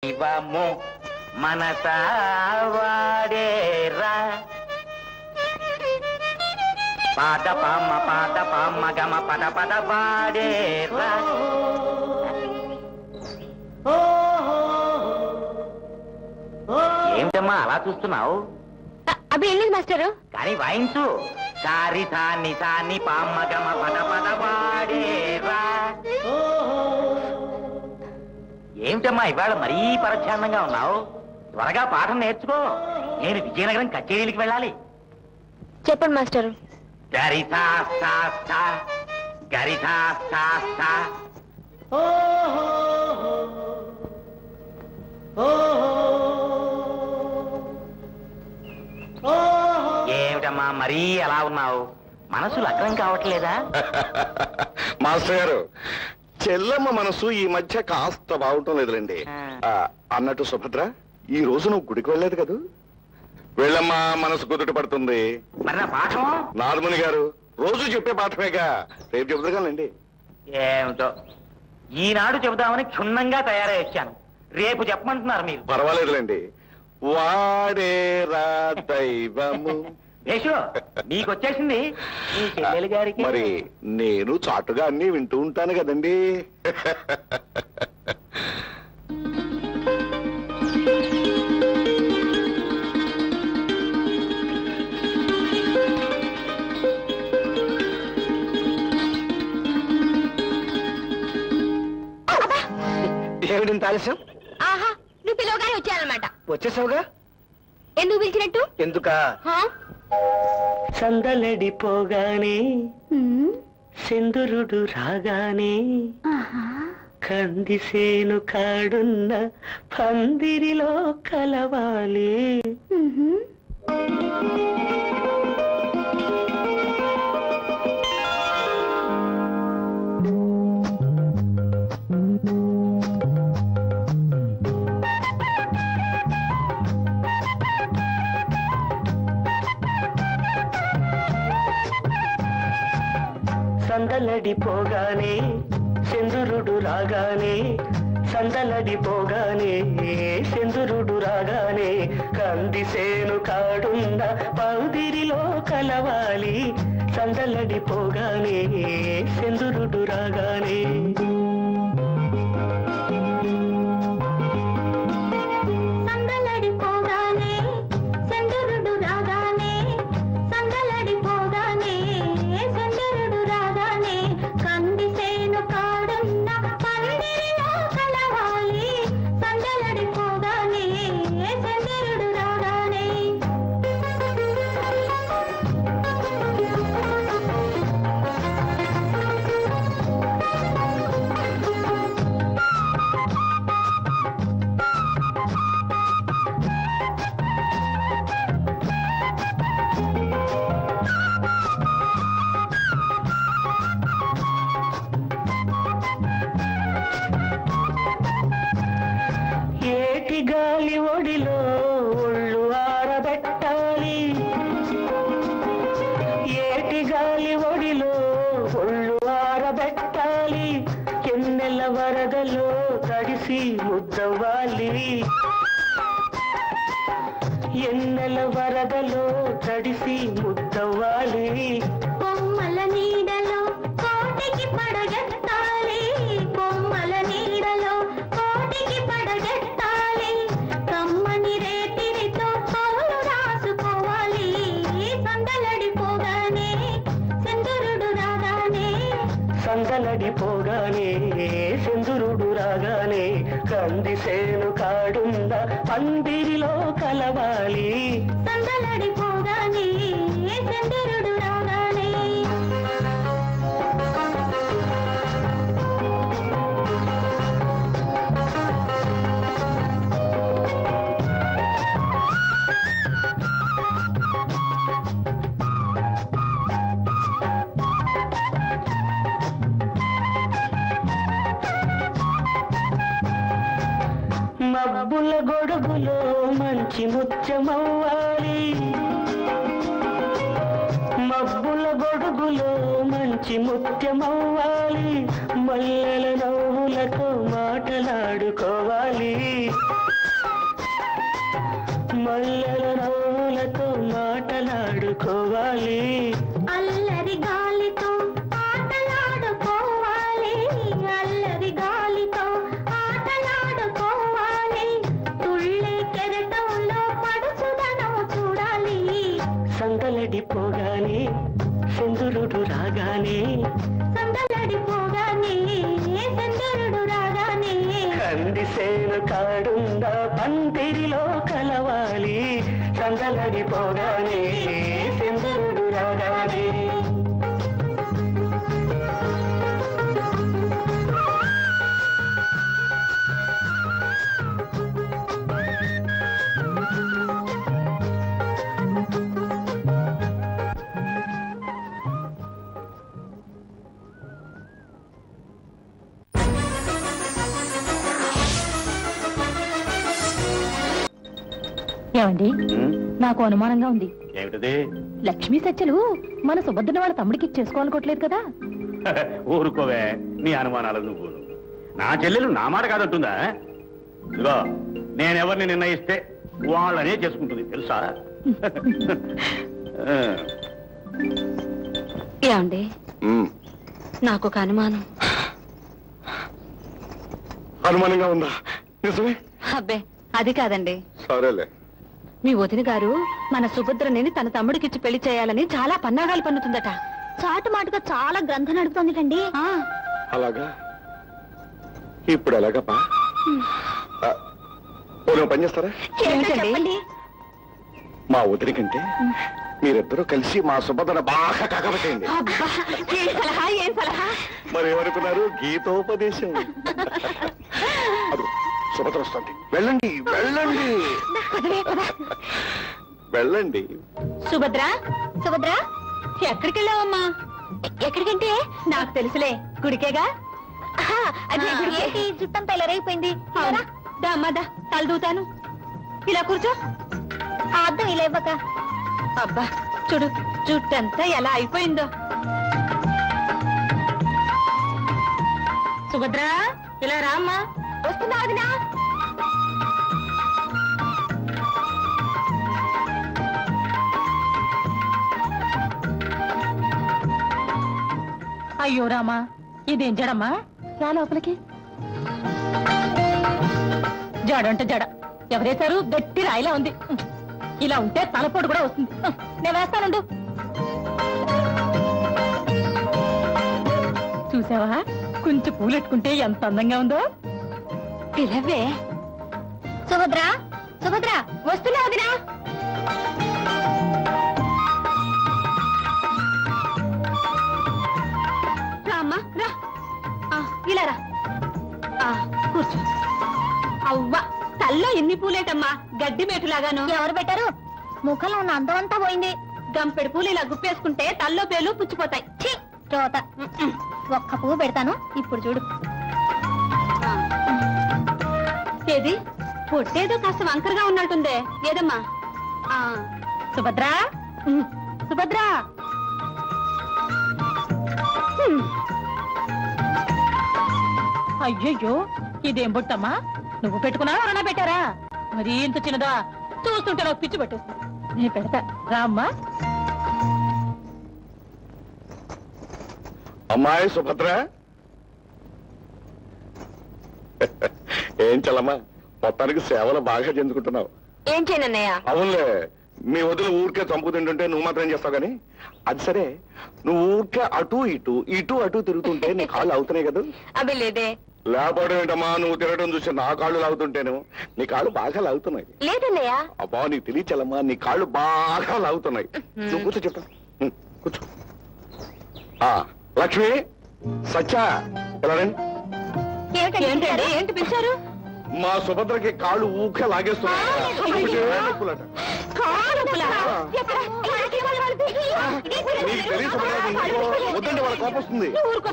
శివము మనసా వాడేరా పాద పామ పాద పామ గమ పద పద వాడేరా ఏమిటమ్మా అలా చూస్తున్నావు అవి ఏం లేదు మాస్టరు కానీ వాయించు సారి సాని సాని పామ గమ పద పద వాడేరా ఏమిటమ్మా ఇవాళ మరీ పరధ్యానంగా ఉన్నావు త్వరగా పాఠం నేర్చుకో నేను విజయనగరం కచేరీలకు వెళ్ళాలి చెప్పండి మాస్టరు గరిథా సా సా గరిథా సా సా ఏమిటమ్మా మరీ అలా ఉన్నావు మనసు లగ్నం కావట్లేదా మాస్టర్ గారు చెల్లమ్మ మనసు ఈ మధ్య కాస్త బాగుంటం లేదులేండి ఆ, అన్నట్టు సుభద్ర ఈ రోజు నువ్వు గుడికి వెళ్ళలేదు కదూ వెళ్ళమ్మా మనసు కుదుట పడుతుంది మరి నా పాఠం నారదుని గారు రోజు చెప్పే పాఠమేగా రేపు చెబుతాగానండి ఏమిటో ఈనాడు చెబుదామని క్షుణ్ణంగా తయారై వచ్చాను రేపు చెప్పమంటున్నారు మీరు పర్వాలేదులేండి వాడేరా దైవము యేషు మీకు వచ్చేసింది మీ చెల్లెలు గారికి మరి నేను చాటుగా అన్ని వింటూ ఉంటాను కదండి ఏమిటి ఆలస్యం ఆహా నువ్వు పిలవగానే వచ్చానమాట వచ్చేసావుగా ఎందుకు పిలిచినట్టు ఎందుకా హా? సందలడిపోగానే ఉమ్, సెందురుడు రాగానే ఆహా. కందిసేను కాడున్న పందిరిలో కలవాలి ఉహు. సందలడిపోగానే చంద్రుడు రాగానే సందలడిపోగానే చంద్రుడు రాగానే కందిసేను కాడున్న పందిరిలో కలవాలి సందలడిపోగానే చంద్రుడు రాగానే సందలడిపోగానే చంద్రుడు రాగానే సందలడిపోగానే చంద్రుడు రాగానే కందిసేను కాడున్న పందిరిలో కలవాలి సందలడిపోగానే చంద్రుడు రాగానే ఏటి గాలి ఒడిలో ఒళ్ళు ఆరబెట్టాలి ఏటి గాలి ఒడిలో ఒళ్ళు ఆరబెట్టాలి ఎన్నెల వరదలో తడిసి ముద్దవ్వాలి ఎన్నెల వరదలో తడిసి ముద్దవ్వాలి కొమ్మల నీడలో కోటికి పడగెత్తాలి కొమ్మల నీడలో కోటికి పడగెత్తాలి కమ్మని రేతిరితో కౌలు రాసుకోవాలి సందలడిపోగానే చంద్రుడు రాగానే సందలడిపోగానే చంద్రుడు రాగానే కందిసేను కాడున్న పందిరిలో కలవాలి సందలడిపోగానే చంద్రుడు రాగానే మబ్బుల గొడుగులో మంచి ముత్యమవ్వాలి మబ్బుల గొడుగులో మంచి ముత్యమవ్వాలి మల్లెల నవ్వులతో మాటలాడుకోవాలి మల్లెల నవ్వులతో మాటలాడుకోవాలి అల్లరి గాలితో ఆటలాడుకోవాలి అల్లరి గాలితో ఆటలాడుకోవాలి తుళ్ళే కెరటంలో పడుచుదనం చూడాలి సందలడిపోగానే సింధురుడు రాగానే సందలడిపోగానే చంద్రుడు రాగానే కందిసేను కాడుంద పందిరిలో కలవాలి సందలడిపోగానే సింధురుడు రాగానే ఏమండి నాకు అనుమానంగా ఉంది ఏమిటది లక్ష్మీ సత్యలు మన సుభద్రని వాళ్ళ తమ్ముడికి చేసుకోవాలనుకోవట్లేదు కదా ఊరుకోవే నీ అనుమానాలు నువ్వు నా చెల్లెలు నా మాట కాదంటుందా ఇదిగో నేనెవరిని నిర్ణయిస్తే వాళ్ళనే చేసుకుంటుంది తెలుసా ఆ, ఏమండి ఉమ్, నాకు ఒక అనుమానం అనుమానంగా ఉందా నిజమే అబ్బే అది కాదండి సరేలే మీ వదిన గారు మన సుభద్రని తన తమ్ముడికిచ్చి పెళ్లి చేయాలని చాలా పన్నాగాలు పన్నుతుందట చాటు మాటుగా చాలా గ్రంథం నడుపుతోందిటండి ఆ, అలాగా ఇప్పుడు ఎలాగప్పా ఆ, పోనీ ఓ పని చేస్తారా ఏమిటండి? చెప్పండి మా వదిలి కంటే మీరిద్దరూ కలిసి మా సుభద్ర బాగా కకబట్టేయండి అబ్బా ఏం సలహా ఏం సలహా మరి ఏమనుకున్నారు గీతోపదేశం అది సుభద్ర వస్తుంది వెళ్ళండి వెళ్ళండి పదవే పద వెళ్ళండి సుభద్ర సుభద్ర ఎక్కడికి వెళ్ళావమ్మా ఎక్కడికంటే నాకు తెలుసులే గుడికేగా అదే ఏంటి జుట్టంతా ఇలా రేగిపోయింది అమ్మా దా తల దూతాను ఇలా కూర్చో ఆ అద్దం ఇలా ఇవ్వక అబ్బా చూడు జుట్టంతా ఎలా అయిపోయిందో సుభద్ర ఇలా రామ్మా వస్తున్నా వదినా అయ్యో రామా ఇదేం జడమ్మా రా లోపలికి జడంటే జడ ఎవరేశారు గట్టి రాయిలా ఉంది ఇలా ఉంటే తలపోటు కూడా వస్తుంది నేను వేస్తానుండు చూసావా కొంచెం పూలెట్టుకుంటే ఎంత అందంగా ఉందో పిలవే సుభద్ర సుభద్ర వస్తున్నా వదినా రా అమ్మా రా ఆ, ఇలా రా ఆ, కూర్చో అవ్వ తల్లో ఎన్ని పూలేటమ్మా గడ్డి మేటులాగాను ఎవరు పెట్టారు ముఖంలో ఉన్న అందం అంతా పోయింది గంపెడు పూలు ఇలా గుప్పేసుకుంటే తల్లో పేలు పుచ్చిపోతాయి ఛీ చోత ఒక్క పువ్వు పెడతాను ఇప్పుడు చూడు ఏది పొట్టేదో కాస్త వంకరగా ఉన్నట్టుందే ఏదమ్మా ఆ, సుభద్ర ఉమ్, సుభద్ర హ్మ్. అయ్యయ్యో ఇదేం బొట్టమ్మా నువ్వు పెట్టుకున్నావా ఎవరైనా పెట్టారా మరి ఇంత చిన్నదా చూస్తుంటే నాకు పిచ్చి పట్టేస్తుంది నేను పెడతా రామ్మా అమ్మాయి సుభద్ర ఏం చలమ్మా మొత్తానికి సేవలు బాగా చెందుకుంటున్నావు ఏం చేయనన్నయ్య అవునులే మీ వదిలి ఊరికే చంపు తింటుంటే నువ్వు మాత్రం ఏం చేస్తావు కానీ అది సరే నువ్వు ఊరికే అటు ఇటు ఇటు అటు తిరుగుతుంటే నీ కాళ్ళు అవుతున్నాయి కదా అవి లేదే లేకపోవడం ఏంటమ్మా నువ్వు తిరగడం చూసి నా కాళ్ళు లాగుతుంటేను నీ కాళ్ళు బాగా లాగుతున్నాయి లేదన్నయ్య అబ్బా నీకు తెలియచలమ్మా నీ కాళ్ళు బాగా లాగుతున్నాయి నువ్వు కూర్చో చెప్తా ఉం, కూర్చో ఆ లక్ష్మి సత్య ఇలా రండి ఏంటండి ఏంటి పిలిచారు మా సుభద్రకి కాళ్ళు ఊకే లాగేస్తున్నాయి ఒకటే నొప్పులట. నీకు తెలియదు సుభద్ర నీకు వద్దంటే వాళ్ళ కోపం వస్తుంది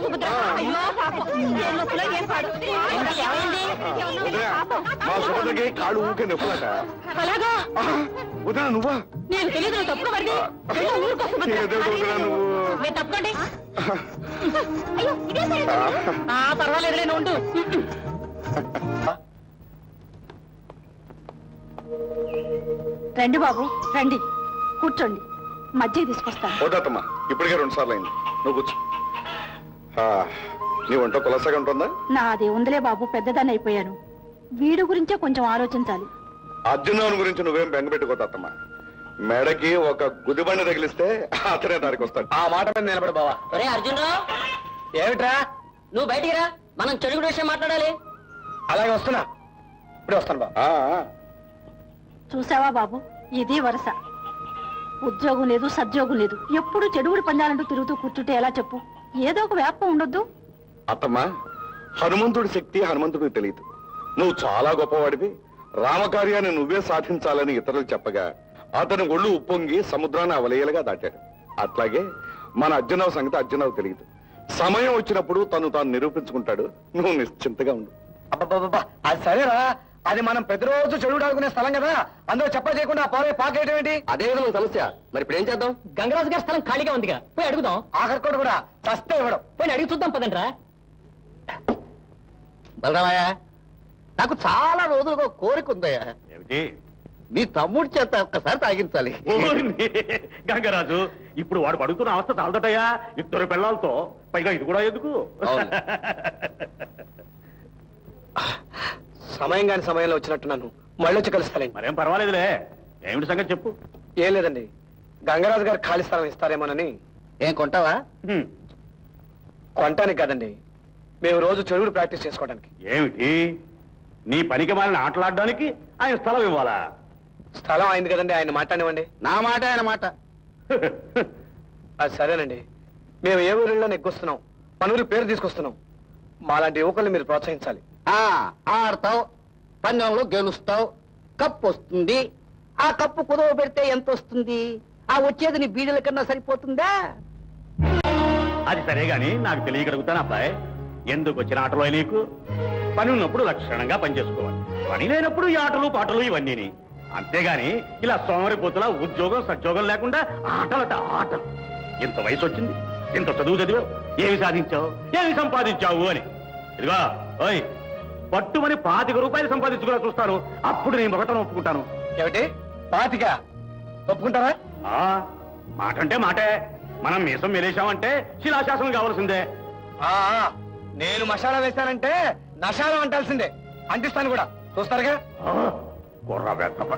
వదినా, మా సుభద్రకి కాళ్ళు ఊకే నొప్పులట అలాగా ఆహా, వదినా నువ్వా నేను తెలియదు నువ్వు తప్పుడు మరిది ఊరుకో ఏదో వదినా నువ్వు మీరు తప్పకండి ఆ పర్వాలేదు నేను ఉండు రండి బాబు రండి కూర్చోండి మజ్జిగ తీసుకొస్తాను వద్దమ్మా ఇప్పటికే రెండు సార్లు అయింది నువ్వు కూర్చో ఆ, నీ వంట కులసగా ఉంటుందా నాదే ఉందిలే బాబు పెద్దదాన్ని అయిపోయాను వీడు గురించే కొంచెం ఆలోచించాలి అర్జునుని గురించి నువ్వేం బెంగ పెట్టుకోతమ్మా మెడకి ఒక గుదిబండి తగిలిస్తే అతనే దారికి వస్తాడు ఆ మాట మీద నిలబడు బావా ఒరే అర్జున్ రావు ఏమిట్రా నువ్వు బయటికి రా మనం చెడుగుడు విషయం మాట్లాడాలి అలాగే వస్తున్నా ఇప్పుడే వస్తాను బావ ఆ, ఆ. చూసావా బాబు ఇది వరుస ఉద్యోగం లేదు సద్యోగం లేదు ఎప్పుడు చెడుగుడు పందాలంటూ తిరుగుతూ కూర్చుంటే ఎలా చెప్పు ఏదో ఒక వ్యాపం ఉండొద్దు అత్తమ్మా హనుమంతుడి శక్తి హనుమంతుడికి తెలియదు నువ్వు చాలా గొప్పవాడివి రామకార్యాన్ని నువ్వే సాధించాలని ఇతరులు చెప్పగా అతని ఒళ్ళు ఉప్పొంగి సముద్రాన్ని అవలేయలుగా దాటాడు అట్లాగే మన అర్జునరావు సంగతి అర్జునరావు తెలియదు సమయం వచ్చినప్పుడు తను తాను నిరూపించుకుంటాడు నువ్వు నిశ్చింతగా ఉండు అబ్బబ్బబ్బా అది సరేరా అది మనం ప్రతిరోజు చెడుగుడు ఆడుకునే స్థలం కదా అందరూ చెప్ప చేయకుండా ఆ పోరే పాకేయటం ఏంటి అదే విధంగా సమస్య మరి ఇప్పుడు ఏం చేద్దాం గంగరాజు గారి స్థలం ఖాళీగా ఉందిగా పోయి అడుగుదాం ఆఖరి కూడా కూడా చస్తే ఇవ్వడం పోయి అడిగి చూద్దాం పదండ్రా బలరామయ్య నాకు చాలా రోజులుగా ఒక కోరిక ఉందయ్యా ఏమిటి నీ తమ్ముడి చేత ఒక్కసారి తాగించాలి ఓర్ని. గంగరాజు ఇప్పుడు వాడు పడుతున్న అవస్థ చాలదటయ్యా ఇద్దరు పిల్లలతో పైగా ఇది కూడా ఎందుకు అవును. సమయం కాని సమయంలో వచ్చినట్టు నన్ను మళ్ళీ వచ్చి కలుస్తానండి మరేం పర్వాలేదులే ఏమిటి సంగతి చెప్పు ఏం లేదండి గంగరాజు గారు ఖాళీ స్థలం ఇస్తారేమోనని ఏం కొంటావా హ్మ్. కొనటానికి కదండి మేము రోజు చెడుగుడు ప్రాక్టీస్ చేసుకోవడానికి ఏమిటి నీ పనికి మాలిన ఆటలాడడానికి ఆయన స్థలం ఇవ్వాలా స్థలం అయింది కదండి ఆయన మాట్లాడివ్వండి నా మాట ఆయన మాట అది సరేనండి మేము ఏ ఊరిలో నెగ్గుస్తున్నాం మన ఊరి పేరు తీసుకొస్తున్నాం మాలాంటి యువకుల్ని మీరు ప్రోత్సహించాలి ఆ ఆడతావు పందెంలో గెలుస్తావు కప్పు వస్తుంది ఆ కప్పు కుదవ పెడితే ఎంత వస్తుంది ఆ వచ్చేది నీ బీడల కన్నా సరిపోతుందా అది సరే గాని నాకు తెలియగలుగుతాను అబ్బాయి ఎందుకు వచ్చిన ఆటలో నీకు పని ఉన్నప్పుడు లక్షణంగా పనిచేసుకోవాలి పని లేనప్పుడు ఈ ఆటలు పాటలు ఇవన్నీని అంతేగాని ఇలా సోమరిపోతులా ఉద్యోగం సద్యోగం లేకుండా ఆటలట ఆటలు ఇంత వయసు వచ్చింది ఇంత చదువు చదివావు ఏమి సాధించావు ఏమి సంపాదించావు అని ఇదిగో ఓయ్ పట్టుమని పాతిక రూపాయలు సంపాదించుకున్నా చూస్తాను అప్పుడు నేను ఒకటను ఒప్పుకుంటాను ఏమిటి పాతిక ఒప్పుకుంటారా ఆ మాట అంటే మాటే మనం మీసం మెలేశామంటే శిలాశాసనం కావాల్సిందే ఆ, ఆ, నేను మసాలా వేశానంటే నషాలం అంటాల్సిందే అంటిస్తాను కూడా చూస్తారుగా ఆ, కుర్ర వెధవ.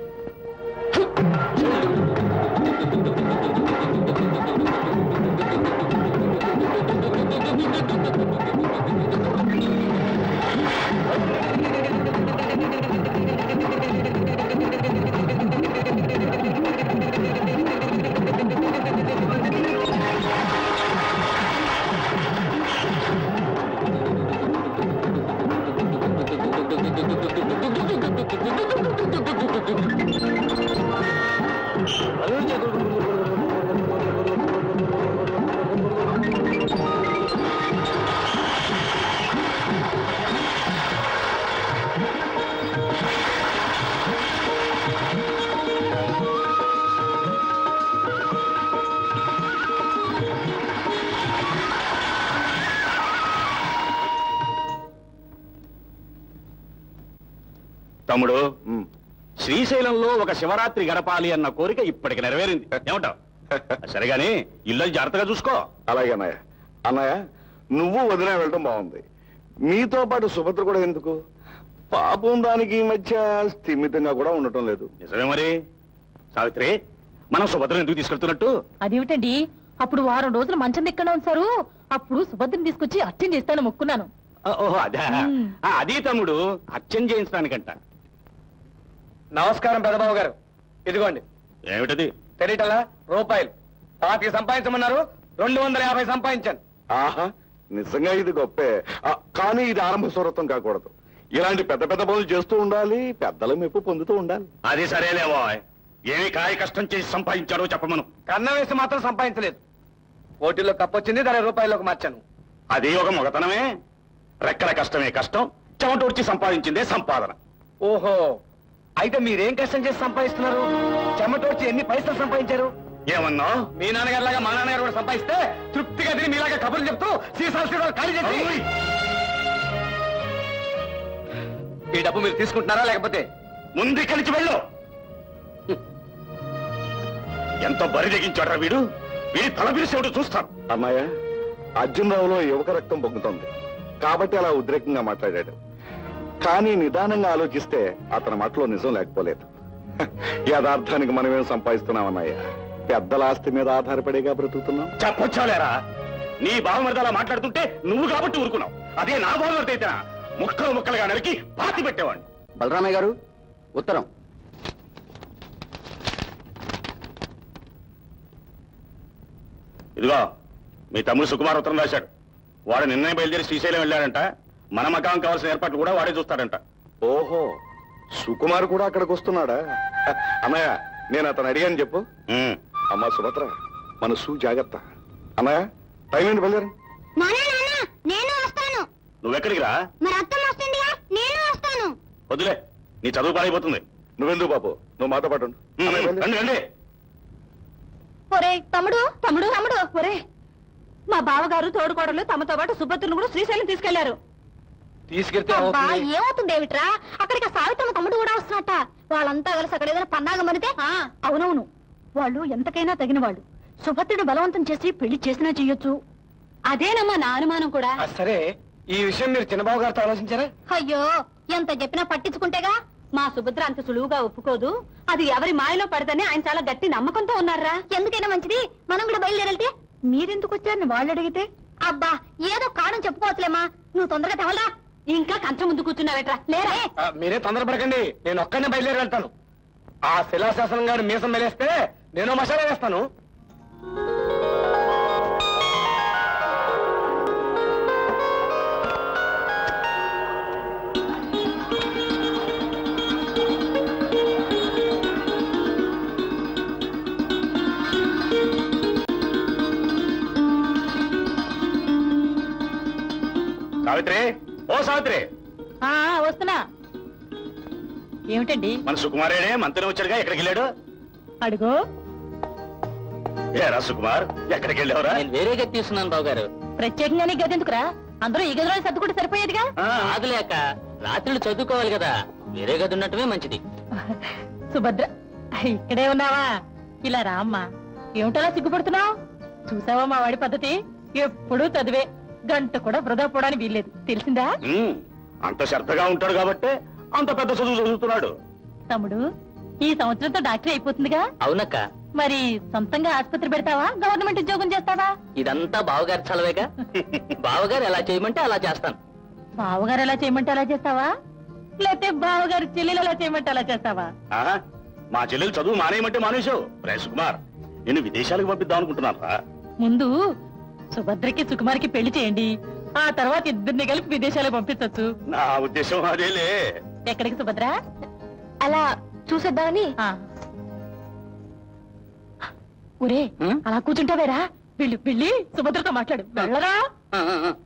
తమ్ముడు ఉమ్. శ్రీశైలంలో ఒక శివరాత్రి గడపాలి అన్న కోరిక ఇప్పటికి నెరవేరింది ఏమంటావు సరేగాని ఇల్లు అది జాగ్రత్తగా చూసుకో అలాగే అన్నయ్య అన్నయ్య నువ్వు వదిలే వెళ్ళటం బాగుంది మీతో పాటు సుభద్ర కూడా ఎందుకు పాపం దానికి ఈ మధ్య స్థిమితంగా కూడా ఉండటం లేదు నిజమే మరి సావిత్రి మనం సుభద్రను ఎందుకు తీసుకెళ్తున్నట్టు అదేమిటండి అప్పుడు వారం రోజులు మంచం దిక్కడ ఉంచారు అప్పుడు సుభద్రని తీసుకొచ్చి అర్చన చేస్తాను మొక్కున్నాను ఆ, ఓహో అదే మ్. ఆ, అది తమ్ముడు అర్చన చేయించడానికంట నమస్కారం పెదబాబు గారు ఇదిగోండి ఏమిటది తెలియటలా రూపాయలు పాతికి సంపాదించమన్నారు రెండు వందల యాభై సంపాదించాను ఆహా నిజంగా ఇది గొప్పే ఆ, కానీ ఇది ఆరంభ స్వరత్వం కాకూడదు ఇలాంటి పెద్ద పెద్ద పనులు చేస్తూ ఉండాలి పెద్దల మెప్పు పొందుతూ ఉండాలి అది సరేలేవో ఏమి కాయ కష్టం చేసి సంపాదించారో చెప్పమను కన్నం వేసి మాత్రం సంపాదించలేదు పోటీలో కప్పొచ్చింది దాని రూపాయల్లోకి మార్చాను అది ఒక మొగతనమే రెక్కల కష్టమే కష్టం చెమటూర్చి సంపాదించిందే సంపాదన ఓహో అయితే మీరేం కష్టం చేసి సంపాదిస్తున్నారు చెమటోడ్చి ఎన్ని పైసలు సంపాదించారు ఏమన్నా మీ నాన్నగారు లాగా మా నాన్నగారు కూడా సంపాదిస్తే తృప్తిగా తిని మీలాగా కబుర్లు చెప్తూ సీసాలు సీసాలు ఖాళీ చేసి ఓయ్! ఈ డబ్బు మీరు తీసుకుంటున్నారా లేకపోతే ముందు కలిసి వెళ్ళు ఎంత బరి తెగించాడ్రా వీడు వీడి తల పిలిచేవాడు చూస్తాను అమ్మాయ అర్జునరావులో యువక రక్తం పొంగుతోంది కాబట్టి అలా ఉద్రేకంగా మాట్లాడాడు కానీ నిదానంగా ఆలోచిస్తే అతని మాటలో నిజం లేకపోలేదు హ, యథార్థానికి మనమేం సంపాదిస్తున్నాం అన్నయ్య పెద్దల ఆస్తి మీద ఆధారపడేగా బ్రతుకుతున్నాం చెప్పొచ్చాలేరా నీ బావమరిది అలా మాట్లాడుతుంటే నువ్వు కాబట్టి ఊరుకున్నావు అదే నా బావమరిది అయితే ముక్కలు ముక్కలుగా నరికి పాతి పెట్టేవాడిని బలరామయ్య గారు ఉత్తరం ఇదిగో మీ తమ్ముడు సుకుమార్ ఉత్తరం రాశాడు వాడు నిన్నే బయలుదేరి శ్రీశైలం వెళ్ళాడంట మన మకాం కావాల్సిన ఏర్పాట్లు కూడా వాడే చూస్తాడంట ఓహో సుకుమార్ కూడా అక్కడికి వస్తున్నాడా హ, అన్నయ్య నేను అతను అడిగాను చెప్పు ఉమ్. అమ్మా సుభద్ర మన సు జాగ్రత్త అన్నయ్య టైం ఏంటి బయలుదేరం నానా నానా నేను వస్తాను నువ్వెక్కడికి రా మరి అత్తమ్మ వస్తుందిగా నేను వస్తాను వద్దులే నీ చదువు పాడైపోతుంది నువ్వెందుకు బాబు నువ్వు మాతో పాటు ఉండు. ఉమ్, అన్నయ్య, బయలుదేరు. రండి రండి ఒరే తమ్ముడు తమ్ముడు తమ్ముడు ఒరే మా బావగారు తోడుకోడలు తమతో పాటు సుభద్రను కూడా శ్రీశైలం తీసుకెళ్లారు తీసుకెళ్తే అబ్బా ఏమవుతుంది? ఏమవుతుంది ఏమిట్రా అక్కడికి ఆ సావిత్రమ్మ తమ్ముడు కూడా వస్తున్నట్ట వాళ్ళంతా కలిసి అక్కడ ఏదైనా పన్నాగం మనితే అవునవును వాళ్ళు ఎంతకైనా తగిన వాళ్ళు సుభద్రుడు బలవంతం చేసి పెళ్లి చేసినా చెయ్యొచ్చు అదేనమ్మా నా అనుమానం కూడా ఆ, సరే ఈ విషయం మీరు చిన్నబాబు గారితో ఆలోచించారా అయ్యో ఎంత చెప్పినా పట్టించుకుంటేగా మా సుభద్ర అంత సులువుగా ఒప్పుకోదు అది ఎవరి మాయలో పడదని ఆయన చాలా గట్టి నమ్మకంతో ఉన్నారా ఎందుకైనా మంచిది మనం కూడా బయలుదేరెళ్తే మీరెందుకు వచ్చారని వాళ్ళు అడిగితే అబ్బా ఏదో కారణం చెప్పుకోవచ్చులేమా నువ్వు తొందరగా తెవలా ఇంకా కంచం ముందు కూర్చున్నావేట్రా లేరా ఆ, మీరే తొందరపడకండి నేను ఒక్కనే బయలుదేరి వెళ్తాను ఆ శిలాశాసనం గారు మీసం మెలేస్తే నేను మసాలా వేస్తాను సావిత్రి ఓ సావిత్రి ఆ వస్తున్నా ఏమిటండి మన సుకుమారేడే మంత్రి వచ్చాడుగా ఎక్కడికి వెళ్ళాడు అడుగు ఏరా సుకుమార్ ఎక్కడికి వెళ్ళావురా నేను వేరే గది తీస్తున్నాను బాబు గారు ప్రత్యేకంగా నీ గది ఎందుకురా అందరూ ఈ గదిలో సర్దుకుంటే సరిపోయేదిగా ఆగలేక రాత్రులు చదువుకోవాలి కదా వేరే గది ఉన్నట్టుమే మంచిది సుభద్ర ఇక్కడే ఉన్నావా ఇలా రా అమ్మా ఏమిటలా సిగ్గుపడుతున్నావు చూసావా మా వాడి పద్ధతి ఎప్పుడూ చదివే గంట కూడా వృధా పోవడానికి వీల్లేదు తెలిసిందా ఉమ్, అంత శ్రద్ధగా ఉంటాడు కాబట్టే అంత పెద్ద చదువు చదువుతున్నాడు తమ్ముడు ఈ సంవత్సరంతో డాక్టర్ అయిపోతుందిగా అవునక్క మరి సొంతంగా ఆసుపత్రి పెడతావా గవర్నమెంట్ ఉద్యోగం చేస్తావా ఇదంతా బావగారి చలవేగా బావగారు ఎలా చేయమంటే అలా చేస్తాను బావగారు ఎలా చేయమంటే అలా చేస్తావా లేకపోతే బావగారు చెల్లెలు ఎలా చేయమంటే అలా చేస్తావా ఆహా, మా చెల్లెలు చదువు మానేయమంటే మానేశావు రే సుకుమార్ నేను విదేశాలకు పంపిద్దాం అనుకుంటున్నాను ముందు సుభద్రకి సుకుమార్కి పెళ్లి చేయండి ఆ తర్వాత ఇద్దరిని కలిపి విదేశాలకు పంపించవచ్చు నా ఉద్దేశం అదేలే ఎక్కడికి సుభద్ర అలా చూసేద్దామని ఆ. ఒరే ఉం? అలా కూర్చుంటావేరా వెళ్ళి వెళ్ళి సుభద్రతో మాట్లాడు వెళ్ళరా ఆ, ఆ, ఆ.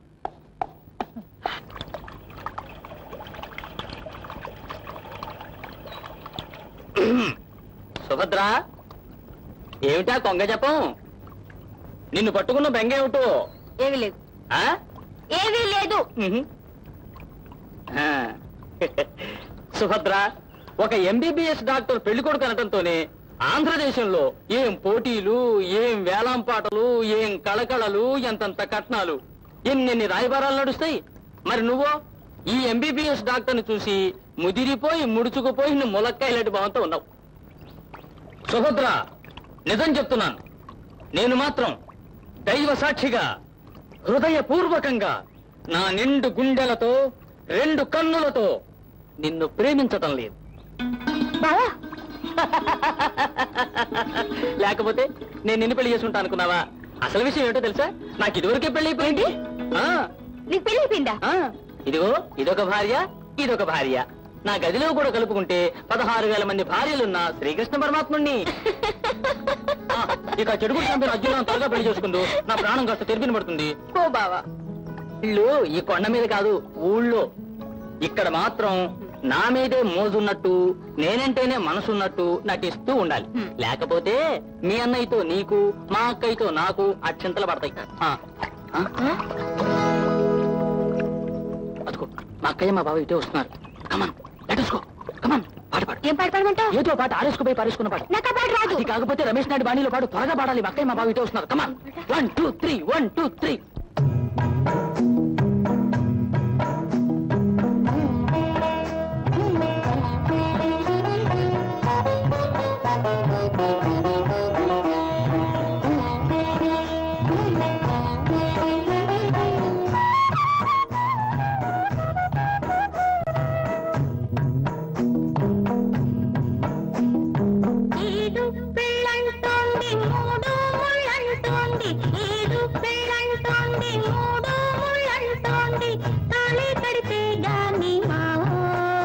సుభద్ర ఏమిటా కొంగ జపం నిన్ను పట్టుకున్న బెంగ ఏమిటో ఏమీ లేదు ఆ? ఏమీ లేదు ఉహు. ఆ. సుభద్ర ఒక ఎంబీబీఎస్ డాక్టర్ పెళ్లి కొడుకు అనటంతోనే ఆంధ్రదేశంలో ఏం పోటీలు ఏం వేలాంపాటలు ఏం కళకళలు ఎంతంత కట్నాలు ఎన్నెన్ని రాయబారాలు నడుస్తాయి మరి నువ్వో ఈ ఎంబీబీఎస్ డాక్టర్ని చూసి ముదిరిపోయి ముడుచుకుపోయి నువ్వు ములక్కాయలాంటి భావంతో ఉన్నావు సుభద్ర నిజం చెప్తున్నాను నేను మాత్రం దైవ సాక్షిగా హృదయపూర్వకంగా నా నిండు గుండెలతో రెండు కన్నులతో నిన్ను ప్రేమించటం లేదు బావా లేకపోతే నేను నిన్ను పెళ్లి చేసుకుంటా అనుకున్నావా అసలు విషయం ఏంటో తెలుసా నాకు ఇదివరకే పెళ్లి అయిపోయింది ఆ, నీకు పెళ్లి అయిపోయిందా ఆ, ఇదిగో ఇదొక భార్య ఇదొక భార్య నా గదిలో కూడా కలుపుకుంటే పదహారు వేల మంది భార్యలున్న శ్రీకృష్ణ పరమాత్ముణ్ణి ఆ, ఇక చెడుగుడు చంపిన అర్జునం త్వరగా పెళ్లి చేసుకుందు నా ప్రాణం కాస్త తెరిపిన పడుతుంది ఓ బావా ఇల్లు ఈ కొండ మీద కాదు ఊళ్ళో ఇక్కడ మాత్రం నా మీదే మోజున్నట్టు నేనంటేనే మనసున్నట్టు నటిస్తూ ఉండాలి లేకపోతే మీ అన్నయ్యతో నీకు మా అక్కయ్యతో నాకు అక్షంతలు పడతాయి ఆ. ఆ? అదిగో మా అక్కయ్య మా బావ ఇటే వస్తున్నారు కమాన్ లెటస్ గో కమాన్ పాట పాడు ఏం పాట పాడమంటావు ఏదో పాట ఆరేసుకుపోయి పారేసుకున్న పాట నాకు ఆ పాట రాదు అది కాకపోతే రమేష్ నాయుడు బాణీలో పాడు త్వరగా పాడాలి మా అక్కయ్య మా బావ ఇటే వస్తున్నారు come on one two three one two three ఏడు పెళ్ళంటోంది మూడు ముళ్ళంటోంది ఏడు పెళ్ళంటోంది మూడు ముళ్ళంటోంది తాళి కడితే గాని మావో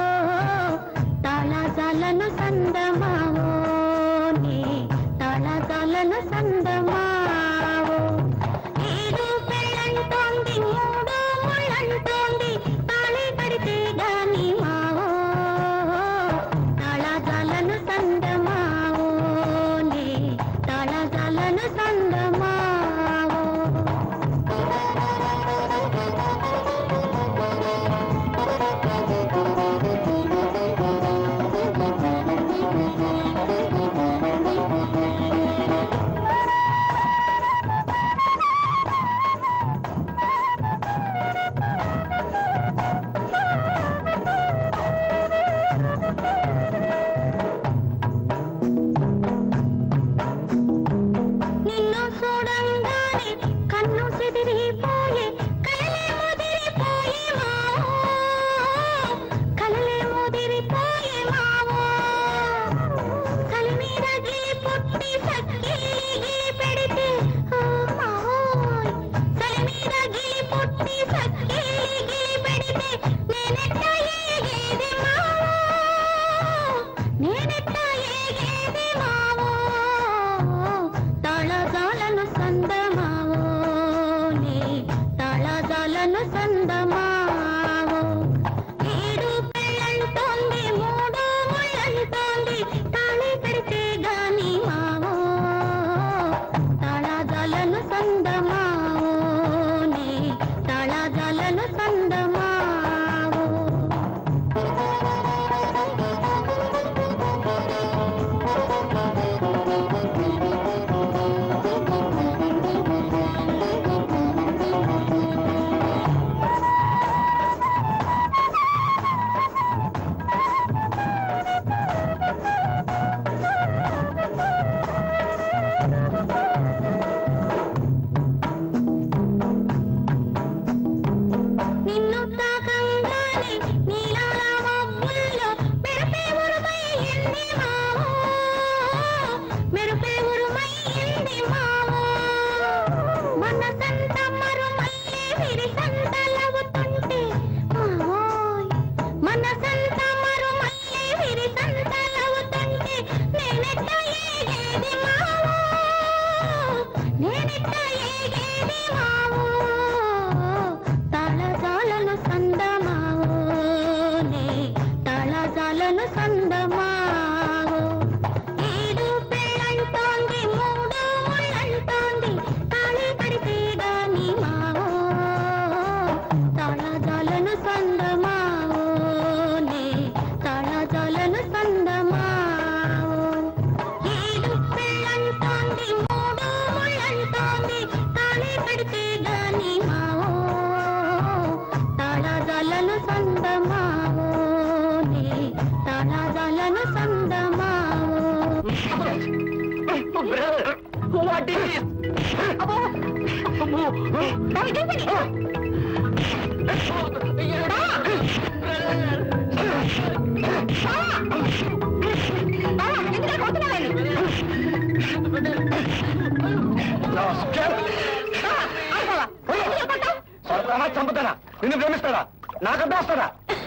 తాళాజాలను సందమావో నీ తాళాజాలను సందమావో ఏడు పెళ్ళంటోంది మూడు ముళ్ళంటోంది తాళి కడితే గాని మావో తాళాజాలను సందమావో నీ తాళాజాలను సందమావో నిన్ను చూడంగానే కన్ను చెదిరిపోయే కలలే ముదిరిపోయే మావో కలలే ముదిరిపోయే మావో కలి మీద గిలి పుట్టి సక్కిలి పెడితే ఓ మావోయ్ కలి మీద గిలి పుట్టి సక్కిలి గిలి పెడితే నేనెట్ట ఏగేది మావో నేనెట్ట ఏగేది మావో తాళజాలను సందమావో నీ తాళజాలను సందమావో ఏడు పెళ్ళంటోంది మూడు ముళ్ళంటోంది తాళి కడితే గాని మావో తాళజాలను సందమావో నీ తాళజాలను సందమావో నిన్ను తాకంగానే నీలాల మబ్బుల్లో మెరుపే ఉరుమయ్యింది మావో మెరుపే ఉరుమయ్యింది మావో మనసంత మరుమల్లే విరిసంతలవుతుంటే మావోయ్ మనసంత మరుమల్లే విరిసంతలవుతుంటే నేనెట్ట ఏగేది మావో నేనెట్ట ఏగేది మావో తాళజాలను సందమావో నే తాళజాలను సందమావో ఏడు పెళ్ళంటోంది మూడు ముళ్ళంటోంది తాళి కడితే గాని మావో తాళజాలను సందమావో నే తాళజాలను సందమావో ఏడు పెళ్ళంటోంది మూడు ముళ్ళంటోంది తాళి కడితే గాని మావో తాళజాలను సందమావో నీ తాళజాలను సందమావో వాట్ ఈస్ సరదానా చంపుతానా నిన్ను ప్రేమిస్తాడా నాకంటే వస్తాడా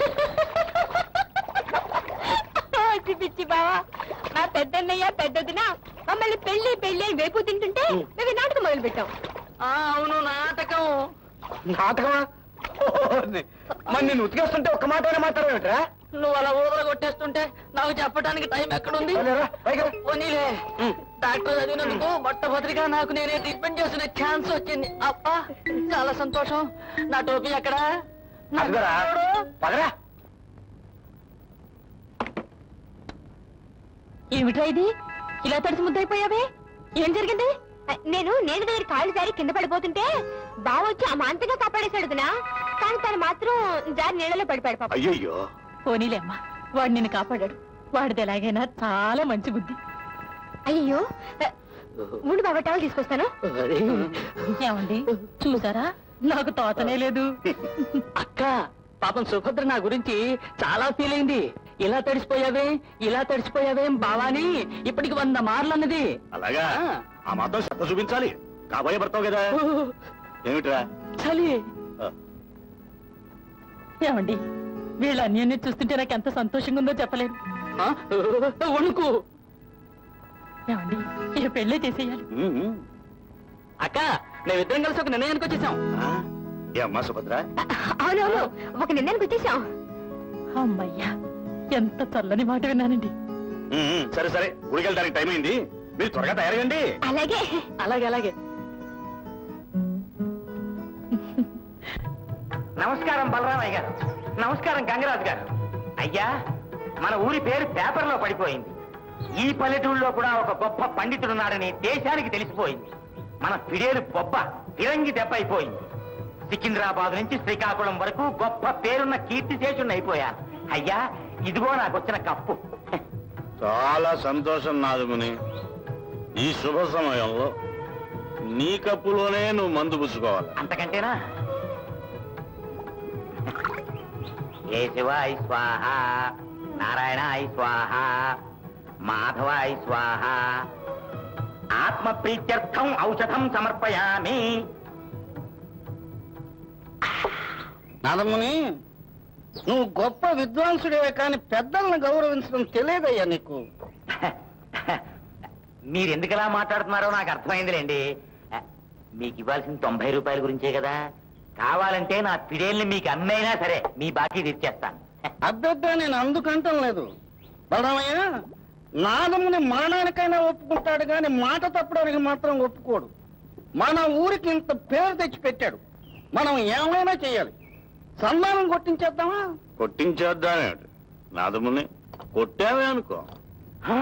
పిచ్చి పిచ్చి బావా మా పెద్దన్నయ్య పెద్దదిన మమ్మల్ని పెళ్లి పెళ్లి అని వేపు తింటుంటే మేము నాటకం మొదలు పెట్టాం అవును నాటకం నాటకమా ఓర్ని. మరి నేను ఉతికేస్తుంటే ఒక్క మాట అయినా మాట్లాడేమిట్రా నువ్వు అలా ఊదర కొట్టేస్తుంటే నాకు చెప్పడానికి టైం ఎక్కడుంది లేరా, పైకి రా. పోనీలే డాక్టర్ చదివినందుకు మొట్టమొదటిగా నాకు నేనే ట్రీట్మెంట్ చేసిన ఛాన్స్ వచ్చింది అబ్బా చాలా సంతోషం నా టోపీ ఎక్కడా నా అదిగోరా దేవుడు. పదరా ఏమిట్రా ఇది ఇలా తడిసి ముద్దయిపోయావే ఏం జరిగింది నేను నీళ్ళ దగ్గర కాళ్ళు జారి కింద పడిపోతుంటే బావ వచ్చి అమాంతంగా కాపాడేశాడు వదినా. కానీ తను మాత్రం జారి నీళ్ళలో పడిపోయాడు పాప అయ్యయ్యో పోనీలే అమ్మా వాడు నిన్ను కాపాడాడు వాడిది ఎలాగైనా చాలా మంచి బుద్ధి అయ్యో ముందు బాబా టవల్ తీసుకొస్తాను ఏమండి చూసారా నాకు తోచనే లేదు అక్క పాపం సుభద్ర నా గురించి చాలా ఫీల్ అయింది ఇలా తడిసిపోయావే ఇలా తడిసిపోయావే బావాని ఇప్పటికి వంద మార్లు అన్నది అలాగా ఆ. ఆ మాత్రం శ్రద్ధ చూపించాలి కాబోయే పడతావు కదా ఏమిట్రా చలి ఏమండి వీళ్ళ అన్యోన్యం చూస్తుంటే నాకు ఎంత సంతోషంగా ఉందో చెప్పలేను ఆ? వణుకు ఏమండి ఈ పెళ్ళే చేసేయాలి ఉమ్. అక్క మేమిద్దరం కలిసి ఒక నిర్ణయానికి వచ్చేసాం ఆ? ఏ అమ్మా సుభద్ర అవునవును ఒక నిర్ణయానికి వచ్చేసాం అమ్మయ్యా ఎంత చల్లని మాట విన్నానండి ఉమ్, ఉమ్, సరే సరే గుడికి వెళ్ళడానికి టైం అయింది మీరు త్వరగా తయారగండి అలాగే అలాగే అలాగే నమస్కారం బలరామయ్య గారు నమస్కారం గంగరాజు గారు అయ్యా మన ఊరి పేరు పేపర్లో పడిపోయింది ఈ పల్లెటూళ్ళలో కూడా ఒక గొప్ప పండితుడున్నాడని దేశానికి తెలిసిపోయింది మన ఫిడేలు బొబ్బ ఫిరంగి దెబ్బ అయిపోయింది సికింద్రాబాద్ నుంచి శ్రీకాకుళం వరకు గొప్ప పేరున్న కీర్తిశేషుణ్ణి అయిపోయాను అయ్యా ఇదిగో నాకు వచ్చిన కప్పు చాలా సంతోషం నాదుముని ఈ శుభ సమయంలో నీ కప్పులోనే నువ్వు మందు పుచ్చుకోవాలి అంతకంటేనా ఏ శివాయ స్వాహ నారాయణాయ స్వాహ మాధవాయ స్వాహ ఆత్మ ప్రీత్యర్థం ఔషధం సమర్పయామి నాదముని నువ్వు గొప్ప విద్వాంసుడే కానీ పెద్దలను గౌరవించడం తెలియదయ్యా నీకు మీరు ఎందుకలా మాట్లాడుతున్నారో నాకు అర్థమైందిలేండి మీకు ఇవ్వాల్సిన తొంభై రూపాయల గురించే కదా కావాలంటే నా పిడేల్ని మీకు అమ్మైనా సరే మీ బాకీ తీర్చేస్తాను అభ్యర్థి నేను అందుకంటం లేదు బలరామయ్య నాదముని మరణానికైనా ఒప్పుకుంటాడు కానీ మాట తప్పడానికి మాత్రం ఒప్పుకోడు మన ఊరికి ఇంత పేరు తెచ్చి పెట్టాడు మనం ఏమైనా చేయాలి సన్మానం కొట్టించేద్దామా కొట్టించేద్దామేమిటి నాదముని కొట్టావే అనుకో హ?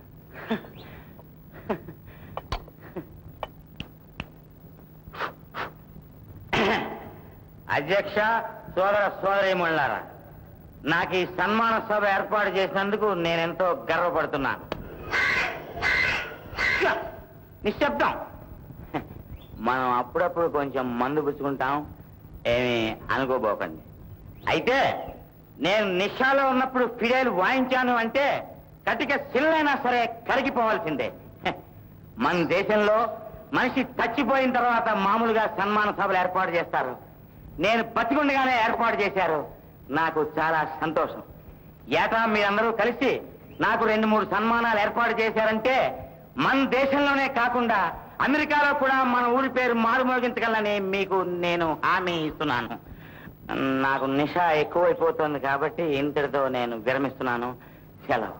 అధ్యక్ష సోదర సోదరీమణులారా నాకు ఈ సన్మాన సభ ఏర్పాటు చేసినందుకు నేనెంతో గర్వపడుతున్నాను నిశ్శబ్దం మనం అప్పుడప్పుడు కొంచెం మందు పుచ్చుకుంటాం ఏమి అనుకోబోకండి అయితే నేను నిషాలో ఉన్నప్పుడు ఫిడేలు వాయించాను అంటే కటిక సిల్లైనా సరే కరిగిపోవాల్సిందే హె, మన దేశంలో మనిషి చచ్చిపోయిన తర్వాత మామూలుగా సన్మాన సభలు ఏర్పాటు చేస్తారు నేను బతికుండగానే ఏర్పాటు చేశారు నాకు చాలా సంతోషం ఏటా మీరందరూ కలిసి నాకు రెండు మూడు సన్మానాలు ఏర్పాటు చేశారంటే మన దేశంలోనే కాకుండా అమెరికాలో కూడా మన ఊరి పేరు మారుమోగించగలని మీకు నేను హామీ ఇస్తున్నాను నాకు నిష ఎక్కువైపోతుంది కాబట్టి ఇంతటితో నేను విరమిస్తున్నాను సెలవు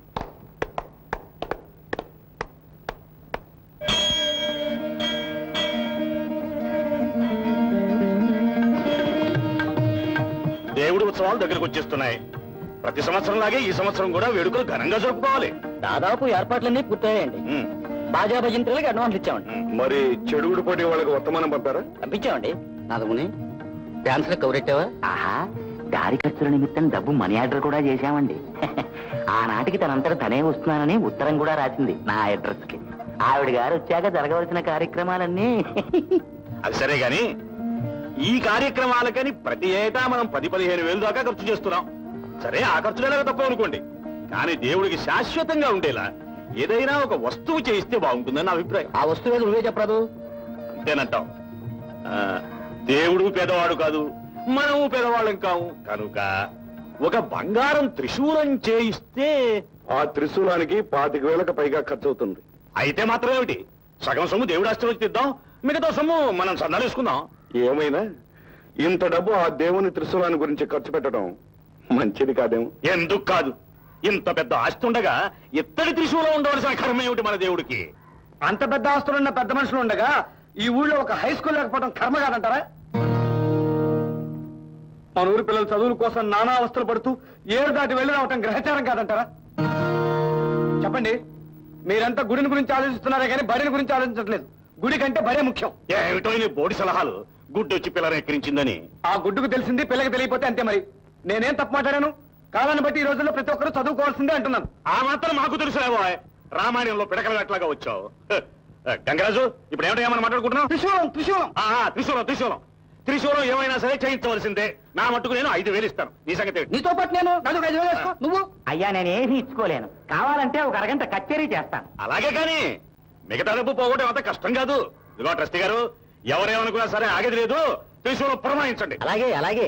దేవుడి ఉత్సవాలు దగ్గరకు వచ్చేస్తున్నాయి ప్రతి సంవత్సరం లాగే ఈ సంవత్సరం కూడా వేడుకలు ఘనంగా జరుపుకోవాలి దాదాపు ఏర్పాట్లన్నీ పూర్తయ్యాయండి ఉమ్, బాజా భజంత్రులకి అడ్వాన్స్ ఇచ్చామండి మరి చెడుగుడు పోటీ వాళ్ళకి వర్తమానం పంపారా పంపించామండి నాదముని డాన్స్ లో కౌరెట్టావా ఆహా దారి ఖర్చుల నిమిత్తం డబ్బు మనీ ఆర్డర్ కూడా చేశామండి ఆనాటికి తనంతట తనే వస్తున్నానని ఉత్తరం కూడా రాసింది నా అడ్రస్ కి ఆవిడ గారు వచ్చాక జరగవలసిన కార్యక్రమాలన్నీ అది సరే గాని ఈ కార్యక్రమాలకని ప్రతి ఏటా మనం పది పదిహేను వేలు దాకా ఖర్చు చేస్తున్నాం సరే ఆ ఖర్చులేలాగా తప్ప అనుకోండి కానీ దేవుడికి శాశ్వతంగా ఉండేలా ఏదైనా ఒక వస్తువు చేయిస్తే బాగుంటుందని నా అభిప్రాయం ఆ వస్తువు నువ్వే చెప్పరాదు అంతేనంటాం ఆ, దేవుడు పేదవాడు కాదు మనము పేదవాళ్ళం కాము కనుక ఒక బంగారం త్రిశూలం చేయిస్తే ఆ త్రిశూలానికి పాతిక వేలకు పైగా ఖర్చు అవుతుంది అయితే మాత్రం ఏమిటి సగం సొమ్ము దేవుడు ఆస్తి తిద్దాం మిగతా సొమ్ము మనం సందాలేసుకుందాం ఏమైనా ఇంత డబ్బు ఆ దేవుని త్రిశూలాన్ని గురించి ఖర్చు పెట్టడం మంచిది కాదేమో ఎందుకు కాదు ఇంత పెద్ద ఆస్తి ఉండగా ఇత్తడి త్రిశూలం ఉండవలసిన కర్మ ఏమిటి మన దేవుడికి అంత పెద్ద ఆస్తులున్న పెద్ద మనుషులు ఉండగా ఈ ఊళ్ళో ఒక హై స్కూల్ లేకపోవడం కర్మ కాదంటారా మన ఊరి పిల్లల చదువుల కోసం నానా అవస్థలు పడుతూ ఏడు దాటి వెళ్ళి రావటం గ్రహచారం కాదంటారా చెప్పండి మీరంతా గుడిని గురించి ఆలోచిస్తున్నారే కానీ బడిని గురించి ఆలోచించట్లేదు గుడి కంటే బడే ముఖ్యం ఏమిటో నీ బోడి సలహాలు గుడ్డు వచ్చి పిల్లలు ఎక్కిరించిందని ఆ గుడ్డుకు తెలిసింది పిల్లకి తెలియపోతే అంతే మరి నేనేం తప్పు మాట్లాడాను కాలాన్ని బట్టి ఈ రోజుల్లో ప్రతి ఒక్కరూ చదువుకోవాల్సిందే అంటున్నాను ఆ మాత్రం మాకు తెలుసులేవో రామాయణంలో పిడకల గట్లాగా వచ్చావు హ, గంగరాజు ఇప్పుడు ఏమిటో ఏమని మాట్లాడుకుంటున్నావు త్రిశూలం త్రిశూలం ఆహా, త్రిశూలం త్రిశూలం త్రిశూలం ఏమైనా సరే చేయించవలసిందే నా మట్టుకు నేను ఐదు వేలు ఇస్తాను నీ సంగతి ఏంటి? నీతో పాటు నేను నాతో ఐదు వేలు వేసుకో నువ్వు అయ్యా నేను ఏమీ ఇచ్చుకోలేను కావాలంటే ఒక అరగంట కచేరీ చేస్తాను అలాగే కానీ మిగతా డబ్బు పోగొట్టడం అంత కష్టం కాదు ఇదిగో ట్రస్టీ గారు ఎవరేమనుకున్నా సరే ఆగేది లేదు త్రిశూలం పురమాయించండి అలాగే అలాగే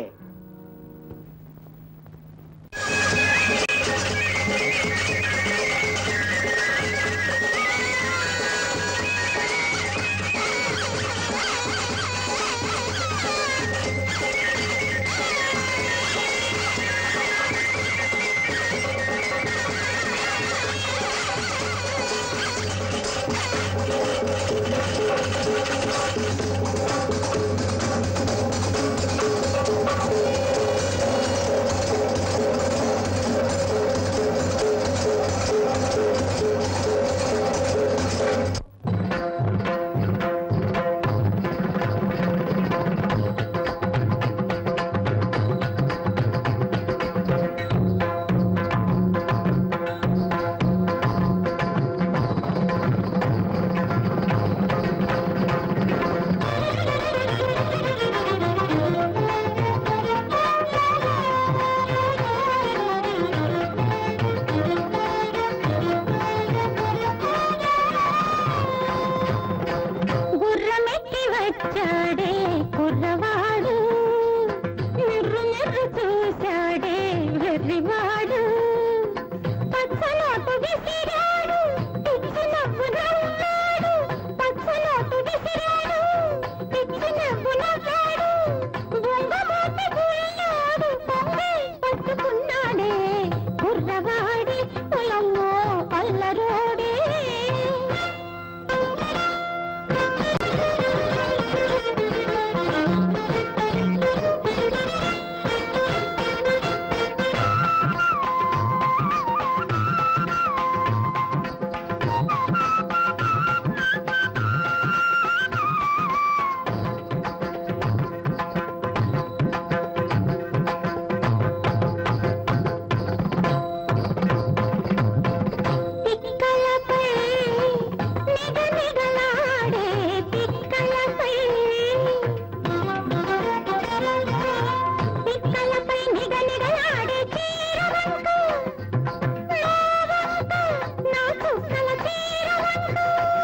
గుర్రమెక్కి వచ్చాడే కుర్రవాడు మిర్రు మిర్రు చూశాడే వెర్రివాడు పచ్చనోటు విసిరాడు పిచ్చి నవ్వు నవ్వాడు పచ్చనోటు విసిరాడు పిచ్చి నవ్వు నవ్వాడు బొంగమూతి గుళ్ళాడు పొంగి పట్టుకున్నాడే కుర్రవాడి పొలమ్మో అల్లరోడే పిక్కలపై నిగ నిగలాడే పిక్కలపై పిక్కలపై నిగ నిగలాడే చీరవంక నా వంక నా చుక్కల చీరవంక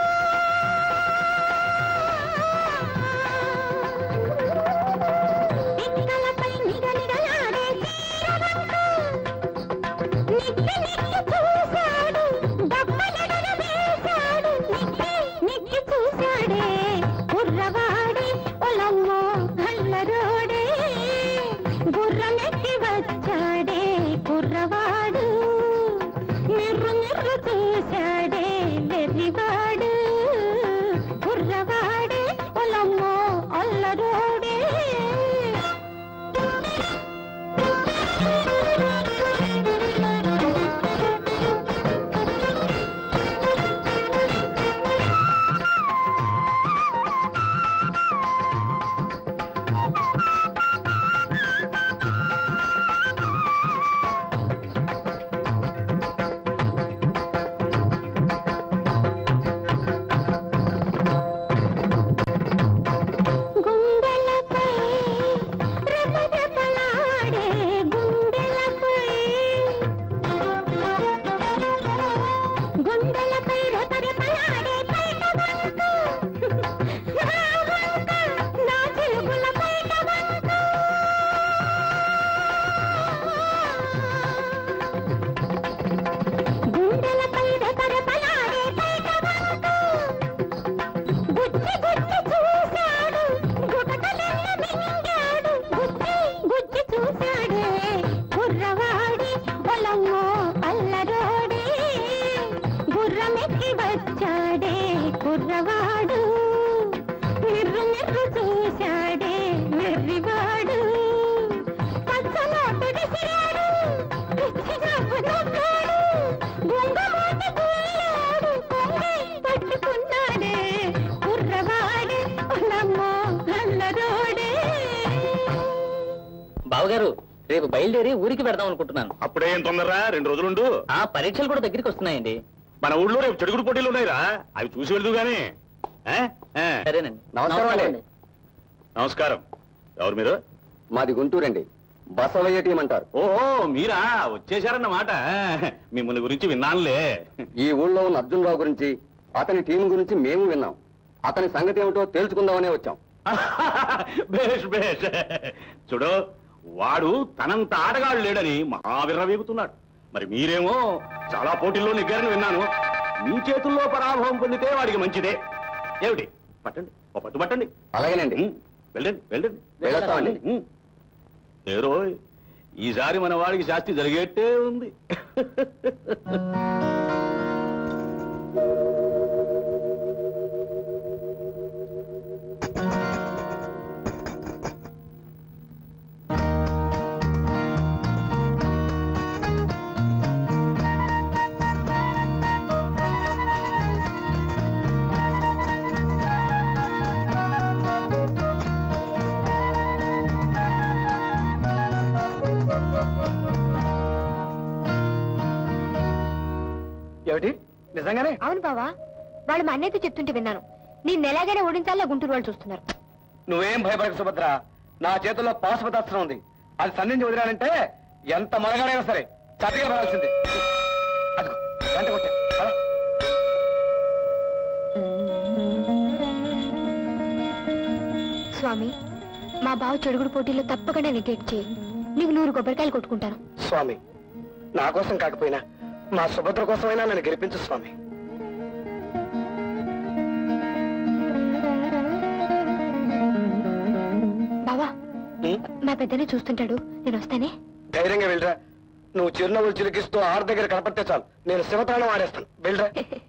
పిక్కలపై నిగ నిగలాడే చీరవంక నిక్కి నిక్కి చూశాడు డబ్బలెడల వేశాడు నిక్కి నిక్కి చూశాడే కుర్రవాడే పొలమ్మో కళ్ళరోడే గుర్రమెక్కి వచ్చాడే కుర్రవాడు మిర్రు మిర్రు చూశాడే వెర్రివాడు కుర్రవాడే పొలమ్మో అల్లరోడే గుండెలపై రెపరెపలాడే గుండెలపై గుండెలపై రెపరెపలాడే పైట వంక నా వంక నా చిలుకుల పైట వంక గుండెలపై రెపరెపలాడే పైట వంక గుచ్చి గుచ్చి చూశాడు గుటకలెల్ల మింగాడు గుచ్చి గుచ్చి చూశాడే కుర్రవాడి పొలమ్మో అల్లరోడే గుర్రమెక్కి వచ్చాడే కుర్రవాడు మిర్రు మిర్రు చూశాడే వెర్రివాడు పచ్చనోటు విసిరాడు పిచ్చి నవ్వు నవ్వాడు గుంగమూతి బావగారు రేపు బయలుదేరి ఊరికి పెడదాం అనుకుంటున్నాను అప్పుడే ఏం తొందరరా రెండు రోజులుండు ఆ పరీక్షలు కూడా దగ్గరికి వస్తున్నాయండి మన ఊళ్ళో రేపు చెడుగుడు పోటీలు ఉన్నాయిరా అవి చూసి వెళ్దు గాని ఆ? ఆ. సరేనండి నమస్కారం అండి. నమస్కారం ఎవరు మీరు మాది గుంటూరండి బసవయ్య టీం అంటారు ఓహో మీరా వచ్చేశారన్నమాట మిమ్మల్ని గురించి విన్నానులే ఈ ఊళ్ళో ఉన్న అర్జున్ రావు గురించి అతని టీం గురించి మేము విన్నాం అతని సంగతి ఏమిటో తేల్చుకుందామనే వచ్చాం బేష్ బేష్ చూడు వాడు తనంత ఆటగాడు లేడని మహావిర్రవీగుతున్నాడు మరి మీరేమో చాలా పోటీల్లో నెగ్గారని విన్నాను మీ చేతుల్లో పరాభవం పొందితే వాడికి మంచిదే ఏమిటి పట్టండి ఓ పట్టు పట్టండి అలాగేనండి ఉమ్, వెళ్ళండి వెళ్ళండి వెళ్ళొస్తామండి. ఉమ్. ఏరో ఈసారి మన వాడికి శాస్తి జరిగేట్టే ఉంది ఏమిటి నిజంగానే అవును బావా వాళ్ళు మా అన్నయ్యతో చెప్తుంటే విన్నాను నేను ఎలాగైనా ఓడించాలా గుంటూరు వాళ్ళు చూస్తున్నారు నువ్వేం భయపడకు సుభద్ర నా చేతుల్లో పాశుపతాస్త్రం ఉంది అది సంధించి వదిలానంటే ఎంత మరగాడైనా సరే చతిగా పడాల్సిందే అదిగో గంట కొట్టే పద. స్వామి మా బావ చెడుగుడు పోటీలో తప్పకుండా నెగ్గేట్ చేయి నీకు నూరు కొబ్బరికాయలు కొట్టుకుంటాను స్వామి నా కోసం కాకపోయినా మా సుభద్ర కోసమైనా నన్ను గెలిపించు స్వామి బావా మా పెద్దనే చూస్తుంటాడు నేను వస్తానే ధైర్యంగా వెళ్ళరా నువ్వు చిరునవ్వులు చిలికిస్తూ ఆరు దగ్గర కనపడితే చాలు నేను శివతాళం ఆడేస్తాను వెళ్ళరా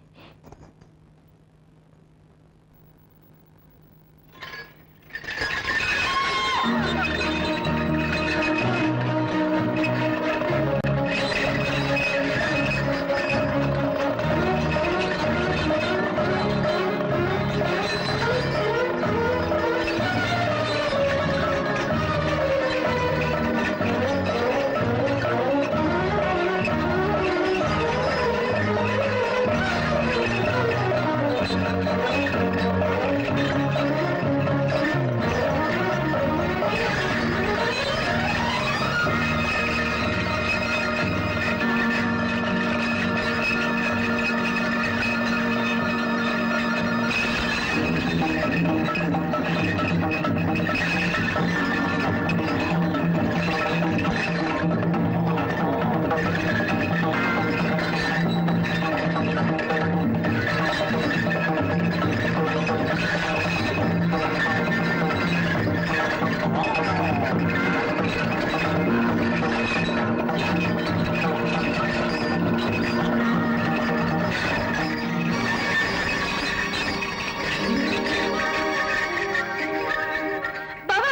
బావా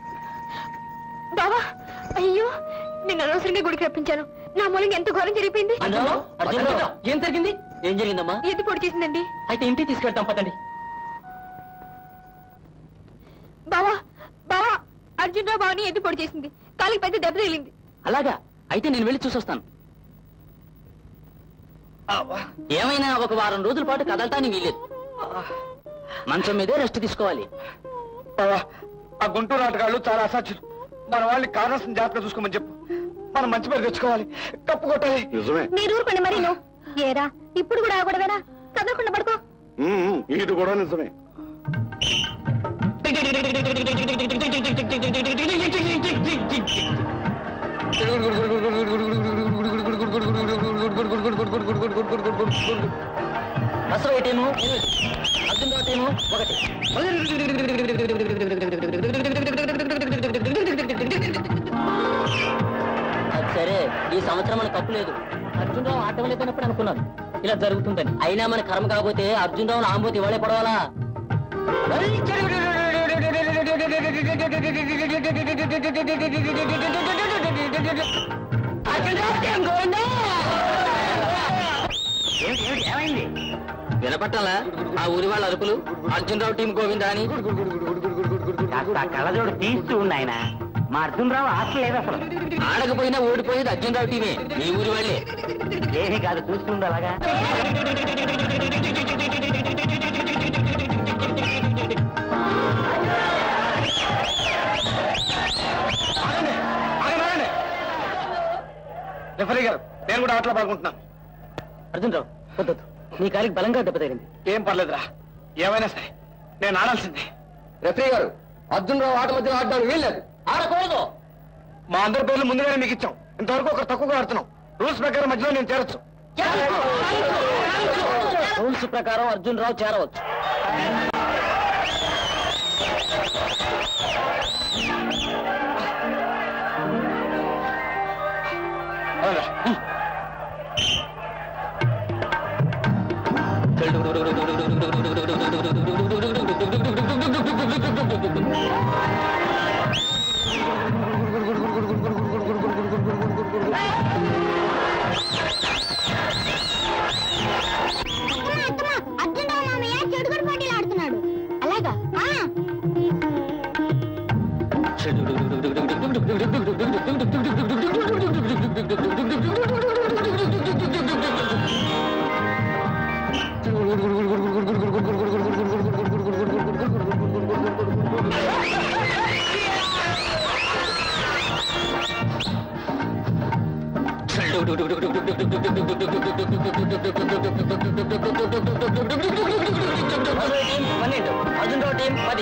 బావా అయ్యో నేను అనవసరంగా గుడికి రప్పించాను నా మూలంగా ఎంత ఘోరం జరిగిపోయింది ఏం జరిగింది ఏం జరిగిందమ్మా ఎది పొడి చేసిందండి అయితే ఇంటికి తీసుకెళ్తాం పదండి బావా బావా అర్జున్ రావు బావని ఎది పొడి చేసింది కాలికి పెద్ద దెబ్బ తగిలింది అలాగా అయితే నేను వెళ్ళి చూసొస్తాను ఏమైనా ఒక వారం రోజుల పాటు కదలటానికి వీలేదు మంచం మీదే రెస్ట్ తీసుకోవాలి బావా, ఆ గుంటూరు ఆటగాళ్ళు చాలా అసాధ్యులు మన వాళ్ళని కారణం జాగ్రత్తగా చూసుకోమని చెప్పు మనం మంచి పేరు తెచ్చుకోవాలి కప్పు కొట్టాలి నిజమే మీరు ఊరుకోండి మరి నువ్వు ఏరా ఇప్పుడు కూడా ఆగడవేనా కదలకుండా పడుకో ఉమ్, ఉమ్, ఇది కూడా నిజమే బసవయ్య టీము అర్జున్ రావు టీము ఒకటి అది సరే ఈ సంవత్సరం మన తప్పు లేదు అర్జున్ రావు ఆట వెళ్ళిపోయినప్పుడు అనుకున్నాను ఇలా జరుగుతుందని అయినా మన కర్మ కాకపోతే అర్జున్ రావు ఆంబోతి ఇవాళే పడవాలా అర్జున్ రావు టీం గోవిందా! ఏమిటి ఏమిటి ఏమైంది వినపట్టాలా ఆ ఊరి వాళ్ళ అరుపులు అర్జున్ రావు టీం గోవిందా అని కాస్త కళ్ళజోడు తీస్తూ ఉండు ఆయన మా అర్జున్ రావు హాస్టల్ లేదు అసలు ఆడకపోయినా ఓడిపోయేది అర్జునరావు టీమే మీ ఊరి వాళ్ళే ఏమీ కాదు చూస్తుండే అలాగా ఆగండి, ఆగండి. రెఫరీ గారు నేను కూడా ఆటలో పాల్గొంటున్నాను అర్జునరావు వద్దొద్దు నీ కాలికి బలంగా దెబ్బ తగిలింది ఏం పర్లేదురా ఏమైనా సరే నేను ఆడాల్సిందే రెఫరీ గారు అర్జున్ రావు ఆట మధ్యలో ఆడడానికి వీల్లేదు ఆడకూడదు మా అందరి పేర్లు ముందుగానే మీకు ఇచ్చాం ఇంతవరకు ఒకరు తక్కువగా ఆడుతున్నాం రూల్స్ ప్రకారం మధ్యలో నేను చేరొచ్చు రూల్స్ ప్రకారం అర్జున్ రావు చేరవచ్చు అవునా? అర్జున్ మామయ్య చెడుగుడు పోటీలు ఆడుతున్నాడు అలాగా అర్జున్ రావు టీం పది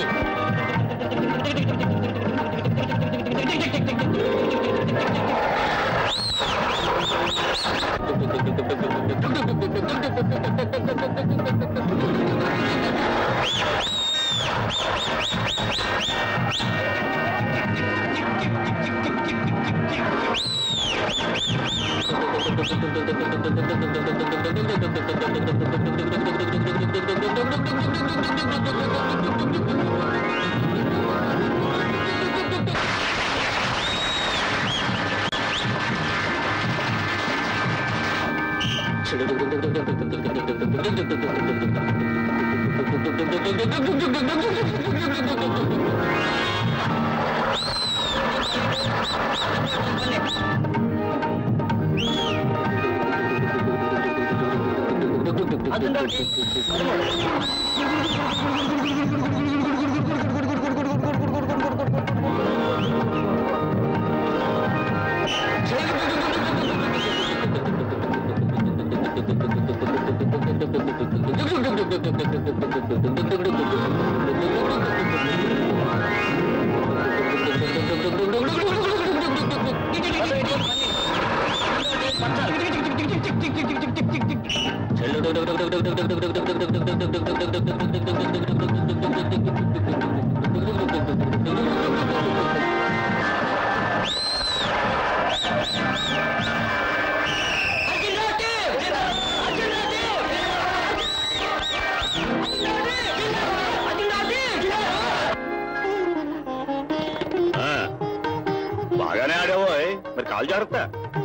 ఆ, బాగానే ఆడావో మరి కాలు జాగ్రత్త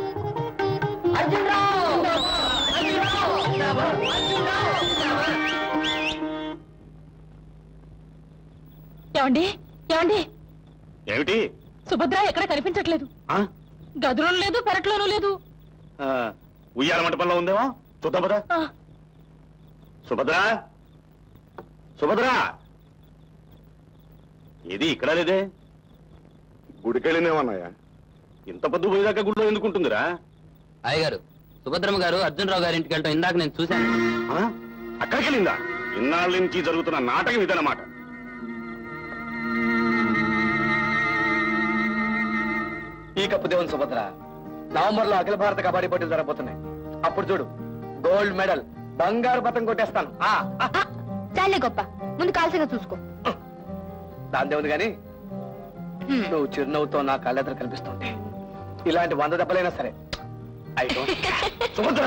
ఏమండి ఏమండి ఏమిటి సుభద్ర ఎక్కడ కనిపించట్లేదు ఆ? గదిలోనూ లేదు పెరట్లోనూ లేదు ఆ, ఉయ్యాల మంటపంలో ఉందేమో చూద్దాం పదా ఆ, సుభద్ర సుభద్ర ఇది ఇక్కడ లేదే గుడికెళ్ళినేమన్నాయా ఇంత పొద్దు పోయేదాకా గుడిలో ఎందుకుంటుందిరా అయ్యగారు సుభద్రమ్మ గారు అర్జున్ రావు గారి ఇంటికి వెళ్ళటం ఇందాక నేను చూశాను ఆ? అక్కడికి వెళ్ళిందా ఇన్నాళ్ళ నుంచి జరుగుతున్న నాటకం ఇదన్నమాట ఈ కప్పు దేవుని సుభద్ర నవంబర్ లో అఖిల భారత కబడ్డీ పోటీలు జరగబోతున్నాయి అప్పుడు చూడు గోల్డ్ మెడల్ బంగారు పతం కొట్టేస్తాను ఆ, ఆ, చాలే గొప్ప ముందు కాల్సిన చూసుకో దాని దేవుని గాని నువ్వు చిరునవ్వుతో నా కళ్ళెద్దరు కనిపిస్తుంటే ఇలాంటి వంద దెబ్బలైనా సరే ఐ డోంట్ సుభద్ర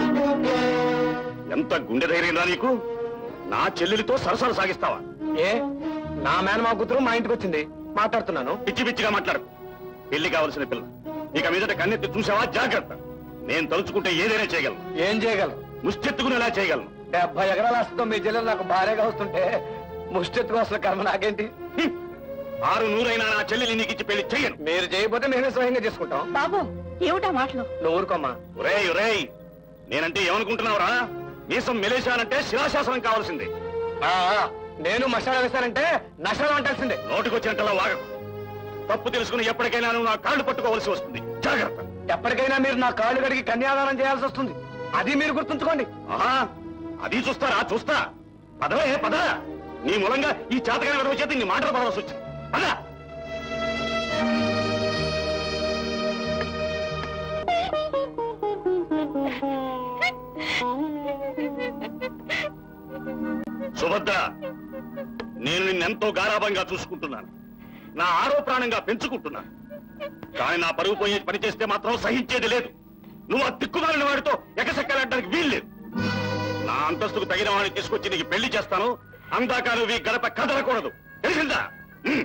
ఎంత గుండె ధైర్యం రా నీకు నా చెల్లెలితో సరసాలు సాగిస్తావా ఏ నా మేనమా కూతురు మా ఇంటికి వచ్చింది మాట్లాడుతున్నాను పిచ్చి పిచ్చిగా మాట్లాడు పెళ్లి కావలసిన పిల్ల ఇక మీదట కన్నెత్తి చూసావా జాగ్రత్త నేను తలుచుకుంటే ఏదైనా చేయగలను ఏం చేయగలరు ముష్టెత్తుకునేలా చేయగలను డెబ్బై ఎకరాల ఆస్తితో మీ జిల్లా నాకు భార్యగా వస్తుంటే ముష్టెత్తుకు వస్తున్న కర్మ నాకేంటి హ్మ్. ఆరు నూరైనా నా చెల్లెలి నీకు ఇచ్చి పెళ్లి చెయ్యను మీరు చేయకపోతే మేమే స్వయంగా చేసుకుంటాం బాబు ఏమిటా మాటలు నువ్వు ఊరుకోమ్మా ఒరేయ్ ఒరేయ్ నేనంటే ఏమనుకుంటున్నావురా మీసం మెలేశానంటే శిలాశాసనం కావాల్సిందే ఆ, ఆ, నేను మసాలా వేస్తానంటే నష్టాలు అంటాల్సిందే నోటికొచ్చినట్టలా వాగకు తప్పు తెలుసుకుని ఎప్పటికైనా నువ్వు నా కాళ్ళు పట్టుకోవాల్సి వస్తుంది జాగ్రత్త ఎప్పటికైనా మీరు నా కాళ్ళు కడిగి కన్యాదానం చేయాల్సి వస్తుంది అది మీరు గుర్తుంచుకోండి ఆహా అది చూస్తారా చూస్తా పదవే పద నీ మూలంగా ఈ చేతకాని విడవ చేతి నీ మాటలు పడవలసి వచ్చింది పద సుభద్ర నేను నిన్నెంతో గారాభంగా చూసుకుంటున్నాను నా ఆరో ప్రాణంగా పెంచుకుంటున్నాను కానీ నా పరుగు పోయే పని చేస్తే మాత్రం సహించేది లేదు నువ్వు ఆ తిక్కుమాలిన వాడితో ఎగసెక్కాలంటానికి వీల్లేదు నా అంతస్తుకు తగిన వాడిని తీసుకొచ్చి నీకు పెళ్లి చేస్తాను అందాక నువ్వు ఈ గడప కదలకూడదు తెలిసిందా ఉమ్.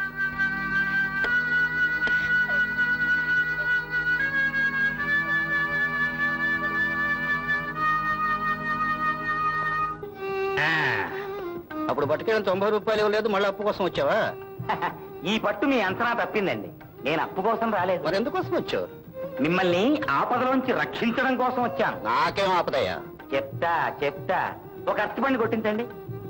అప్పుడు పట్టుకెళ్ళిన తొంభై రూపాయలు ఇవ్వలేదు మళ్ళీ అప్పు కోసం వచ్చావా ఈ పట్టు మీ అంచనా తప్పిందండి నేను అప్పు కోసం రాలేదు మరి ఎందుకోసం వచ్చావు మిమ్మల్ని ఆపదలోంచి రక్షించడం కోసం వచ్చాను నాకేం ఆపదయ్యా చెప్తా చెప్తా ఒక అరటిపండు కొట్టించండి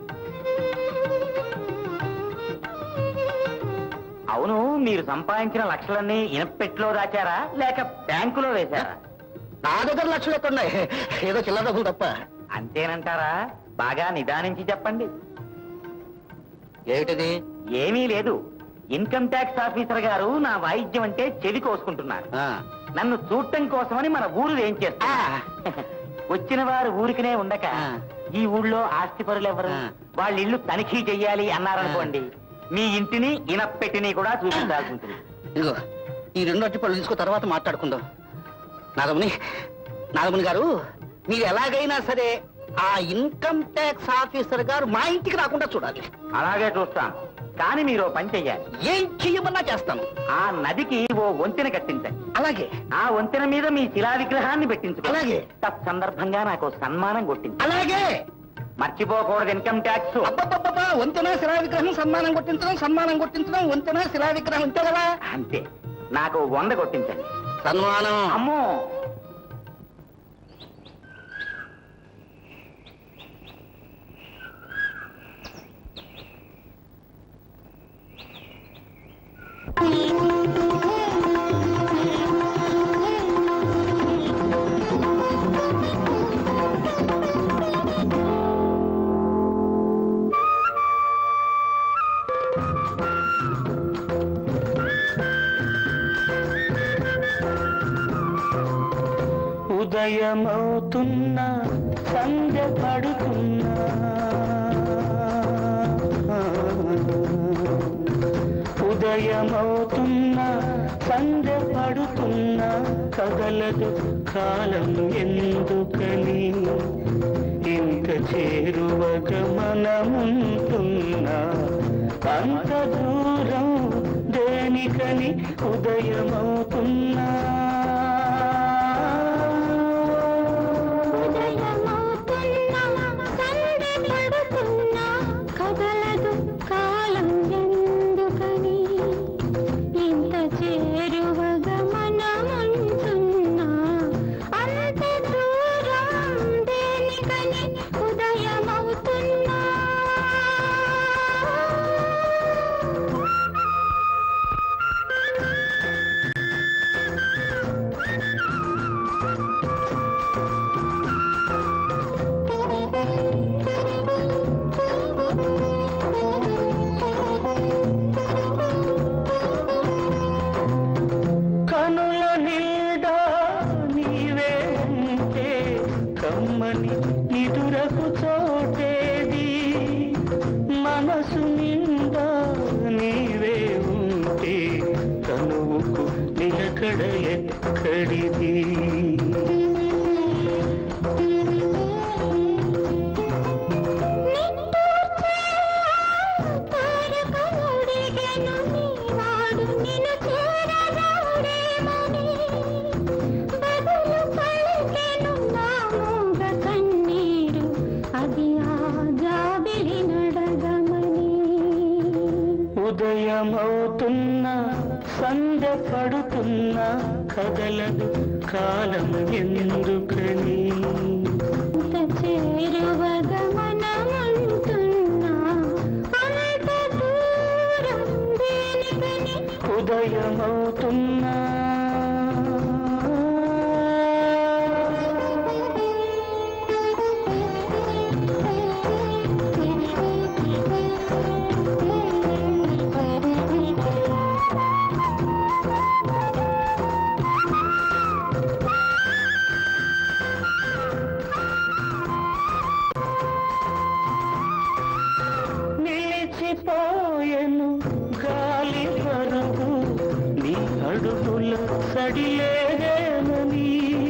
అవును మీరు సంపాదించిన లక్షలన్నీ ఇనపెట్లో దాచారా లేక బ్యాంకులో వేశారా నా దగ్గర లక్షలు ఎక్కడున్నాయి ఏదో చిల్లర డబ్బులు తప్ప అంతేనంటారా బాగా నిదానించి చెప్పండి ఏమిటిది ఏమీ లేదు ఇన్కమ్ ట్యాక్స్ ఆఫీసర్ గారు నా వాయిద్యం అంటే చెవి కోసుకుంటున్నారు ఆ, నన్ను చూడటం కోసమని మన ఊరు ఏం చేస్తా వచ్చిన వారు ఊరికనే ఉండక ఆ. ఈ ఊళ్ళో ఆస్తి పరులు ఎవరు ఆ. వాళ్ళ ఇల్లు తనిఖీ చెయ్యాలి అన్నారనుకోండి మీ ఇంటిని ఇనప్పెట్టిని కూడా చూపించాల్సి ఉంటుంది ఇదిగో ఈ రెండు అట్టి పళ్ళు తీసుకో తర్వాత మాట్లాడుకుందాం నాగమణి నాగమణి గారు మీరు ఎలాగైనా సరే ఆ ఇన్కమ్ ట్యాక్స్ ఆఫీసర్ గారు మా ఇంటికి రాకుండా చూడాలి అలాగే చూస్తాను కానీ మీరు ఓ పని చెయ్యాలి ఏం చెయ్యమన్నా చేస్తాను ఆ నదికి ఓ వంతెన కట్టించండి అలాగే ఆ వంతెన మీద మీ శిలా విగ్రహాన్ని పెట్టించుకో అలాగే. తత్సందర్భంగా నాకు సన్మానం కొట్టింది అలాగే మర్చిపోకూడదు ఇన్కమ్ ట్యాక్స్ అబ్బబ్బబ్బబ్బా, వంతెన శిలా విగ్రహం సన్మానం కొట్టించడం సన్మానం కొట్టించడం వంతెన శిలా విగ్రహం అంతే కదా అంతే నాకు వంద కొట్టించండి సన్మానం అమ్మో ఉదయమవుతున్న సంధ్య పడుతున్నా ఉదయమవుతున్న సంధ్య పడుతున్నా కదలదు కాలం ఎందుకని ఇంత చేరువగ మనముంటున్నా అంత దూరం దేనికని ఉదయమవుతున్నా కదలదు కాలం ఎందుకని ఇంత చేరువగా మనముంటున్నా అంత దూరం దేనికని ఉదయమవుతున్నా కనుల నిండా నీవే ఉంటే కమ్మని నిదురకు చోటేది మనసు నిండా నీవే ఉంటే కనువుకు నిలకడ ఎక్కడిది అది పడుతున్నా కదలదు కాలం ఎందుకని ఉదయమవుతున్నా నిలిచిపోయెను గాలి పరుగు నీ అడుగుల సడిలేదేమని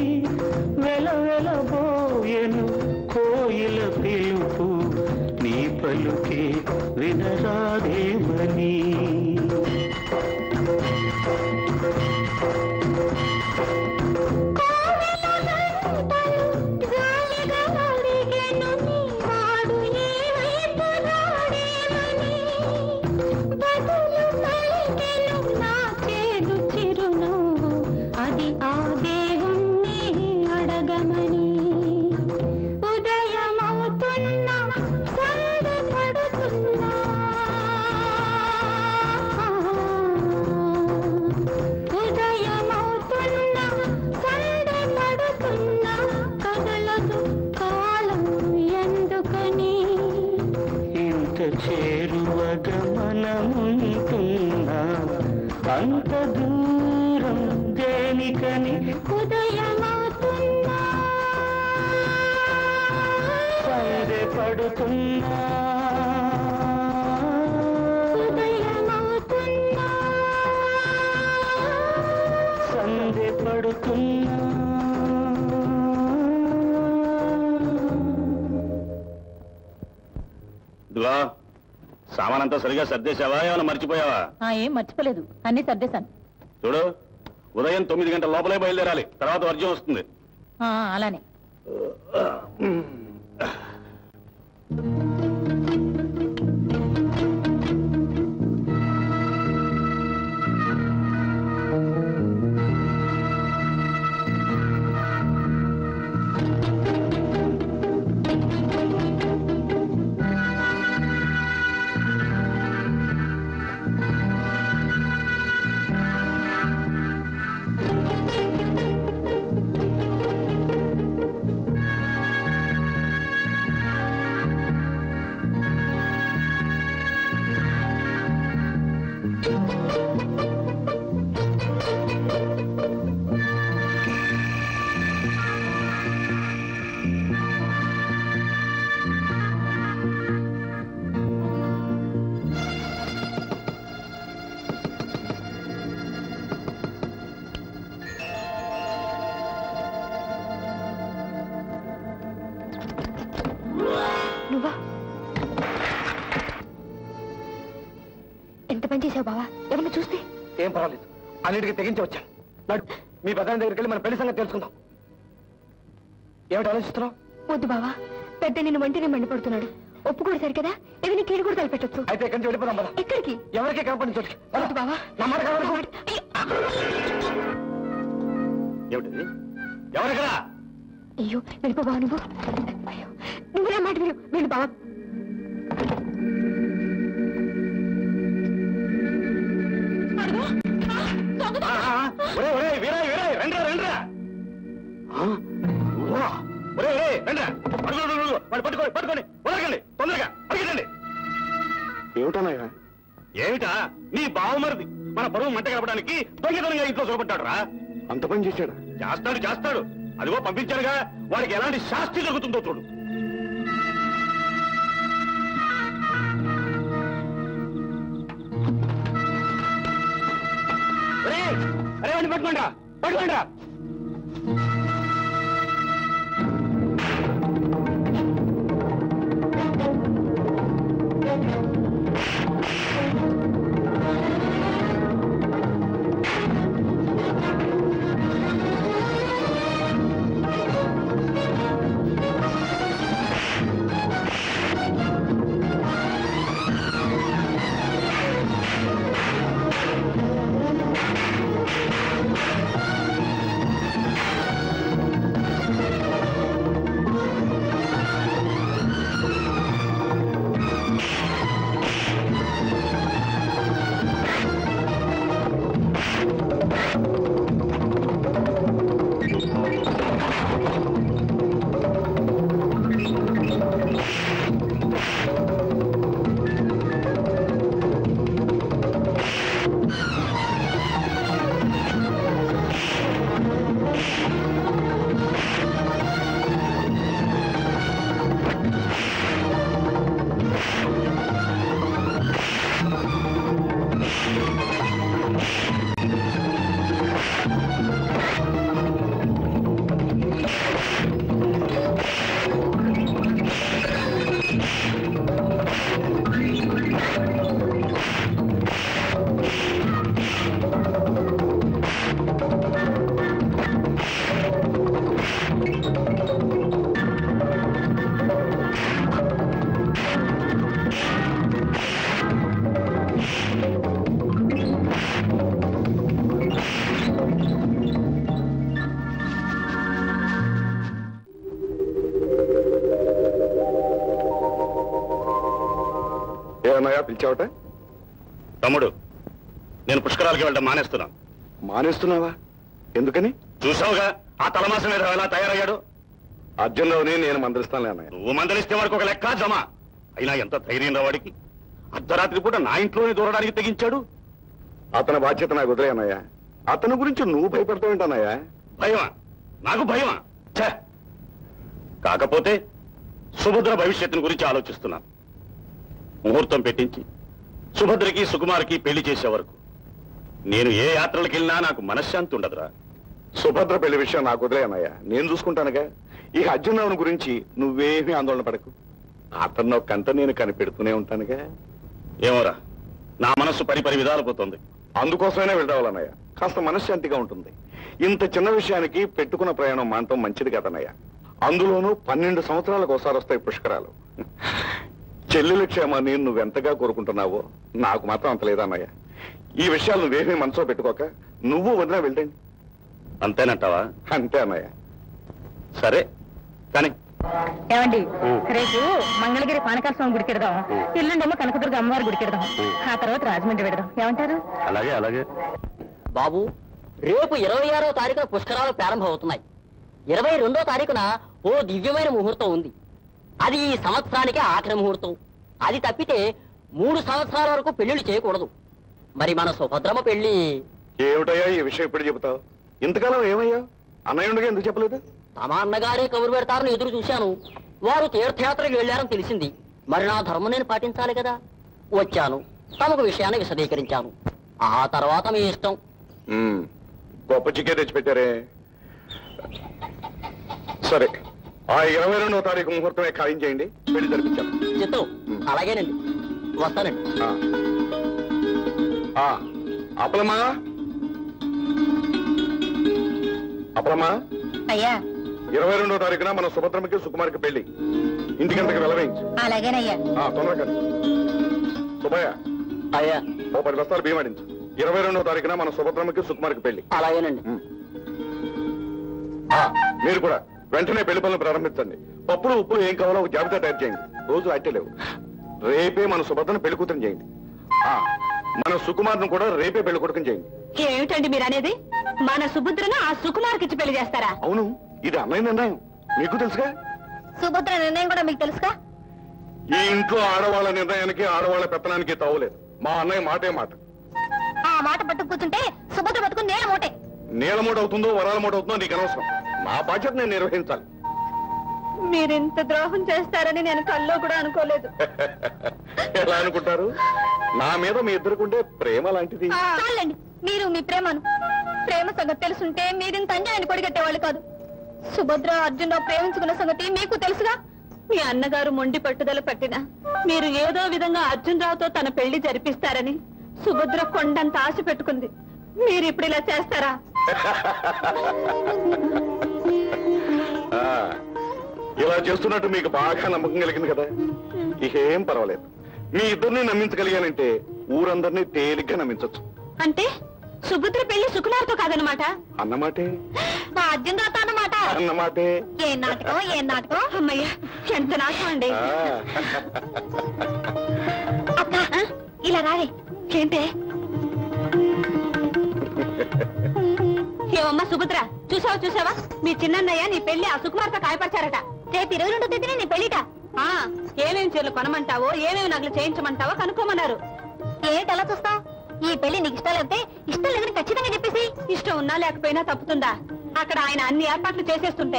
వెలవెలబోయెను కోయిల పిలుపు నీ పలుకే వినరాదేమని అది ఆ దేవుణ్ణి అడగమని ఉదయమవుతున్నా సందపడుతున్నా ఉదయమవుతున్నా సందపడుతున్నా కదలదు కాలం ఎందుకని ఇంత చేరువగా మనముంటున్నా అంత దూరం దేనికని ఉదయమవుతున్నా సందే పడుతున్నా ఉదయమవుతున్నా సందే పడుతున్నా ఇదిగో సామానంతా సరిగా సర్దేశావా ఏమైనా మర్చిపోయావా ఆ ఏం మర్చిపోలేదు అన్ని సర్దేశాను చూడు ఉదయం తొమ్మిది గంటల లోపలే బయలుదేరాలి తర్వాత వర్జం వస్తుంది ఆ, అలానే నువ్వా ఎంత పని చేసావు బావా ఎవరిని చూస్తే ఏం పర్వాలేదు అన్నిటికీ తెగించి వచ్చాను నడు మీ పెద్ద దగ్గరికి వెళ్ళి మన పెళ్లి సంగతి తెలుసుకుందాం ఏమిటి ఆలోచిస్తున్నావు వద్దు బావా పెద్ద నిన్ను వంటినే మండిపడుతున్నాడు ఒప్పుకోడు సరి కదా ఏదైనా కీడు కూడా తలపెట్టొచ్చు అయితే ఎక్కడి నుంచి వెళ్ళిపోదాం పద ఎక్కడికి ఎవరికి కనపడి చోటికి వద్దు బావా నా మాట కాదనుకో. ఏమిటి ఎవరికరా అయ్యో వెళ్ళిపో బావ నువ్వు అయ్యో నువ్వు నా మాట విను వెళ్ళు బావా ఒరే ఒరే వీరా వీరా రండ్రా రండ్రా ఒరే ఒరే రండ్రా అడుగు అడుగు, అడుగు. వాడు పట్టుకోండి పట్టుకోండి వదలకండి తొందరగా పరిగెత్తండి ఏమిటన్నయ్యా ఏమిటా నీ బావమరిది మన పరువు మంట కలపడానికి దొంగతనంగా ఇంట్లో చూపట్టాడు రా అంత పని చేశాడా చేస్తాడు చేస్తాడు అదిగో పంపించాడుగా వాడికి ఎలాంటి శాస్తి జరుగుతుందో చూడు ఒరేయ్, అరే వాడిని పట్టుకోండి పట్టుకోండి ఆ ఏమన్నాయా పిలిచావట తమ్ముడు నేను పుష్కరాలకి వెళ్ళడం మానేస్తున్నాను మానేస్తున్నావా ఎందుకని చూసావుగా ఆ తలమాసం మీద ఎలా తయారయ్యాడు అర్జున్రావుని నేను మందలిస్తానులే అన్నయ్య నువ్వు మందలిస్తే వాడికి ఒక లెక్క జమ అయినా ఎంత ధైర్యం రా వాడికి అర్ధరాత్రి పూట నా ఇంట్లోనే దూరడానికి తెగించాడు అతని బాధ్యత నాకు వదిలే అన్నయ్య అతని గురించి నువ్వు భయపడతావేంటన్నయ్య భయమా నాకు భయమా ఛే! కాకపోతే సుభద్ర భవిష్యత్తుని గురించి ఆలోచిస్తున్నాను ముహూర్తం పెట్టించి సుభద్రకి సుకుమార్కి పెళ్లి చేసే వరకు నేను ఏ యాత్రలకు వెళ్ళినా నాకు మనశ్శాంతి ఉండదురా సుభద్ర పెళ్లి విషయం నాకు వదిలే అన్నయ్య నేను చూసుకుంటానుగా ఇక అర్జున్రావుని గురించి నువ్వేమీ ఆందోళన పడకు అతన్ని ఒక్కంత నేను కనిపెడుతూనే ఉంటానుగా ఏమోరా నా మనస్సు పరిపరి విధాలు పోతుంది అందుకోసమైనా వెళ్ళాలన్నయ్య కాస్త మనశ్శాంతిగా ఉంటుంది ఇంత చిన్న విషయానికి పెట్టుకున్న ప్రయాణం మానటం మంచిది కదన్నయ్య అందులోనూ పన్నెండు సంవత్సరాలకు ఒకసారి వస్తాయి పుష్కరాలు చెల్లెల క్షేమాన్ని నువ్వెంతగా కోరుకుంటున్నావో నాకు మాత్రం అంత లేదన్నయ్య ఈ విషయాలు నువ్వేమీ మనసులో పెట్టుకోక నువ్వు వదినా వెళ్ళండి అంతేనంటావా అంతే అన్నయ్య సరే కానీ ఏమండి రేపు మంగళగిరి పానకాల స్వామి గుడికి వెడదాం ఎల్లుండేమో కనకదుర్గ అమ్మవారి గుడికి వెడదాం ఆ తర్వాత రాజమండ్రి వెడదాం ఏమంటారు అలాగే అలాగే బాబు రేపు ఇరవై ఆరో తారీఖున పుష్కరాలు ప్రారంభమవుతున్నాయి ఇరవై రెండో తారీఖున ఓ దివ్యమైన ముహూర్తం ఉంది అది ఈ సంవత్సరానికి ఆఖరి ముహూర్తం అది తప్పితే మూడు సంవత్సరాల వరకు పెళ్లిళ్ళు చేయకూడదు మరి మన సుభద్రమ పెళ్లి ఏమిటయ్యా ఈ విషయం ఇప్పుడు చెబుతావు ఇంతకాలం ఏమయ్యా అన్నయ్య ఉండగా ఎందుకు చెప్పలేదు తమ అన్నగారే కబురు పెడతారని ఎదురు చూశాను వారు తీర్థయాత్రకు వెళ్ళారని తెలిసింది మరి నా ధర్మం నేను పాటించాలి కదా వచ్చాను తమకు విషయాన్ని విశదీకరించాను ఆ తర్వాత మీ ఇష్టం ఉమ్, గొప్ప చిక్కే తెచ్చిపెట్టారే సరే ఆ ఇరవై రెండవ తారీఖు ముహూర్తమే ఖాయం చేయండి పెళ్లి జరిపించాను చిత్తం అలాగేనండి వస్తానండి ఆ. ఆ, అప్పలమ్మా అప్పలమ్మా అయ్యా ఇరవై రెండో తారీఖున మన సుభద్రమ్మకి సుకుమార్కి పెళ్లి ఇంటికంతకి వెలవేయించు అలాగేనయ్యా ఆ, తొందరగా సుబ్బయ్య అయ్యా ఓ పది బస్తాలు భీమాడించు ఇరవై రెండో తారీఖున మన సుభద్రమ్మకి సుకుమార్కి పెళ్లి అలాగేనండి ఉమ్. ఆ, మీరు కూడా వెంటనే పెళ్లి పనులు ప్రారంభించండి పప్పులు ఉప్పులు ఏం కావాలో ఒక జాబితా తయారు చేయండి రోజులు అట్టలేవు రేపే మన సుభద్రను పెళ్లి కూతురు చేయండి ఆ, మన సుకుమార్ను కూడా రేపే పెళ్లి కొడుకుని చేయండి ఏమిటండి మీరు అనేది మన సుభద్రను ఆ సుకుమార్కిచ్చి పెళ్లి చేస్తారా అవును ఇది అన్నయ్య నిర్ణయం మీకు తెలుసుగా సుభద్ర నిర్ణయం కూడా మీకు తెలుసుగా ఈ ఇంట్లో ఆడవాళ్ళ నిర్ణయానికి ఆడవాళ్ళ పెత్తనానికి తావులేదు మా అన్నయ్య మాటే మాట ఆ మాట పట్టు కూర్చుంటే సుభద్ర బతుకు నేల మోటే నీలమూట అవుతుందో వరాల మూట అవుతుందో నీకు అనవసరం నా బాధ్యత నేను నిర్వహించాలి మీరింత ద్రోహం చేస్తారని నేను కల్లో కూడా అనుకోలేదు ఎలా అనుకుంటారు నా మీద మీ ఇద్దరుకుంటే ప్రేమ లాంటిది చాలండి మీరు మీ ప్రేమను ప్రేమ సంగతి తెలుసుంటే మీరింత అన్యాయాన్ని కొడిగట్టేవాళ్ళు కాదు సుభద్ర అర్జున్ ప్రేమించుకున్న సంగతి మీకు తెలుసుగా మీ అన్నగారు మొండి పట్టుదల పట్టిన మీరు ఏదో విధంగా అర్జున్ రావుతో తన పెళ్లి జరిపిస్తారని సుభద్ర కొండంత ఆశ పెట్టుకుంది మీరు ఇప్పుడు ఇలా చేస్తారా ఆ, ఇలా చేస్తున్నట్టు మీకు బాగా నమ్మకం కలిగింది కదా ఇక ఏం పర్వాలేదు మీ ఇద్దరిని నమ్మించగలిగానంటే ఊరందరినీ తేలిగ్గా నమ్మించవచ్చు అంటే సుభద్ర పెళ్లి సుకుమార్తో కాదనమాట అన్నమాటే మా అర్జున్ రాత అన్నమాట అన్నమాటే ఏ నాటకం ఏ నాటకం అమ్మయ్య ఎంత నాశం అండి ఆ, అక్క ఇలా రావే ఏంటే ఏమమ్మా సుభద్ర చూసావా చూసావా మీ చిన్నన్నయ్య నీ పెళ్లి ఆ సుకుమార్తో కాయపరిచారట రేపు ఇరవై రెండో తేదీనే నీ పెళ్లిట ఆ ఏమేం చీరలు కొనమంటావో ఏమేమి నగలు చేయించమంటావో కనుక్కోమన్నారు ఏంటి అలా చూస్తావు ఈ పెళ్లి నీకు ఇష్టం లేకపోతే ఇష్టం లేదని ఖచ్చితంగా చెప్పేసి ఇష్టం ఉన్నా లేకపోయినా తప్పుతుందా అక్కడ ఆయన అన్ని ఏర్పాట్లు చేసేస్తుంటే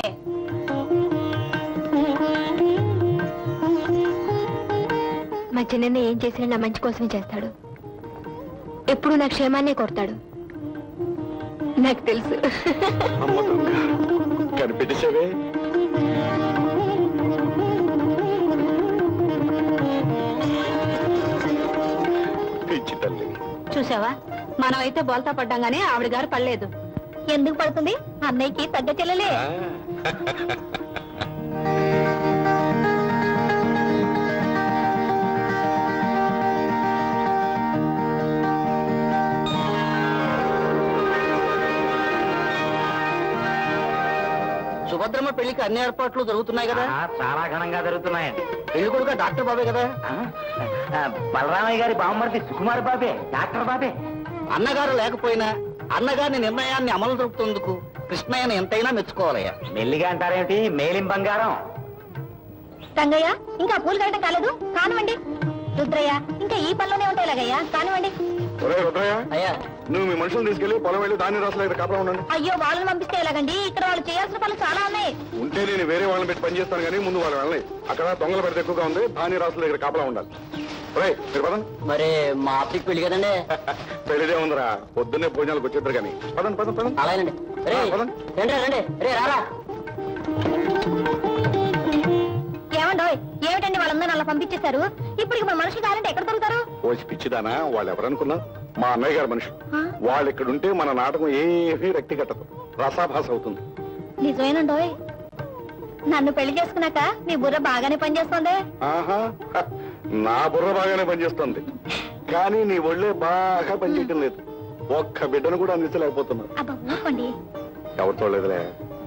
మా చిన్న ఏం చేసినా నా మంచి కోసమే చేస్తాడు ఎప్పుడు నా క్షేమాన్నే కోరతాడు నాకు తెలుసు అమ్మ దొంగ కనిపెట్టేశావే పిచ్చి తల్లి చూసావా మనమైతే బోల్తా పడ్డాం గానీ ఆవిడ గారు పడలేదు ఎందుకు పడుతుంది అన్నయ్యకి తగ్గ చెల్లెలే ఆ. శుభ సుభద్రమ్మ పెళ్లికి అన్ని ఏర్పాట్లు జరుగుతున్నాయి కదా ఆ, చాలా ఘనంగా జరుగుతున్నాయండి పెళ్లి కొడుక డాక్టర్ బాబే కదా ఆ, ఆ, బలరామయ్య గారి బామ్మర్ది సుకుమార్ బాబే డాక్టర్ బాబే అన్నగారు లేకపోయినా అన్నగారి నిర్ణయాన్ని అమలు జరుపుతుందుకు కృష్ణయ్యను ఎంతైనా మెచ్చుకోవాలయ్యా మెల్లిగా అంటారేమిటి మేలిం బంగారం రంగయ్య ఇంకా పూలు కట్టడం కాలేదు కానివ్వండి రుద్రయ్య ఇంకా ఈ పనిలోనే ఉంటాయి లాగయ్యా కానివ్వండి ఒరే రుద్రయ్య అయ్యా నువ్వు మీ మనుషులను తీసుకెళ్లి పొలం వెళ్ళి ధాన్యం రాసుల దగ్గర కాపలా ఉండండి అయ్యో వాళ్ళని పంపిస్తే ఎలాగండి ఇక్కడ వాళ్ళు చేయాల్సిన పనులు చాలా ఉన్నాయి ఉంటే నేను వేరే వాళ్ళని పెట్టి పని చేస్తాను కానీ ముందు వాళ్ళు వెళ్ళని అక్కడ దొంగల పెడితే ఎక్కువగా ఉంది ధాన్య రాసుల దగ్గర కాపలా ఉండాలి ఒరే మీరు పదండి మరి మా ఆఫీస్కి పెళ్లి కదండి పెళ్లిదే ఉందిరా పొద్దున్నే భోజనాలకు వచ్చేద్దరు కానీ పదండి పదండి పదండి అలాగేనండి రే ఆ, పదండి. రండి రండి రే రారా ఏమండోయ్ ఏమిటండి వాళ్ళందరూ అలా పంపించేశారు ఇప్పుడు మన మనుషులు కావాలంటే ఎక్కడ దొరుకుతారు ఓసి పిచ్చిదానా వాళ్ళు ఎవరనుకున్నా మా అన్నయ్య గారి మనుషులు ఆ? వాళ్ళు ఇక్కడ ఉంటే మన నాటకం ఏమీ రక్తి కట్టదు రసాభాస అవుతుంది నిజమేనండోయ్ నన్ను పెళ్లి చేసుకున్నాక నీ బుర్ర బాగానే పనిచేస్తుంది ఆహా హ, నా బుర్ర బాగానే పనిచేస్తుంది కానీ నీ ఒళ్ళే బాగా పనిచేయటం లేదు ఒక్క బిడ్డను కూడా అందించలేకపోతున్నా అబ్బా ఊరుకోండి ఎవరు చూడలేదులే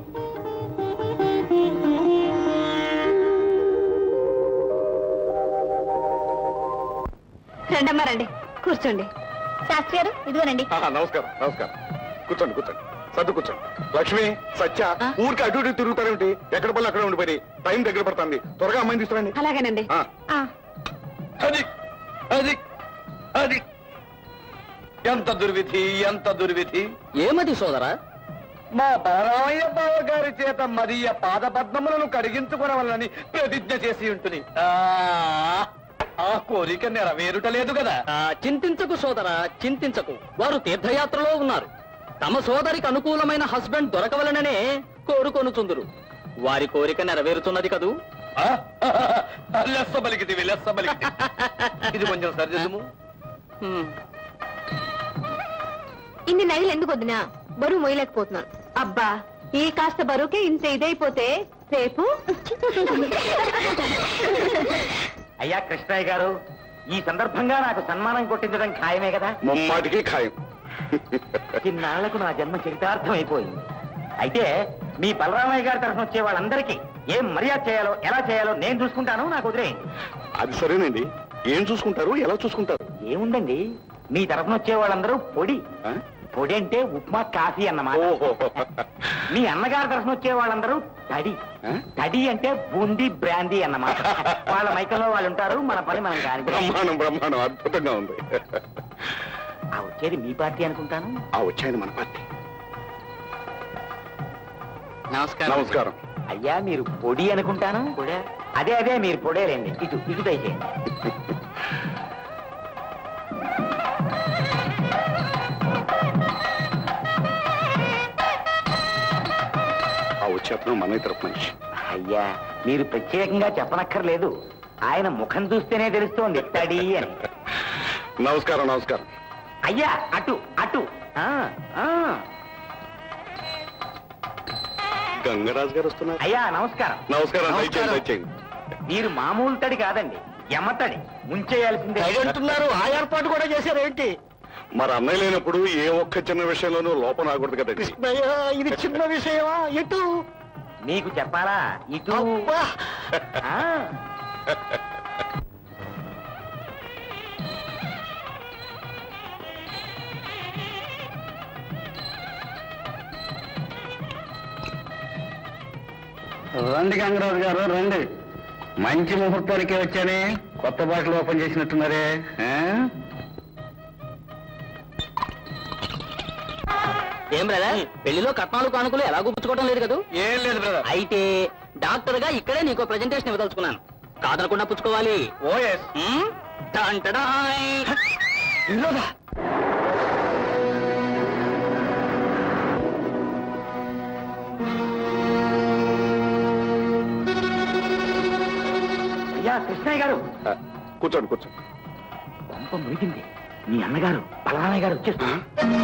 రండమ్మా రండి కూర్చోండి శాస్త్రి గారు ఇదిగోనండి ఆహా, నమస్కారం నమస్కారం కూర్చోండి కూర్చోండి సర్దు కూర్చోండి లక్ష్మి సత్య ఊరికి అటు ఇటు తిరుగుతారేమిటి ఎక్కడ పళ్ళు అక్కడ ఉండిపోయి టైం దగ్గర పడుతుంది త్వరగా అమ్మాయిని తీసుకురండి అలాగేనండి ఆ, ఆ, అది అది అది ఎంత దుర్విధి ఎంత దుర్విధి ఏమది సోదరా మా బాలరామయ్య బావ గారి చేత మరియ పాద పద్మములను కడిగించుకునవలని ప్రతిజ్ఞ చేసి ఉంటుంది ఆ, ఆ కోరిక నెరవేరుట లేదు కదా ఆ, చింతించకు సోదరా చింతించకు వారు తీర్థయాత్రలో ఉన్నారు తమ సోదరికి అనుకూలమైన హస్బెండ్ దొరకవలననే కోరుకొనుచుందురు వారి కోరిక నెరవేరుతున్నది కదూ ఆ? లెస్స బలికిది లెస్స బలికిది ఇది కొంచెం సరిదిద్దుము హ్మ్. ఇన్ని నైలు ఎందుకు వదినా బరువు మోయలేకపోతున్నాను అబ్బా ఈ కాస్త బరువుకే ఇంత ఇదైపోతే రేపు అయ్యా కృష్ణయ్య గారు ఈ సందర్భంగా నాకు సన్మానం కొట్టించడం ఖాయమే కదా ముమ్మాటికి ఖాయం ఇన్నాళ్లకు నా జన్మ చరితార్థం అయిపోయింది అయితే మీ బలరామయ్య గారి తరఫున వచ్చే వాళ్ళందరికీ ఏం మర్యాద చేయాలో ఎలా చేయాలో నేను చూసుకుంటాను నాకు వదిలేయండి అది సరేనండి ఏం చూసుకుంటారు ఎలా చూసుకుంటారు ఏముందండి మీ తరఫున వచ్చే వాళ్ళందరూ పొడి ఆ? పొడి అంటే ఉప్మా కాఫీ అన్నమాట ఓహో మీ అన్నగారి తరఫున వచ్చే వాళ్ళందరూ తడి ఆ? తడి అంటే బూందీ బ్రాందీ అన్నమాట వాళ్ళ మైకంలో వాళ్ళు ఉంటారు మన పని మనం కాని బ్రహ్మాండం బ్రహ్మాండం అద్భుతంగా ఉంది ఆ వచ్చేది మీ పార్టీ అనుకుంటాను ఆ వచ్చాయండి మన పార్టీ నమస్కారం నమస్కారం అయ్యా మీరు పొడి అనుకుంటాను అదే అదే మీరు పొడేలేండి ఇటు ఇటు దయచేయండి ఆ వచ్చేతను మన తరపు మనిషి అయ్యా మీరు ప్రత్యేకంగా చెప్పనక్కర్లేదు ఆయన ముఖం చూస్తేనే తెలుస్తోంది తడి అని నమస్కారం నమస్కారం అయ్యా అటు అటు ఆ, ఆ. గంగరాజు గారు వస్తున్నారు అయ్యా నమస్కారం నమస్కారం దయచేయండి దయచేయండి మీరు మామూలు తడి కాదండి ఎమ్మతడి ముంచేయాల్సిందే అంటున్నారు ఆ ఏర్పాటు కూడా చేశారేంటి మరి అన్నయ్య లేనప్పుడు ఏ ఒక్క చిన్న విషయంలోనూ లోపం రాకూడదు కదండి కృష్ణయ్య ఇది చిన్న విషయమా ఎటు మీకు చెప్పాలా ఇటు అబ్బా! ఆ. రండి గంగరాజు గారు రండి మంచి ముహూర్తానికే వచ్చానే కొత్త బాటలు ఓపెన్ చేసినట్టున్నారే ఆ? ఏం బ్రదర్ పెళ్లిలో కట్నాలు కానుకలు ఎలా గుప్పించుకోవడం లేదు కదా ఏం లేదు బ్రదర్ అయితే డాక్టర్ గా ఇక్కడే నీకు ప్రెజెంటేషన్ ఇవ్వదలుచుకున్నాను కాదనకుండా పుచ్చుకోవాలి ఓ ఎస్ హ్మ్? టంటడాయ్. అయ్యా కృష్ణయ్య గారు ఆ, కూర్చోండి కూర్చోండి కొంప మురిగింది మీ అన్నగారు బలరామయ్య గారు వచ్చేస్తున్నారు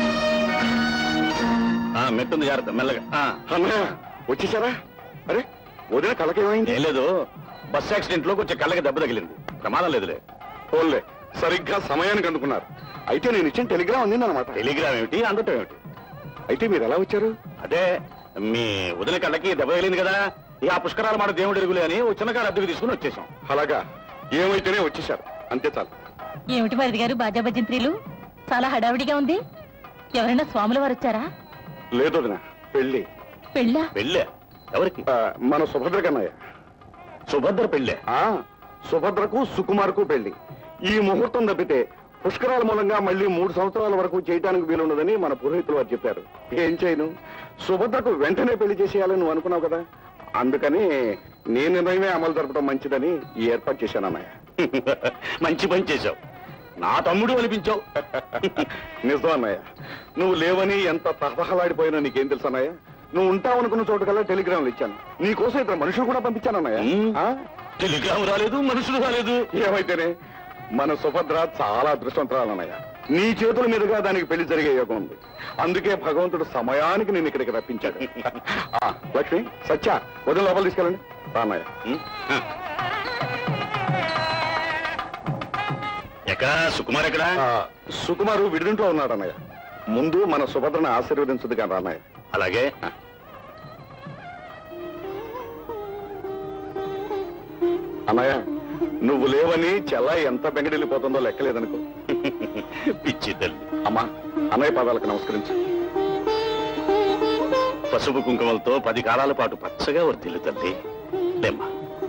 మెట్టుంది జాగ్రత్త మెల్లగా అన్నయ్య వచ్చేసారా అరే వదిన కళ్ళకేమైంది ఏం లేదు బస్ యాక్సిడెంట్ లో కొంచెం కళ్ళకి దెబ్బ తగిలింది ప్రమాదం లేదులే పోన్లే సరిగ్గా సమయానికి అందుకున్నారు అయితే నేను ఇచ్చిన టెలిగ్రామ్ అందిందనమాట టెలిగ్రామ్ ఏమిటి అందటం ఏమిటి అయితే మీరు ఎలా వచ్చారు అదే మీ వదిన కళ్ళకి దెబ్బ తగిలింది కదా ఇక ఆ పుష్కరాల మాట దేవుడు ఎరుగులే అని ఓ చిన్న కారు అద్దెకు తీసుకుని వచ్చేసాం అలాగా ఏమైతేనే వచ్చేసారు అంతే చాలు ఏమిటి మరిది గారు బాజా భజంత్రీలు చాలా హడావిడిగా ఉంది ఎవరైనా స్వాముల వారు వచ్చారా లేదు వదిన పెళ్ళి పెళ్ళా పెళ్ళే ఎవరికి ఆ, మన సుభద్ర కన్నయ్య సుభద్ర పెళ్ళే ఆ సుభద్రకు సుకుమార్కు పెళ్లి ఈ ముహూర్తం తప్పితే పుష్కరాల మూలంగా మళ్ళీ మూడు సంవత్సరాల వరకు చేయడానికి వీలుండదని మన పురోహితులు వారు చెప్పారు ఏం చేయను సుభద్రకు వెంటనే పెళ్లి చేసేయాలని నువ్వు అనుకున్నావు కదా అందుకని నీ నిర్ణయమే అమలు జరపడం మంచిదని ఈ ఏర్పాటు చేశాను అన్నయ్య మంచి పని చేశావు నా తమ్ముడు అనిపించావు నిజం అన్నయ్య నువ్వు లేవని ఎంత తహతహలాడిపోయినా నీకేం తెలుసు అన్నయ్య నువ్వు ఉంటావు అనుకున్న చోటుకల్లా టెలిగ్రామ్లు ఇచ్చాను నీకోసం ఇద్దరు మనుషులు కూడా పంపించాను అన్నయ్య ఉమ్. ఆ? టెలిగ్రామ్ రాలేదు మనుషులు రాలేదు ఏమైతేనే మన సుభద్ర చాలా అదృష్టవంతరాలన్నయ్య నీ చేతుల మీదుగా దానికి పెళ్లి జరిగే యోగం ఉంది అందుకే భగవంతుడు సమయానికి నేను ఇక్కడికి రప్పించాడు ఆ, లక్ష్మి సత్య వదిన లోపల తీసుకెళ్ళండి రాన్నయ్య ఉమ్, ఆ. ఎక్కడా సుకుమార్ ఎక్కడా ఆ, సుకుమారు విడిదింట్లో ఉన్నాడు అన్నయ్య ముందు మన సుభద్రను ఆశీర్వదించదు కానీ రాన్నయ్య అలాగే అన్నయ్య నువ్వు లేవని చెల్ల ఎంత బెంగడెళ్ళిపోతుందో లెక్కలేదనుకో పిచ్చి తల్లి అమ్మా అన్నయ్య పాదాలకు నమస్కరించు పసుపు కుంకుమలతో పది కాలాల పాటు పచ్చగా వర్తిల్లు తల్లి లేమ్మా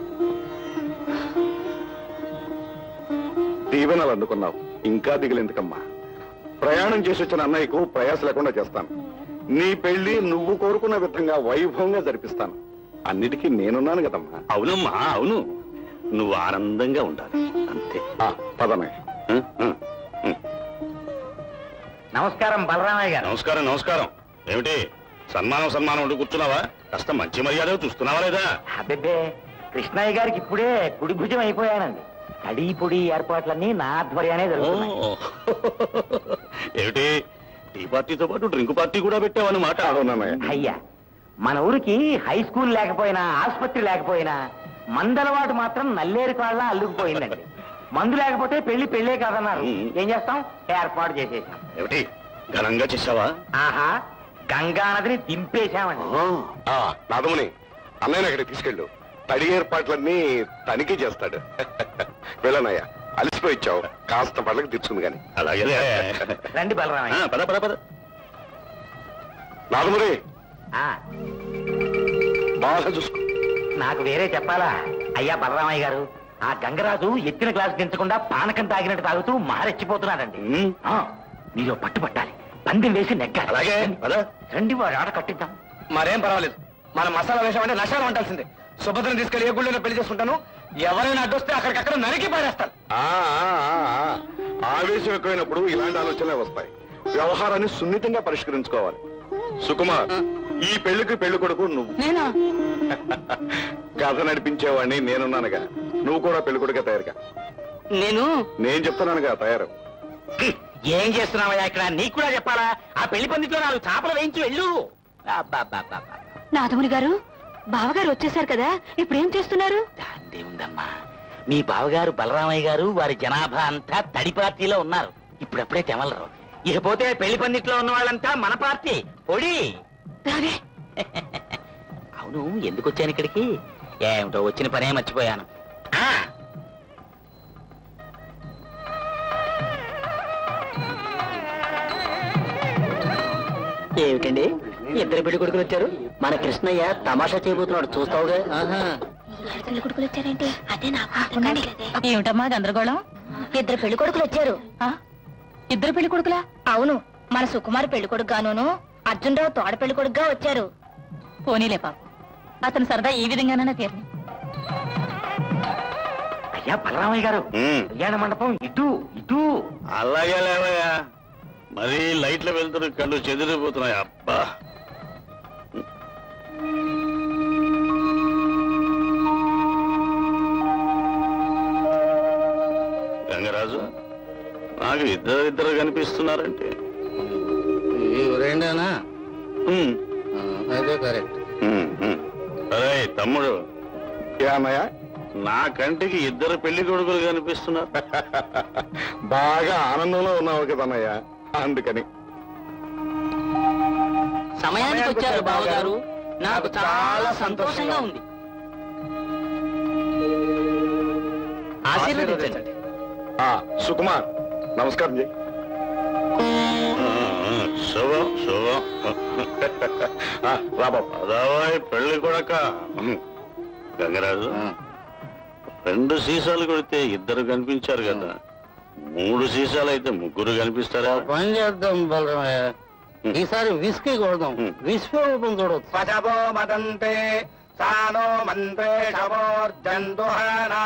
దీవెనలు అందుకున్నావు ఇంకా దిగులెందుకమ్మా ప్రయాణం చేసి వచ్చిన అన్నయ్యకు ప్రయాస లేకుండా చేస్తాను నీ పెళ్లి నువ్వు కోరుకున్న విధంగా వైభవంగా జరిపిస్తాను అన్నిటికీ నేనున్నాను కదమ్మా అవునమ్మా అవును నువ్వు ఆనందంగా ఉండాలి అంతే ఆ, పదన్నయ్య ఆ, ఆ, ఆ. నమస్కారం బలరామయ్య గారు నమస్కారం నమస్కారం ఏమిటి సన్మానం సన్మానం ఉండి కూర్చున్నావా కాస్త మంచి మర్యాద చూస్తున్నావా లేదా అబ్బెబ్బే కృష్ణయ్య గారికి ఇప్పుడే కుడి భుజం అయిపోయానండి కడి పొడి ఏర్పాట్లన్నీ నా ఆధ్వర్యానే ఓ, జరుగుతున్నాయి ఏమిటి టీ పార్టీతో పాటు డ్రింక్ పార్టీ కూడా పెట్టావన్నమాట అవునన్నయ్య అయ్యా మన ఊరికి హై స్కూల్ లేకపోయినా ఆసుపత్రి లేకపోయినా మందలవాటు మాత్రం నల్లేరు కాళ్ళ అల్లుకుపోయిందండి మందు లేకపోతే పెళ్లి పెళ్ళే కాదన్నారు ఉమ్. ఏం చేస్తాం ఏర్పాటు చేసేసాం ఏమిటి ఘనంగా చేసావా ఆహా గంగా నదిని దింపేశామండి ఆ, నాదముని అన్నయ్యని అక్కడికి తీసుకెళ్ళు తడి ఏర్పాట్లన్నీ తనిఖీ చేస్తాడు వెళ్ళనయ్య అలసిపోయి ఇచ్చావు కాస్త పళ్ళకి తీర్చుకుంది కానీ అలాగే రండి బలరామయ్య పద పద పద నాదముని ఆ, బాగా చూసుకో నాకు వేరే చెప్పాలా అయ్యా బలరామయ్య గారు ఆ గంగరాజు ఎత్తిన గ్లాసు దించకుండా పానకం తాగినట్టు తాగుతూ మారెచ్చిపోతున్నాడండి ఉమ్, ఆ, మీరు పట్టు పట్టాలి పందెం వేసి నెగ్గాలి అలాగే పద రండి వాడు ఆట కట్టిద్దాం మరేం పర్వాలేదు మన మసాలా వేషం అంటే నషాలు అంటాల్సిందే సుభద్రను తీసుకెళ్లి ఏ గుళ్ళో పెళ్లి చేసుకుంటాను ఎవరైనా అడ్డొస్తే అక్కడికక్కడ నరికి పారేస్తాను ఆ, ఆ, ఆ, ఆ. ఆవేశం ఎక్కువైనప్పుడు ఇలాంటి ఆలోచనలే వస్తాయి వ్యవహారాన్ని సున్నితంగా పరిష్కరించుకోవాలి సుకుమార్ ఈ పెళ్లికి పెళ్లి కొడుకు నువ్వు నేనా కథ నడిపించేవాడిని నేనున్నానుగా నువ్వు కూడా పెళ్లి కొడుకే తయారుగా నేను నేను చెప్తున్నానుగా తయారు ఏం చేస్తున్నావయ్యా ఇక్కడ నీకు కూడా చెప్పాలా ఆ పెళ్లి పందిట్లో నాలుగు చేపలు వేయించి వెళ్ళు అబ్బబ్బబ్బబ్బ. నాదముని గారు బావగారు వచ్చేసారు కదా ఇప్పుడు ఏం చేస్తున్నారు దాందే ఉందమ్మా మీ బావగారు బలరామయ్య గారు వారి జనాభా అంతా తడి పార్టీలో ఉన్నారు ఇప్పుడప్పుడే తెమలరు ఇకపోతే పెళ్లి పందిట్లో ఉన్న వాళ్ళంతా మన పార్టీ పొడి రావే అవును ఎందుకు వచ్చాను ఇక్కడికి ఏమిటో వచ్చిన పనే మర్చిపోయాను ఆ, ఏమిటండి ఇద్దరు పెళ్లి కొడుకులు వచ్చారు మన కృష్ణయ్య తమాషా చేయబోతున్నాడు చూస్తావుగా పెళ్లి కొడుకులు వచ్చారేంటి అదే నాకు ఏమిటమ్మా గందరగోళం ఇద్దరు పెళ్లి కొడుకులు వచ్చారు ఆ? ఇద్దరు పెళ్లి కొడుకులా అవును మన సుకుమార్ పెళ్లి కొడుకు గాను అర్జునరావు తోడ పెళ్లి కొడుకుగా వచ్చారు పోనీలే పాప అతను సరదా ఈ విధంగానే తీరని అయ్యా బలరామయ్య గారు ఉమ్, కళ్యాణ మండపం ఇటు ఇటు అలాగే లేవయ్యా మరీ లైట్ల వెళ్తున్న కళ్ళు చెదిరిపోతున్నాయి అబ్బా గంగరాజు నాకు ఇద్దరు ఇద్దరు కనిపిస్తున్నారంటే రెండేనా ఉమ్, అదే కరెక్ట్ ఉమ్, ఉమ్. అరే తమ్ముడు ఏ అన్నయ్య నా కంటికి ఇద్దరు పెళ్లి కొడుకులు కనిపిస్తున్నారు బాగా ఆనందంలో ఉన్నావు కదన్నయ్య అందుకని సమయానికి వచ్చారు బావగారు నాకు చాలా సంతోషంగా ఉంది ఆశీర్వదించండి ఆ, సుకుమార్ నమస్కారం జై శుభం శుభం ఆ, రా బాబు అదావాయి పెళ్లి కొడక గంగరాజు రెండు సీసాలు కొడితే ఇద్దరు కనిపించారు కదా మూడు సీసాలు అయితే ముగ్గురు కనిపిస్తారా పని చేద్దాం బలరామయ్య ఈసారి విస్కీ కొడదాం విశ్వరూపం చూడవచ్చు పశవో మదంతే సానో మంత్రే శవోర్జంతుహానా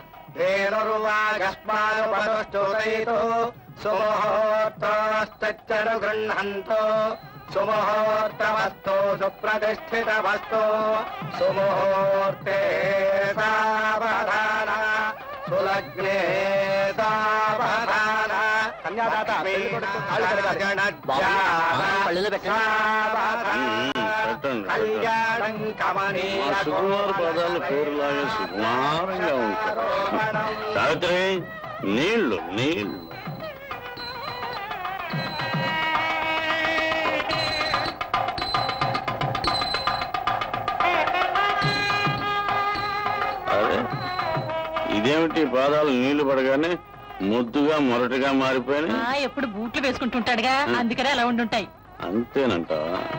ధేనుర్వాగస్మానుపదుష్టైతో సుముహూర్తశ్చరు గృహంతో సుముహూర్తమస్తు సుప్రతిష్ఠితమస్తు సుముహూర్తే సావధాన సులగ్నే సావధాన కన్యాదాత పెళ్లి కొడుకు కాళ్ళు కడగాలి. పళ్ళెలో పెట్టండి. పెట్టండి కళ్యాణం కమనీయ మా సుకుమార్ పాదాలు పేరులాగా సుకుమారంగా ఉంటారు సావిత్రి నీళ్లు నీళ్లు అదే ఇదేమిటి పాదాలు నీళ్లు పడగానే ముద్దుగా మొరటుగా మారిపోయినాయి ఆ, ఎప్పుడు బూట్లు వేసుకుంటుంటాడుగా అందుకనే అలా ఉండుంటాయి అంతేనంట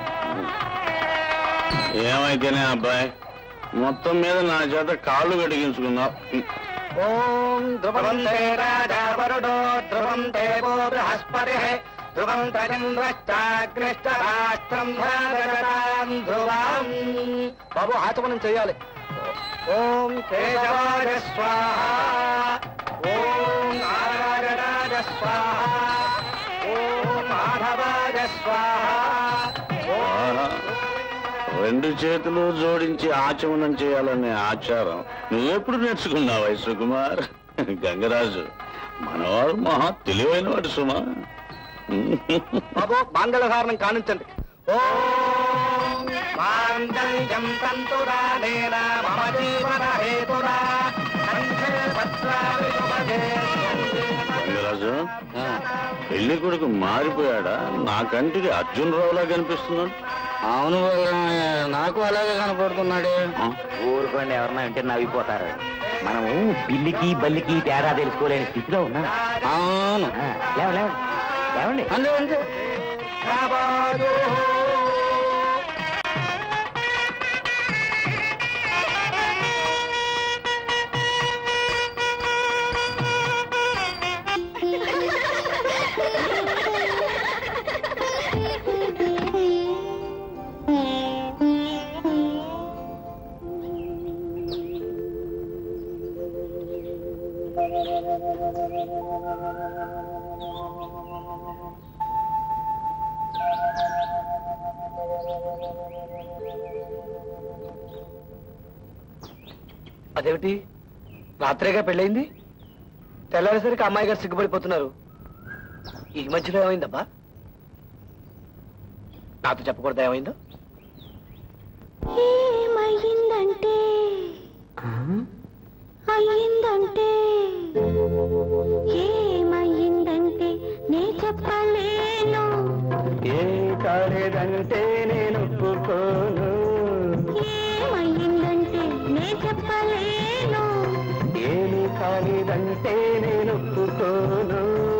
ఏమైతేనే అబ్బాయి మొత్తం మీద నా చేత కాళ్ళు గడిగించుకున్నావు ఓం ధ్రువం తే రాజా వరుడో ధ్రువం దేవో బృహస్పతి ధ్రువం తజంద్రశ్చాగ్నిశ్చ రాష్ట్రం ధ్రువాం ధ్రువాం బాబు ఆచమనం చేయాలి ఓం కేశవాయ స్వాహ ఓం నారాయణాయ స్వాహ ఓం మాధవాయ స్వాహ ఆహా. రెండు చేతులు జోడించి ఆచమనం చేయాలనే ఆచారం నువ్వెప్పుడు నేర్చుకున్నావు సుకుమార్ గంగరాజు మనవాడు మహా తెలివైనవాడు సుమా బాబు మంగళహారణం కానించండి ఓం మాంగళ్యం తంతురానేన మమ జీవన హేతురా కంఠే భద్రామి శుభగే గంగరాజు పెళ్లి కొడుకు మారిపోయాడా నా కంటికి అర్జున్ రావులా కనిపిస్తున్నాడు అవును బలరామయ్య నాకు అలాగే కనపడుతున్నాడే ఊరుకోండి ఎవరన్నా వింటే నవ్విపోతారు మనము పిల్లికి బల్లికి తేడా తెలుసుకోలేని స్థితిలో ఉన్నాం అవును ఆ, లేవ లేవ లేవండి అంతే అంతే రాబాదు అదేమిటి రాత్రేగా పెళ్ళయింది తెల్లారేసరికి అమ్మాయి గారు సిగ్గుపడిపోతున్నారు ఈ మధ్యలో ఏమైందబ్బా నాతో చెప్పకూడదు ఏమైందో ఏమయ్యిందంటే అయ్యిందంటే ఏమయ్యిందంటే నే చెప్పలేను ఏ కాలేదంటే నేను ఒప్పుకోను ఏమయ్యిందంటే నే చెప్పలేను ఏమి కాలేదంటే నేను ఒప్పుకోను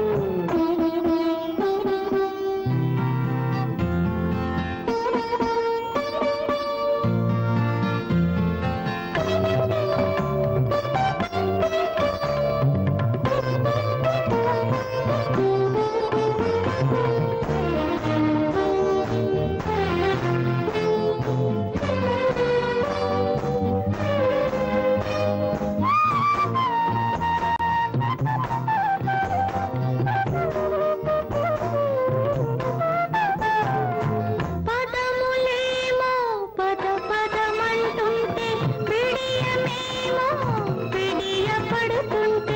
పదములేమో పద పదమంటుంటే బిడియమేమో బిడియ పడుతుంటే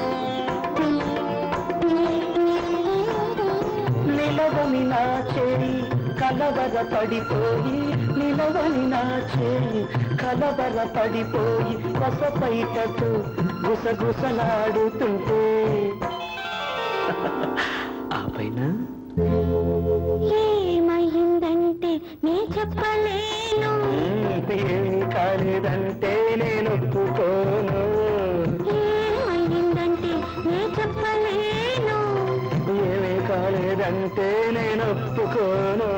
నిలవని నా చేయి కలవర పడిపోయి నిలవని నా చేయి కలవర పడిపోయి కొసపైటకు గుసగుసలాడుతుంటే ఆ పైన ఏమయ్యిందంటే నే చెప్పలేను ఏమీ కాలేదంటే నేను ఒప్పుకోను ఏమైందంటే నే చెప్పలేను ఏమీ కాలేదంటే నేను ఒప్పుకోను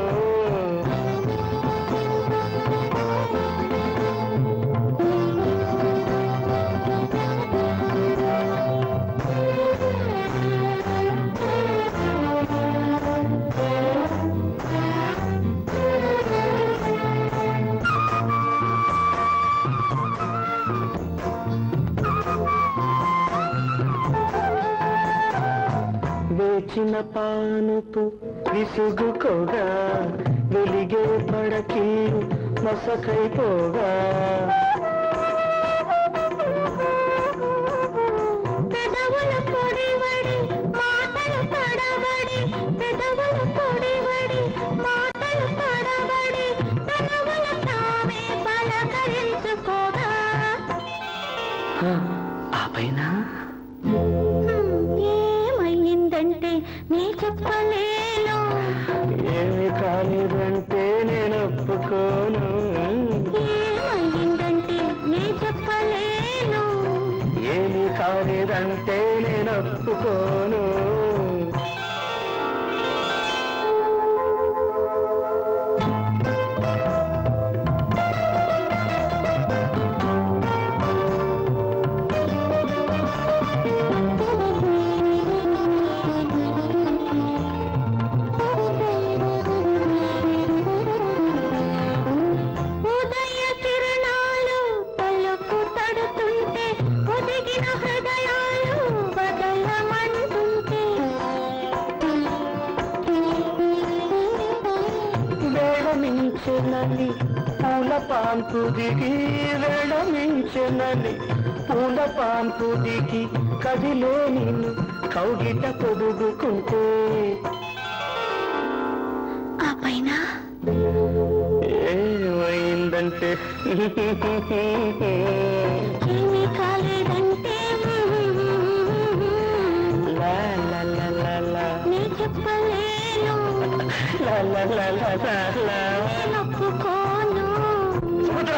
వేచిన పానుపు విసుగుకోగా వెలిగే పడకి మసకైపోగా పెదవుల పొడివడి మాటలు పడబడి పెదవుల పొడివడి మాటలు పడబడి పెదవుల తామే పలకరించుకోగా ఆ పైన ఏమైందంటే నే చెప్పలేను ఏమీ కాలేదంటే నేను ఒప్పుకోను ఏమైందంటే నే చెప్పలేను ఏమీ కాలేదంటే నేను ఒప్పుకోను ఉదయ కిరణాలు పలుకు తడుతుంటే ఒదిగిన హృదయాలు బదలమంటుంటే వేళమించెనని పూల పాంపు దిగి వేళమించెనని పూల పాంపు దిగి కదిలో నిన్ను కౌగిట పొదుగుకుంటే ఆ పైన ఏమైందంటే ఏమీ కాలేదంటే లా లా లా లా లా నే చెప్పలేను లా లా లా లా లా లా నొప్పుకోను సుభద్ర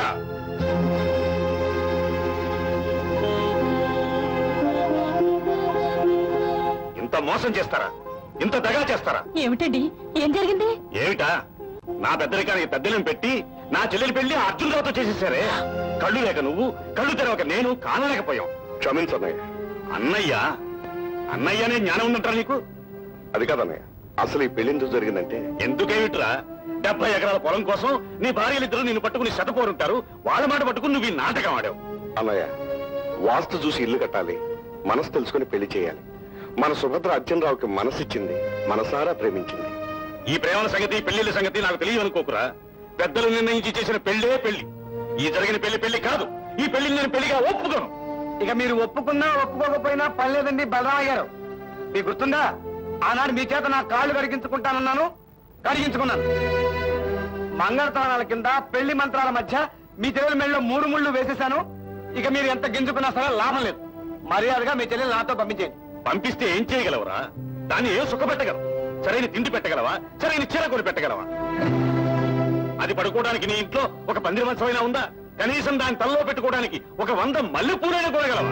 ఇంత మోసం చేస్తారా ఇంత దగా చేస్తారా ఏమిటండి ఏం జరిగింది ఏమిటా నా పెద్దరికానికి పెద్దలను పెట్టి నా చెల్లెలి పెళ్లి అర్జునరావుతో చేసేసారే కళ్ళు లేక నువ్వు కళ్ళు తెరవక నేను కానలేకపోయాం క్షమించన్నయ్య అన్నయ్య అన్నయ్యనే జ్ఞానం ఉందంటారా నీకు అది కాదన్నయ్య అసలు ఈ పెళ్లి ఎందుకు జరిగిందంటే ఎందుకేమిట్రా డెబ్బై ఎకరాల పొలం కోసం నీ భార్యలిద్దరూ నిన్ను పట్టుకుని శతపోరుంటారు వాళ్ళ మాట పట్టుకుని నువ్వు ఈ నాటకం ఆడావు అన్నయ్య వాస్తు చూసి ఇల్లు కట్టాలి మనసు తెలుసుకుని పెళ్లి చేయాలి మన సుభద్ర అర్జునరావుకి మనసిచ్చింది మనసారా ప్రేమించింది ఈ ప్రేమల సంగతి పెళ్లిళ్ళ సంగతి నాకు తెలియదనుకోకురా పెద్దలు నిర్ణయించి చేసిన పెళ్లే పెళ్లి ఈ జరిగిన పెళ్లి పెళ్లి కాదు ఈ పెళ్లిని నేను పెళ్లిగా ఒప్పుకోను ఇక మీరు ఒప్పుకున్నా ఒప్పుకోకపోయినా పర్లేదండి బలరామయ్య గారు మీకు గుర్తుందా ఆనాడు మీ చేత నా కాళ్ళు కడిగించుకుంటానన్నాను కడిగించుకున్నాను మంగళతాళాల కింద పెళ్లి మంత్రాల మధ్య మీ చెల్లెల మెళ్ళలో మూడు ముళ్ళు వేసేశాను ఇక మీరు ఎంత గింజుకున్నా సరే లాభం లేదు మర్యాదగా మీ చెల్లెలు నాతో పంపించేయండి పంపిస్తే ఏం చేయగలవురా దాన్ని ఏం సుఖపెట్టగలవు సరైన తిండి పెట్టగలవా సరైన చీర కొని పెట్టగలవా అది పడుకోవడానికి నీ ఇంట్లో ఒక పందిరి మంచమైనా ఉందా కనీసం దాని తలలో పెట్టుకోవడానికి ఒక వంద మల్లె పూలైనా కొనగలవా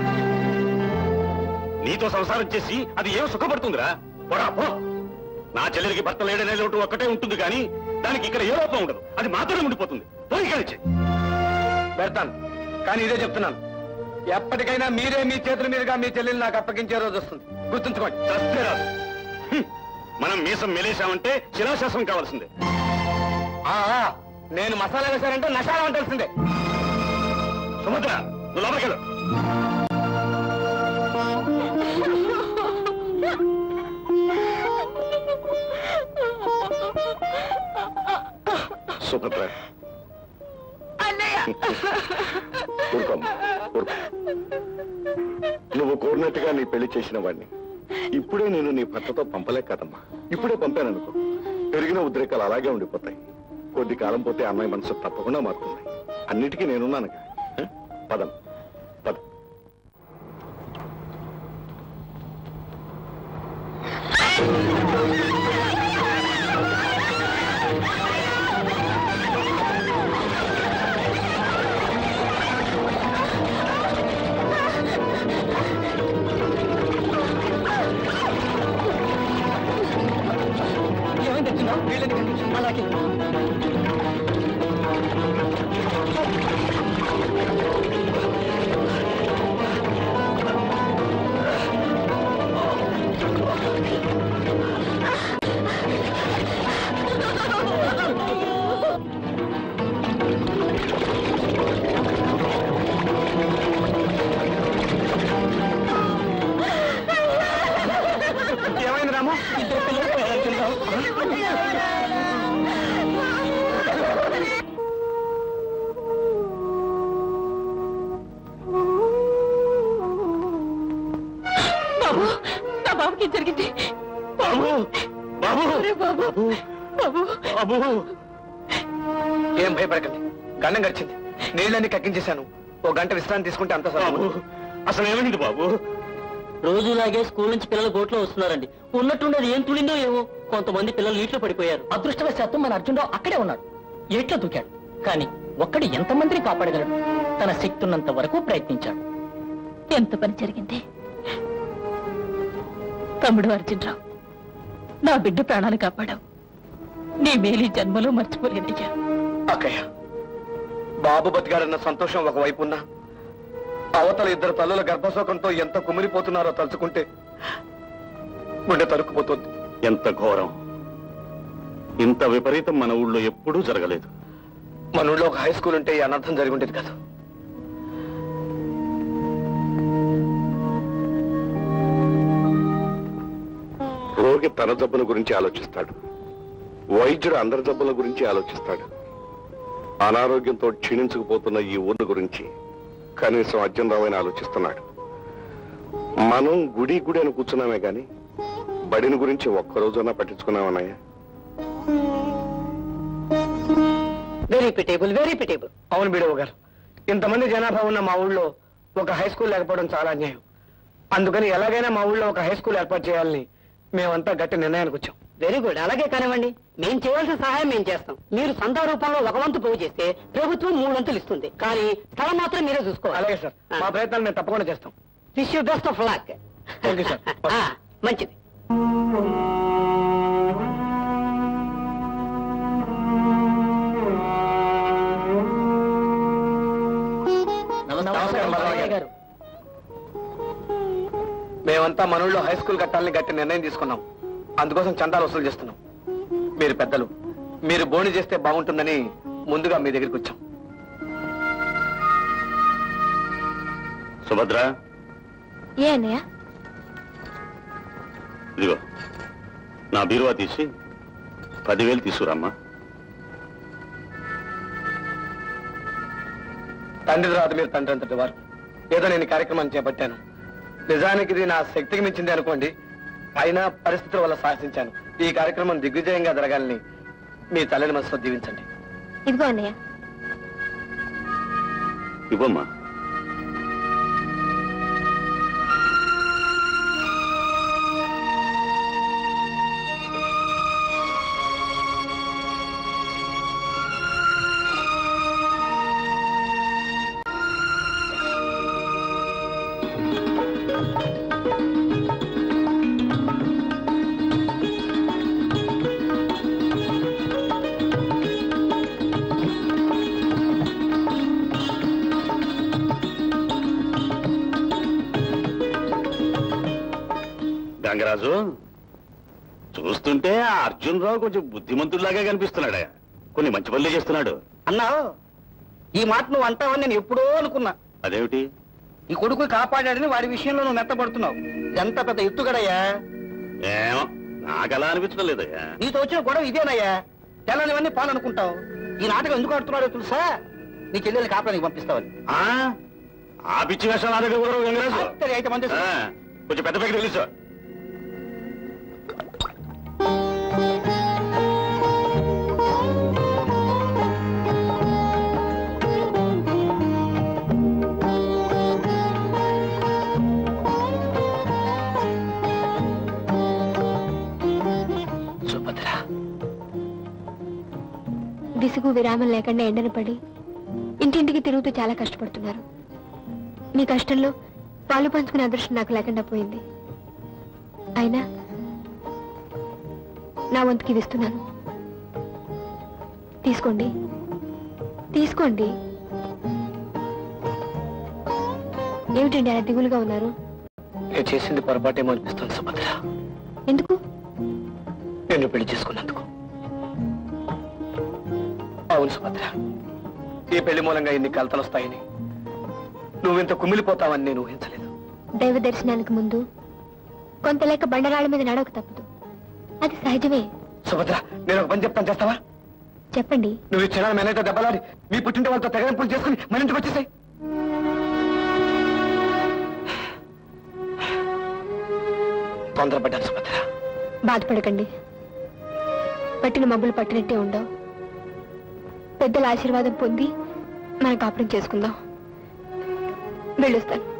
నీతో సంసారం చేసి అది ఏం సుఖపడుతుందిరా పోరా పో నా చెల్లెలికి భర్త లేడనే లోటు ఒక్కటే ఉంటుంది కానీ దానికి ఇక్కడ ఏ లోపం ఉండదు అది మాత్రమే ఉండిపోతుంది పోయి కలిచి పెడతాను కానీ ఇదే చెప్తున్నాను ఎప్పటికైనా మీరే మీ చేతుల మీదుగా మీ చెల్లెలు నాకు అప్పగించే రోజు వస్తుంది గుర్తుంచుకోండి చస్తే రాదు హ్మ్. మనం మీసం మెలేశామంటే శిలాశాసనం కావాల్సిందే ఆ, ఆ, నేను మసాలా వేశానంటే నషాలం అంటాల్సిందే సుభద్ర నువ్వు లోపలికెళ్ళు సుభద్ర ఊరుకోమ్మా, ఊరుకో. నువ్వు కోరినట్టుగా నీ పెళ్లి చేసిన వాడిని ఇప్పుడే నేను నీ భర్తతో పంపలేక కదమ్మా ఇప్పుడే పంపాననుకో పెరిగిన ఉద్రేకాలు అలాగే ఉండిపోతాయి కొద్ది కాలం పోతే అమ్మాయి మనసు తప్పకుండా మారుతుంది అన్నిటికీ నేనున్నాను పదం పద ఆ బాబు నా బాబుకి ఏం జరిగింది బాబు బాబు ఒరే బాబు బాబు బాబు ఏం భయపడకండి గండం గడిచింది నీళ్ళని కక్కించేశాను ఓ గంట విశ్రాంతి తీసుకుంటే అంత బాబు అసలు ఏమైంది బాబు రోజులాగే స్కూల్ నుంచి పిల్లలు బోట్లో వస్తున్నారండి ఉన్నట్టుండేది ఏం తులిందో ఏమో కొంతమంది పిల్లలు నీటిలో పడిపోయారు అదృష్టవశాత్తు మన అర్జునరావు అక్కడే ఉన్నాడు ఏట్లో దూకాడు కానీ ఒక్కడి ఎంతమందిని కాపాడగలడు తన శక్తి ఉన్నంత వరకు ప్రయత్నించాడు ఎంత పని జరిగింది తమ్ముడు అర్జునరావు నా బిడ్డ ప్రాణాలు కాపాడావు నీ మేలు ఈ జన్మలో మర్చిపోలేదయ్యా అక్కయ్య బాబు బతికాడన్న సంతోషం ఒకవైపు ఉన్నా అవతల ఇద్దరు తల్లుల గర్భశోకంతో ఎంత కుమిలిపోతున్నారో తలుచుకుంటే గుండె తరుక్కుపోతుంది ఎంత ఘోరం ఇంత విపరీతం మన ఊళ్ళో ఎప్పుడూ జరగలేదు మన ఊళ్ళో ఒక హై స్కూల్ ఉంటే ఈ అనర్థం జరిగి ఉండేది కదా రోగి తన జబ్బుల గురించి ఆలోచిస్తాడు వైద్యుడు అందరి జబ్బుల గురించి ఆలోచిస్తాడు అనారోగ్యంతో క్షీణించుకుపోతున్న ఈ ఊరిని గురించి కనీసం అర్జునరావు ఆలోచిస్తున్నాడు మనం గుడి గుడి అని కూర్చున్నామే గాని బడిని గురించి ఒక్కరోజన్నా పట్టించుకున్నామన్నాయా వెరీ పిటేబుల్ వెరీ పిటేబుల్ అవును బీడవ గారు ఇంతమంది జనాభా ఉన్న మా ఊళ్ళో ఒక హై స్కూల్ లేకపోవడం చాలా అన్యాయం అందుకని ఎలాగైనా మా ఊళ్ళో ఒక హై స్కూల్ ఏర్పాటు చేయాలని మేమంతా గట్టి నిర్ణయానికి వచ్చాం వెరీ గుడ్ అలాగే కానివ్వండి మేము చేయాల్సిన సహాయం మేము చేస్తాం మీరు సందా రూపంలో ఒక వంతు పోగు చేస్తే ప్రభుత్వం మూడు వంతులు ఇస్తుంది కానీ స్థలం మాత్రం మీరే చూసుకోవాలి అలాగే సార్ మా ప్రయత్నాలు మేము తప్పకుండా చేస్తాం wish you best of luck okay sir మంచిది నమస్కారం బాలయ్య గారు మేమంతా మనూళ్ళో హై స్కూల్ కట్టాలని గట్టి నిర్ణయం తీసుకున్నాం అందుకోసం చందాలు వసూలు చేస్తున్నాం మీరు పెద్దలు మీరు బోని చేస్తే బాగుంటుందని ముందుగా మీ దగ్గరికి వచ్చాం సుభద్ర ఏ అన్నయ్య ఇదిగో నా బీరువా తీసి పదివేలు తీసుకురమ్మా తండ్రి తర్వాత మీరు తండ్రి అంతటి వారు ఏదో నేను ఈ కార్యక్రమాన్ని చేపట్టాను నిజానికి ఇది నా శక్తికి మించింది అనుకోండి అయినా పరిస్థితుల వల్ల సాహసించాను ఈ కార్యక్రమం దిగ్విజయంగా జరగాలని మీ తల్లిని మనసులో దీవించండి ఇదిగో అన్నయ్య ఇవ్వమ్మా గంగరాజు చూస్తుంటే ఆ అర్జున్ రావు కొంచెం బుద్ధిమంతుడిలాగా కనిపిస్తున్నాడా కొన్ని మంచి పనులే చేస్తున్నాడు అన్నావు ఈ మాట నువ్వు అంటావని నేను ఎప్పుడో అనుకున్నా అదేమిటి ఈ కొడుకు కాపాడాడని వాడి విషయంలో నువ్వు మెత్తపడుతున్నావు ఎంత పెద్ద ఎత్తుగడయ్యా ఏమో నాకు అలా అనిపించడం లేదయ్యా నీతో వచ్చిన గొడవ ఇదేనయ్యా తెల్లనివన్నీ పాలు అనుకుంటావు ఈ నాటకం ఎందుకు ఆడుతున్నాడో తెలుసా నీ చెల్లెల్ని కాపాడానికి పంపిస్తావని ఆ? ఆ పిచ్చి వేషం నా దగ్గర కుదరవు గంగరాజు సరే, అయితే మంది ఆ, కొంచెం పెద్ద పైకి తెలుసు సుభద్ర విసుగు విరామం లేకుండా ఎండన పడి ఇంటింటికి తిరుగుతూ చాలా కష్టపడుతున్నారు మీ కష్టంలో పాలు పంచుకునే అదృష్టం నాకు లేకుండా పోయింది అయినా నా వంతుకి ఇది ఇస్తున్నాను తీసుకోండి తీసుకోండి ఏమిటండి అలా దిగులుగా ఉన్నారు నేను చేసింది పొరపాటేమో అనిపిస్తుంది సుభద్ర ఎందుకు నిన్ను పెళ్లి చేసుకున్నందుకు అవును సుభద్ర ఈ పెళ్లి మూలంగా ఇన్ని కలతలు వస్తాయని నువ్వింత కుమిలిపోతావని నేను ఊహించలేదు దైవ దర్శనానికి ముందు కొంత లేక బండరాళ్ళ మీద నడవక తప్పదు అది సహజమే సుభద్ర నేను ఒక పని చెప్తాను చేస్తావా చెప్పండి నువ్వు ఈ క్షణాలు మేనైతే దెబ్బలాడి మీ పుట్టింటి వాళ్ళతో తెగరింపులు చేసుకుని మన ఇంటికి వచ్చేసాయి తొందరపడ్డాను సుభద్ర బాధపడకండి పట్టిన మబ్బులు పట్టినట్టే ఉండవు పెద్దల ఆశీర్వాదం పొంది మనం కాపురం చేసుకుందాం వెళ్ళొస్తాను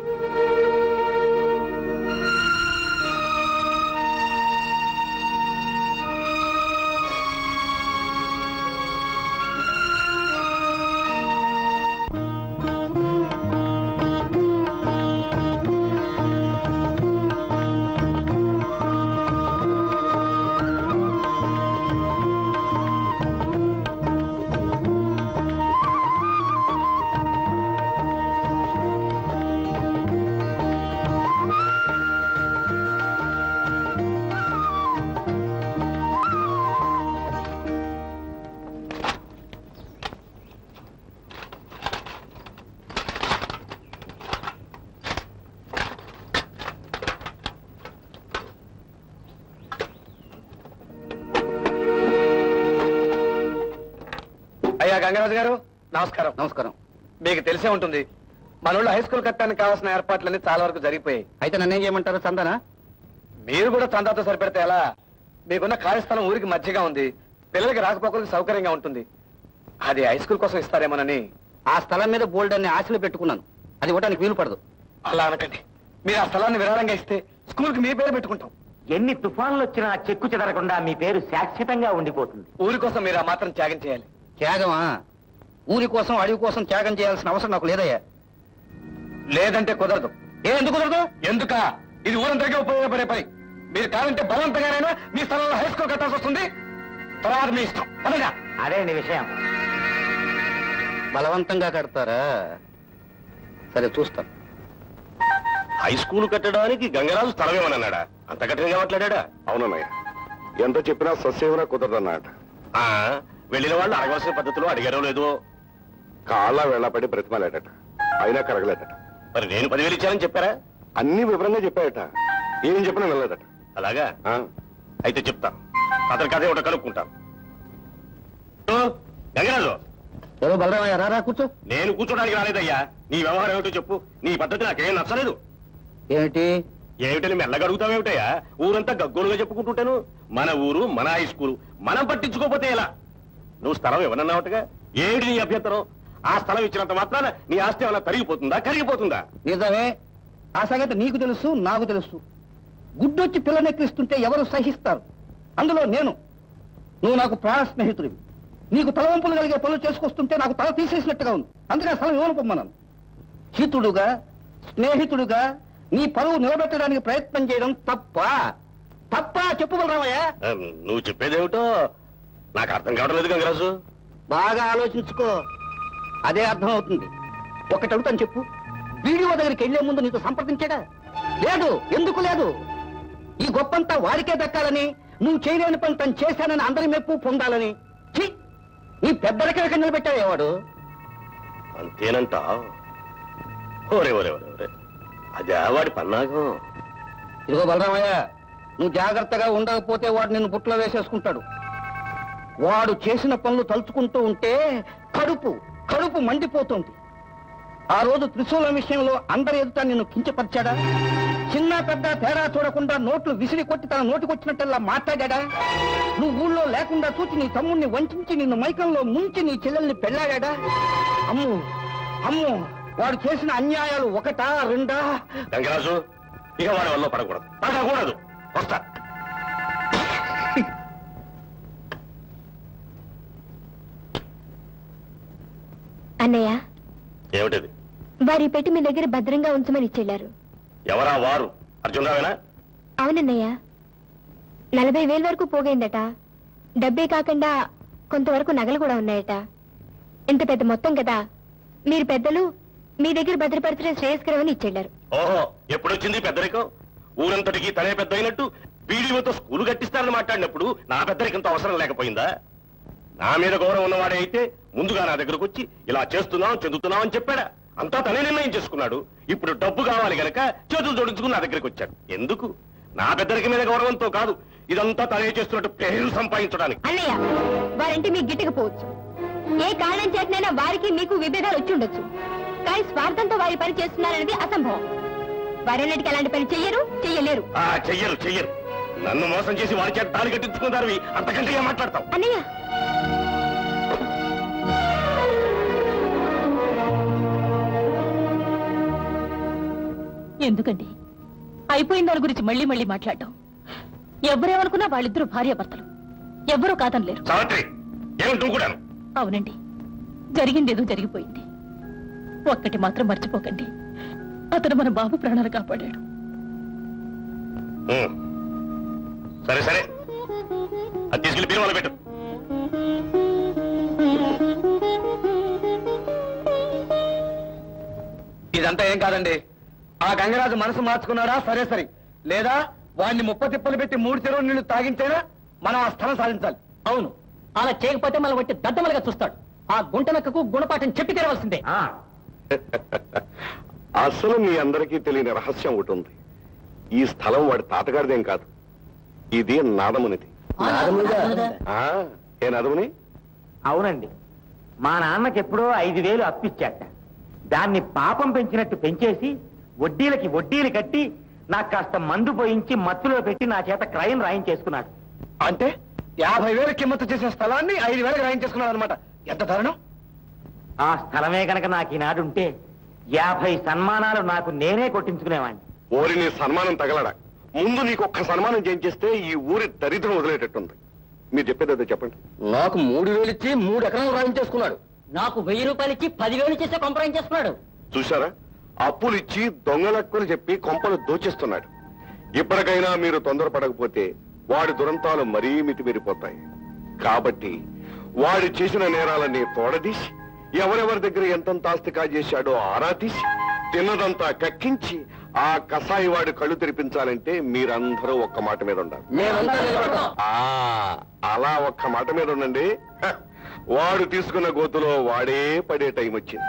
అయ్యా గంగరాజు గారు నమస్కారం నమస్కారం మీకు తెలిసే ఉంటుంది మన ఊళ్ళో హై స్కూల్ కట్టడానికి కావాల్సిన ఏర్పాట్లన్నీ చాలా వరకు జరిగిపోయాయి అయితే నన్నేం చేయమంటారు చందనా మీరు కూడా చందాతో సరిపెడితే ఎలా మీకున్న ఖాళీ స్థలం ఊరికి మధ్యగా ఉంది పిల్లలకి రాకపోకలకు సౌకర్యంగా ఉంటుంది అది హై స్కూల్ కోసం ఇస్తారేమోనని ఆ స్థలం మీద బోల్డ్ అనే ఆశలు పెట్టుకున్నాను అది ఇవ్వడానికి వీలు పడదు అలా అనకండి మీరు ఆ స్థలాన్ని విరాళంగా ఇస్తే స్కూల్ కి మీ పేరు పెట్టుకుంటాం ఎన్ని తుఫాన్లు వచ్చినా చెక్కు చెదరకుండా మీ పేరు శాశ్వతంగా ఉండిపోతుంది ఊరి కోసం మీరు ఆ మాత్రం త్యాగం చేయాలి త్యాగమా ఊరి కోసం అడవి కోసం త్యాగం చేయాల్సిన అవసరం నాకు లేదయ్యా లేదంటే కుదరదు ఏ ఎందుకు కుదరదు ఎందుక ఇది ఊరందరికీ ఉపయోగపడే పని మీరు కావాలంటే బలవంతంగానైనా మీ స్థలంలో హై స్కూల్ కట్టాల్సి వస్తుంది తర్వాత మీ ఇష్టం పదంగా అదే నీ విషయం బలవంతంగా కడతారా సరే చూస్తాం హై స్కూల్ కట్టడానికి గంగరాజు స్థలమేమన్నాడా అంత కఠినంగా మాట్లాడా అవునన్నయ్య ఎంత చెప్పినా సస్యవరా కుదరదన్నమాట ఆ, వెళ్ళిన వాళ్ళు అడగవలసిన పద్ధతిలో అడిగారో లేదో కాళ్ళ వెళ్ళపడి బ్రతిమాలేటట అయినా కరగలేదట మరి నేను పదివేలు ఇచ్చానని చెప్పారా అన్ని వివరంగా చెప్పాయట ఏం చెప్పినా వెళ్ళలేదట అలాగా ఆ, అయితే చెప్తా అతని కథ ఒకటి కనుక్కుంటాను ఓ, గంగరాజు ఏదో బలరామయ్య రారా కూర్చో నేను కూర్చోడానికి రాలేదయ్యా నీ వ్యవహారం ఏమిటో చెప్పు నీ పద్ధతి నాకేం నచ్చలేదు ఏమిటి ఏమిటని మెల్లగా అడుగుతావేమిటయ్యా ఊరంతా గగ్గోలుగా చెప్పుకుంటుంటాను మన ఊరు మన హై స్కూల్ మనం పట్టించుకోకపోతే ఎలా నువ్వు స్థలం ఇవ్వనన్నావుటగా ఏమిటి నీ అభ్యంతరం ఆ స్థలం ఇచ్చినంత మాత్రాన నీ ఆస్తి ఏమైనా తరిగిపోతుందా కరిగిపోతుందా నిజమే ఆ సంగతి నీకు తెలుసు నాకు తెలుసు గుడ్డొచ్చి పిల్లనెక్కిస్తుంటే ఎవరు సహిస్తారు అందులో నేను నువ్వు నాకు ప్రాణ స్నేహితుడివి నీకు తలవంపులు కలిగే పనులు చేసుకొస్తుంటే నాకు తల తీసేసినట్టుగా ఉంది అందుకే స్థలం ఇవ్వను పొమ్మన్నాను హితుడుగా స్నేహితుడుగా నీ పరువు నిలబెట్టడానికి ప్రయత్నం చేయడం తప్ప తప్ప చెప్పుకోరామయ్యా ఆ, నువ్వు చెప్పేదేమిటో నాకు అర్థం కావడం లేదు గంగరాజు బాగా ఆలోచించుకో అదే అర్థం అవుతుంది ఒకటి అడుగుతాను చెప్పు వీడియో దగ్గరికి వెళ్లే ముందు నీతో సంప్రదించాడా లేదు ఎందుకు లేదు ఈ గొప్పంతా వారికే దక్కాలని నువ్వు చేయలేని పని తను చేశానని అందరి మెప్పు పొందాలని ఛీ! నీ పెద్దలకి నిలబెట్టాడే వాడు అంతేనంట ఓరే ఓరే ఓరే ఓరే అదే వాడి పన్నాగం ఇదిగో బలరామయ్య నువ్వు జాగ్రత్తగా ఉండకపోతే వాడు నిన్ను బుట్టలో వేసేసుకుంటాడు వాడు చేసిన పనులు తలుచుకుంటూ ఉంటే కడుపు కడుపు మండిపోతుంది ఆ రోజు త్రిశూలం విషయంలో అందరి ఎదుట నిన్ను కించపరిచాడా చిన్న పెద్ద తేడా చూడకుండా నోట్లు విసిరి కొట్టి తన నోటికొచ్చినట్టల్లా మాట్లాడా నువ్వు ఊళ్ళో లేకుండా చూచి నీ తమ్ముణ్ణి వంచి నిన్ను మైకంలో ముంచి నీ చెల్లెల్ని పెళ్ళాడా అమ్ము అమ్ము వాడు చేసిన అన్యాయాలు ఒకటా రెండా గంగరాజు ఇక వాడి వల్ల పడకూడదు పడకూడదు వస్తా అన్నయ్య ఏమిటది వారి పెట్టి మీ దగ్గర భద్రంగా ఉంచమని ఇచ్చెళ్ళారు ఎవరా వారు అర్జున్ రావేనా అవునన్నయ్య నలభై వేల వరకు పోగైందట డబ్బే కాకుండా కొంతవరకు నగలు కూడా ఉన్నాయట ఇంత పెద్ద మొత్తం కదా మీరు పెద్దలు మీ దగ్గర భద్రపరచడం శ్రేయస్కరమని ఇచ్చెళ్ళారు ఓహో ఎప్పుడొచ్చింది పెద్దరికం ఊరంతటికి తనే పెద్ద అయినట్టు వీడియోతో స్కూలు కట్టిస్తారని మాట్లాడినప్పుడు నా పెద్దరికంత అవసరం లేకపోయిందా నా మీద గౌరవం ఉన్నవాడే అయితే ముందుగా నా దగ్గరకు వచ్చి ఇలా చేస్తున్నాం చెందుతున్నాం అని చెప్పాడా అంతా తనే నిర్ణయం చేసుకున్నాడు ఇప్పుడు డబ్బు కావాలి గనక చేతులు జోడించుకుని నా దగ్గరికి వచ్చాడు ఎందుకు నా పెద్దరికి మీద గౌరవంతో కాదు ఇదంతా తనే చేస్తున్నట్టు పేరు సంపాదించడానికి అన్నయ్య వారంటే మీకు గిట్టకపోవచ్చు ఏ కారణం చేతనైనా వారికి మీకు విభేదాలు వచ్చి ఉండొచ్చు కానీ స్వార్థంతో వారి పని చేస్తున్నారనేది అసంభవం వారెన్నటికి అలాంటి పని చెయ్యరు చెయ్యలేరు ఆ చెయ్యరు చెయ్యరు నన్ను మోసం చేసి వారి చేత తాళి కట్టించుకున్నారు అంతకంటే ఏం మాట్లాడతావు అన్నయ్య ఎందుకండి అయిపోయిన దాని గురించి మళ్ళీ మళ్ళీ మాట్లాడటం ఎవరేమనుకున్నా వాళ్ళిద్దరూ భార్యాభర్తలు ఎవ్వరూ కాదనలేరు సావిత్రి ఏమిటి నువ్వు కూడాను అవునండి జరిగిందేదో జరిగిపోయింది ఒక్కటి మాత్రం మర్చిపోకండి అతను మన బాబు ప్రాణాలు కాపాడాడు ఉం. సరే సరే అది తీసుకెళ్లి బీరువాలో పెట్టు ఇదంతా ఏం కాదండి ఆ గంగరాజు మనసు మార్చుకున్నాడా సరే సరే లేదా వాడిని ముప్ప తిప్పలు పెట్టి మూడు చెరువు నీళ్లు తాగించేనా మనం ఆ స్థలం సాధించాలి అవును అలా చేయకపోతే మనం బట్టి దద్దమలుగా చూస్తాడు ఆ గుంటనక్కకు గుణపాఠం చెప్పి తెరవలసిందే అసలు మీ అందరికీ తెలియని రహస్యం ఒకటి ఉంది ఈ స్థలం వాడి తాతగారిదేం కాదు ఇది నాదమునిది ఆ, ఏ నాదముని అవునండి మా నాన్నకి ఎప్పుడో ఐదు వేలు అప్పిచ్చాట దాన్ని పాపం పెంచినట్టు పెంచేసి వడ్డీలకి వడ్డీలు కట్టి నాకు కాస్త మందు పోయించి మత్తులో పెట్టి నా చేత క్రయం రాయించేసుకున్నాడు అంటే యాభై వేలు కిమ్మత్తు చేసిన స్థలాన్ని ఐదు వేలకు రాయించేసుకున్నాడు అనమాట ఎంత దారుణం ఆ స్థలమే కనుక నాకు ఈనాడుంటే యాభై సన్మానాలు నాకు నేనే కొట్టించుకునేవాడిని ఓరి నీ సన్మానం తగలడా ముందు నీకు ఒక్క సన్మానం చేయించేస్తే ఈ ఊరి దరిద్రం వదిలేటట్టుంది మీరు చెప్పేది అదే చెప్పండి నాకు మూడు వేలు ఇచ్చి మూడు ఎకరాలు రాయించేసుకున్నాడు నాకు వెయ్యి రూపాయలు ఇచ్చి పదివేలు చేసే కంప్లైంట్ చేసుకున్నాడు చూసారా అప్పులు ఇచ్చి దొంగలక్కులు చెప్పి కొంపలు దోచేస్తున్నాడు ఇప్పటికైనా మీరు తొందరపడకపోతే వాడి దురంతాలు మరీ మితిమీరిపోతాయి కాబట్టి వాడు చేసిన నేరాలన్నీ తోడదీసి ఎవరెవరి దగ్గర ఎంతంత ఆస్తి కాజేశాడో ఆరా తీసి తిన్నదంతా కక్కించి ఆ కసాయి వాడి కళ్ళు తెరిపించాలంటే మీరందరూ ఒక్క మాట మీద ఉండాలి మేమంతా నిలబడతాం. ఆ అలా ఒక్క మాట మీద ఉండండి హ, వాడు తీసుకున్న గోతులో వాడే పడే టైం వచ్చింది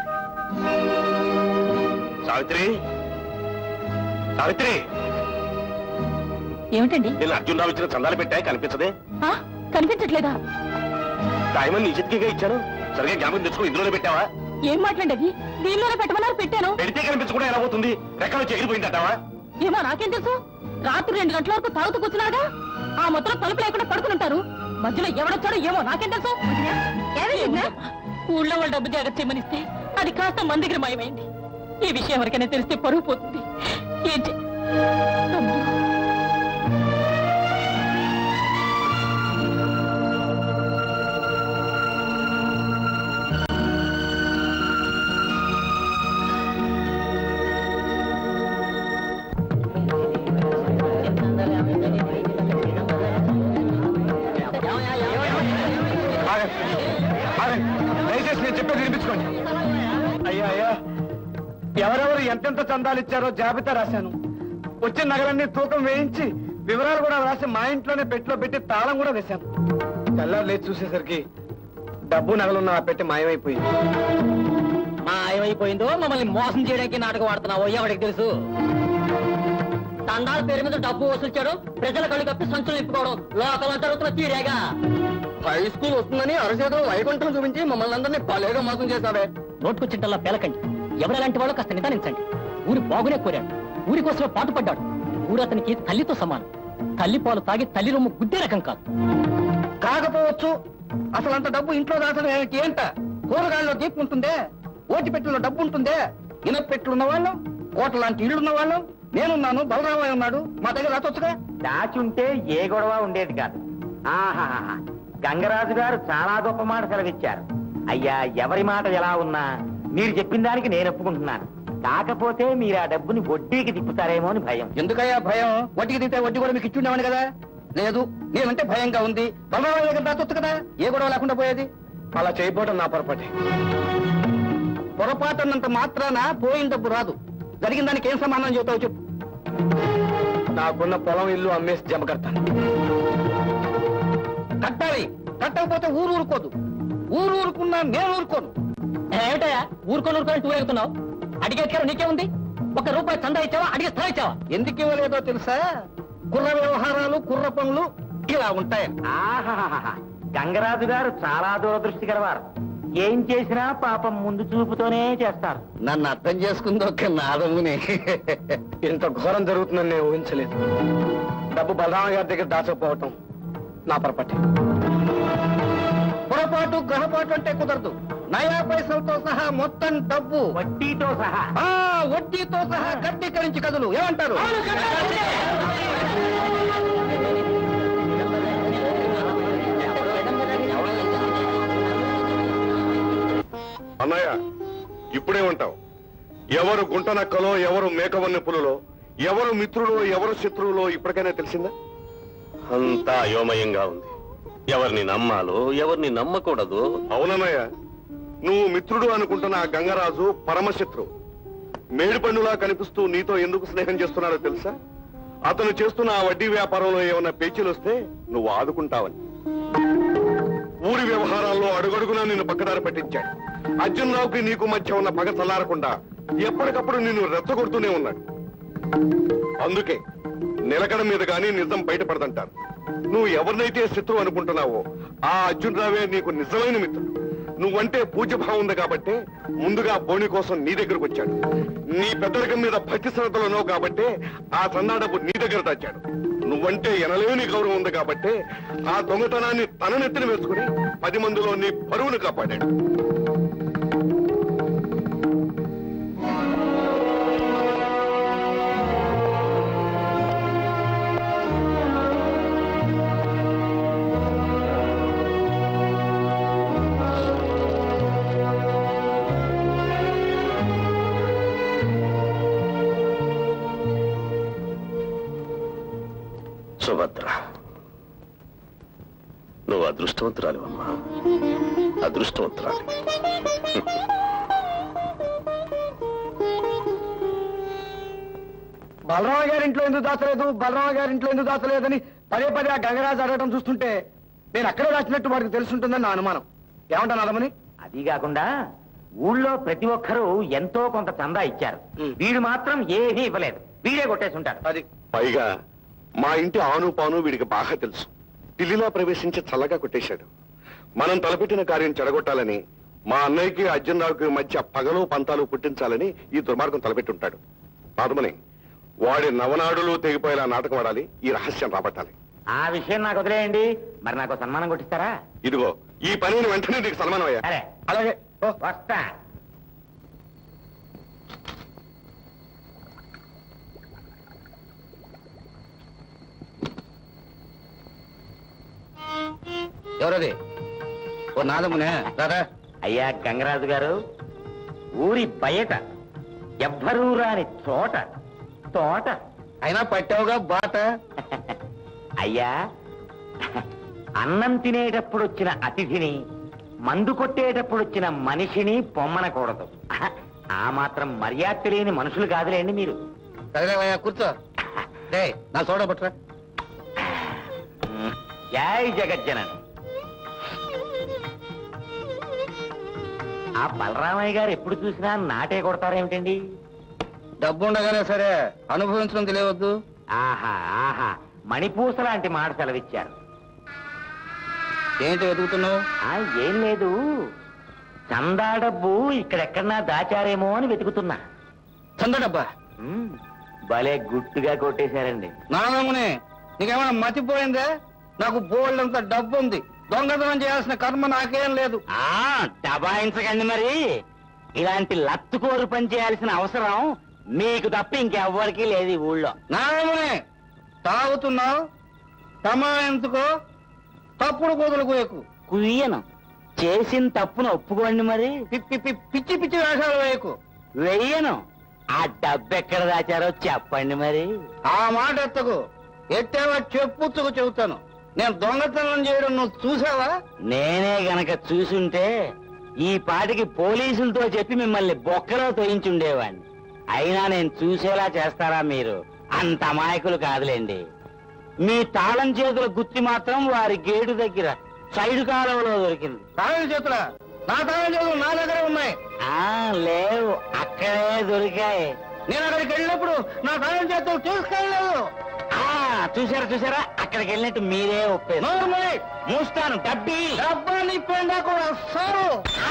సావిత్రి సావిత్రి ఏమిటండి నేను అర్జున్ రావు ఇచ్చిన చందాలు పెట్టా కనిపించదే ఆ, కనిపించట్లేదా డైమండ్ నీ చేతికిగా ఇచ్చాను సరిగా జ్ఞాపకం తెచ్చుకో ఇందులోనే పెట్టావా ఏం మాట్లాడేది దీనిలోనే పెట్టమన్నారు పెట్టాను పెడితే కనిపించకుండా ఎలా పోతుంది రెక్కలు చెగిరిపోయిందటావా ఏమో నాకేం తెలుసు రాత్రి రెండు గంటల వరకు తాగుతూ కూర్చున్నాడా ఆ మొత్తం తలుపు లేకుండా పడుకుని ఉంటారు మధ్యలో ఎవడొచ్చాడో ఏమో నాకేం తెలుసు ఏమైందా? ఊళ్ళో వాళ్ళ డబ్బు జాగ్రత్త చేయమనిస్తే అది కాస్త మన దగ్గర మాయమైంది ఈ విషయం ఎవరికైనా తెలిస్తే పరుగు పోతుంది ఏం చే అమ్మో. ఆగండి. ఆగండి. దయచేసి నేను చెప్పేది వినిపించుకోండి అయ్యా అయ్యా ఎవరెవరు ఎంతెంత చందాలు ఇచ్చారో జాబితా రాశాను వచ్చిన నగలన్నీ తూకం వేయించి వివరాలు కూడా రాసి మా ఇంట్లోనే పెట్టిలో పెట్టి తాళం కూడా వేశాను తెల్లారు లేచి చూసేసరికి డబ్బు నగలున్న ఆ పెట్టి మాయమైపోయింది మాయమైపోయిందో మమ్మల్ని మోసం చేయడానికి నాటకం ఆడుతున్నావో ఎవరికి తెలుసు తండాల పేరు మీద డబ్బు వసూల్చాడు ప్రజల కళ్ళు కప్పి సంచులు నింపుకోవడం లోకల్ జరుగుతున్న తీరేగా హై స్కూల్ వస్తుందని అరచేతులు వైకుంఠం చూపించి మమ్మల్ని అందరినీ భలేగా మోసం చేశావే నోటుకు చిట్టల్లా పేలకండి ఎవరెలాంటి వాళ్ళు కాస్త నిదానించండి ఊరి బాగునే కోరాడు ఊరి కోసమే పాటుపడ్డాడు ఊరు అతనికి తల్లితో సమానం తల్లి పాలు తాగి తల్లి రొమ్ము గుద్దే రకం కాదు కాకపోవచ్చు అసలు అంత డబ్బు ఇంట్లో దాచడం ఏమిటి ఏంట కూరగాయల్లో దీపం ఉంటుందే ఓటి పెట్టెలో డబ్బు ఉంటుందే ఇనప పెట్టులు ఉన్న వాళ్ళం కోట లాంటి ఇళ్ళు ఉన్న వాళ్ళం నేనున్నాను బలరామయ్య ఉన్నాడు మా దగ్గర రాచొచ్చుగా దాచుంటే ఏ గొడవ ఉండేది కాదు ఆహాహా గంగరాజు గారు చాలా గొప్ప మాట సెలవిచ్చారు అయ్యా ఎవరి మాట ఎలా ఉన్నా మీరు చెప్పిన దానికి నేను ఒప్పుకుంటున్నాను కాకపోతే మీరు ఆ డబ్బుని వడ్డీకి తిప్పుతారేమో అని భయం ఎందుకయ్యా భయం వడ్డీకి దిగితే వడ్డీ కూడా మీకు ఇచ్చుండేవాని కదా లేదు నేనంటే భయంగా ఉంది బలరామయ్య దగ్గర దాచొచ్చు కదా ఏ గొడవ లేకుండా పోయేది అలా చేయబోవడం నా పొరపాటే పొరపాటున్నంత మాత్రాన పోయిన డబ్బు రాదు జరిగిన దానికి ఏం సమాధానం చెబుతావు చెప్పు నాకున్న పొలం ఇల్లు అమ్మేసి జమ కడతాను కట్టాలి కట్టకపోతే ఊరు ఊరుకోదు ఊరు ఊరుకున్నా నేను ఊరుకోను ఏమిటయా ఊరుకొని ఊరుకొని టూర్ ఎక్కుతున్నావు అడిగేకారు నీకేముంది ఒక రూపాయి చందా ఇచ్చావా అడిగే స్థలం ఇచ్చావా ఎందుకు ఇవ్వలేదో తెలుసా కుర్ర వ్యవహారాలు కుర్ర పనులు ఇలా ఉంటాయి ఆహాహాహా గంగరాజు గారు చాలా దూరదృష్టి గలవారు ఏం చేసినా పాపం ముందు చూపుతోనే చేస్తారు నన్ను అర్థం చేసుకుంది ఒక నాదముని ఇంత ఘోరం జరుగుతుందని నేను ఊహించలేదు డబ్బు బలరామ గారి దగ్గర దాచకపోవటం నా పొరపాటి పొరపాటు గ్రహపాటు అంటే కుదరదు నయా పైసలతో సహా మొత్తం డబ్బు వడ్డీతో సహా ఆ వడ్డీతో సహా గడ్డీకరించి కదులు ఏమంటారు అన్నయ్య ఇప్పుడేమంటావు ఎవరు గుంటనక్కలో ఎవరు మేకవన్నె పులులో ఎవరు మిత్రులో ఎవరు శత్రువులో ఇప్పటికైనా తెలిసిందా అంతా అయోమయంగా ఉంది ఎవరిని నమ్మాలో ఎవరిని నమ్మకూడదు అవునన్నయ్య నువ్వు మిత్రుడు అనుకుంటున్న ఆ గంగరాజు పరమశత్రువు మేడిపండులా కనిపిస్తూ నీతో ఎందుకు స్నేహం చేస్తున్నాడో తెలుసా అతను చేస్తున్న ఆ వడ్డీ వ్యాపారంలో ఏమన్నా పేచీలు వస్తే నువ్వు ఆదుకుంటావని ఊరి వ్యవహారాల్లో అడుగడుగునా నిన్ను పక్కదారి పట్టించాడు అర్జున్ రావుకి నీకు మధ్య ఉన్న పగ చల్లారకుండా ఎప్పటికప్పుడు నిన్ను రెచ్చగొడుతూనే ఉన్నాడు అందుకే నిలకడ మీద గాని నిజం బయటపడదంటారు నువ్వు ఎవరినైతే శత్రువు అనుకుంటున్నావో ఆ అర్జున్ రావే నీకు నిజమైన మిత్రుడు నువ్వంటే పూజ్యభావం ఉంది కాబట్టే ముందుగా బోని కోసం నీ దగ్గరకు వచ్చాడు నీ పెద్దరికం మీద భక్తి శ్రద్ధలు ఉన్నావు కాబట్టే ఆ సన్నాడపు నీ దగ్గర దాచాడు నువ్వంటే ఎనలేని గౌరవం ఉంది కాబట్టే ఆ దొంగతనాన్ని తన నెత్తిన వేసుకుని పది మందిలో నీ పరువును కాపాడాడు సుభద్ర నువ్వు అదృష్టవంతురాలివమ్మా అదృష్టవంతురాలి బలరామ గారి ఇంట్లో ఎందుకు దాచలేదు బలరామ గారి ఇంట్లో ఎందుకు దాచలేదని పదే పదే ఆ గంగరాజు అడగడం చూస్తుంటే నేను అక్కడే దాచినట్టు వాడికి తెలుసుంటుందని నా అనుమానం ఏమంటాను అదమని అది కాకుండా ఊళ్ళో ప్రతి ఒక్కరూ ఎంతో కొంత చందా ఇచ్చారు వీడు మాత్రం ఏమీ ఇవ్వలేదు వీడే కొట్టేసి ఉంటాడు అది పైగా మా ఇంటి ఆను పాను వీడికి బాగా తెలుసు ఢిల్లీలో ప్రవేశించి చల్లగా కొట్టేశాడు మనం తలపెట్టిన కార్యం చెడగొట్టాలని మా అన్నయ్యకి అర్జున్ రావుకి మధ్య పగలు పంతాలు పుట్టించాలని ఈ దుర్మార్గం తలపెట్టుంటాడు పాదమని వాడి నవనాడులు తెగిపోయేలా నాటకం ఆడాలి ఈ రహస్యం రాబట్టాలి ఆ విషయం నాకు వదిలేయండి మరి నాకు సన్మానం కొట్టిస్తారా ఇదిగో ఈ పనిని వెంటనే నీకు సన్మానం అయ్యా సరే అలాగే ఓ వస్తా ఎవరది ఓ నాదమునే రారా అయ్యా గంగరాజు గారు ఊరి బయట ఎవ్వరూ రాని చోట తోట అయినా పట్టావుగా బాట అయ్యా అన్నం తినేటప్పుడు వచ్చిన అతిథిని మందు కొట్టేటప్పుడు వచ్చిన మనిషిని పొమ్మనకూడదు ఆ మాత్రం మర్యాద తెలియని మనుషులు కాదులేండి మీరు సరేవయ్యా కూర్చో డే నా సోడా పట్టురా జై జగజ్జనని ఆ బలరామయ్య గారు ఎప్పుడు చూసినా నాటే కొడతారేమిటండి డబ్బు ఉండగానే సరే అనుభవించడం తెలియవద్దు ఆహా ఆహా మణిపూస లాంటి మాట సెలవిచ్చారు ఏంటి వెతుకుతున్నావు ఆ ఏం లేదు చందా డబ్బు ఇక్కడెక్కడన్నా దాచారేమో అని వెతుకుతున్నా చంద డబ్బా ఉమ్, భలే గుట్టుగా కొట్టేశారండి నాదమునే నీకేమైనా మతిపోయిందే నాకు బోల్డంత డబ్బు ఉంది దొంగతనం చేయాల్సిన కర్మ నాకేం లేదు ఆ దబాయించకండి మరి ఇలాంటి లత్తుకోరు పని చేయాల్సిన అవసరం మీకు తప్ప ఇంకెవ్వరికీ లేదు ఈ ఊళ్ళో నాదమునే తాగుతున్నావు తమాయించుకో తప్పుడు కూతురు ఎక్కు కుయ్యను చేసిన తప్పును ఒప్పుకోండి మరి పిచ్చి పిచ్చి పిచ్చి వేషాలు వేయకు వెయ్యను ఆ డబ్బు ఎక్కడ దాచారో చెప్పండి మరి ఆ మాట ఎత్తకు ఎత్తేవా చెప్పుచ్చుకు చెబుతాను నేను దొంగతనం చేయడం నువ్వు చూసావా నేనే గనక చూసుంటే ఈ పాటికి పోలీసులతో చెప్పి మిమ్మల్ని బొక్కలో తోయించుండేవాడిని అయినా నేను చూసేలా చేస్తారా మీరు అంత అమాయకులు కాదులేండి మీ తాళం చేతుల గుత్తి మాత్రం వారి గేటు దగ్గర సైడు కాలువలో దొరికింది తాళం చేతుల నా తాళం చేతులు నా దగ్గరే ఉన్నాయి ఆ లేవు అక్కడే దొరికాయి నేను అక్కడికి వెళ్ళినప్పుడు నా తాళం చేతులు తీసుకెళ్ళలేదు ఆ, చూసారా చూసారా అక్కడికి వెళ్ళినట్టు మీరే ఒప్పేది నోర్మలే మూస్తాను డబ్బి డబ్బా నింపేందా కూడా సారు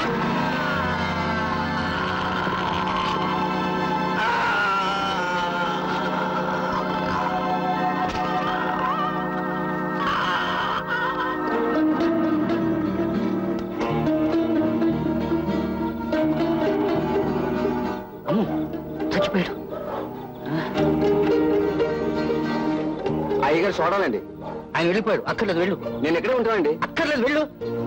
అమ్ము చచ్చిపోయాడు అయ్యగారు చూడాలండి ఆయన వెళ్ళిపోయాడు అక్కర్లేదు వెళ్ళు నేను ఎక్కడే ఉంటానండి అక్కర్లేదు వెళ్ళు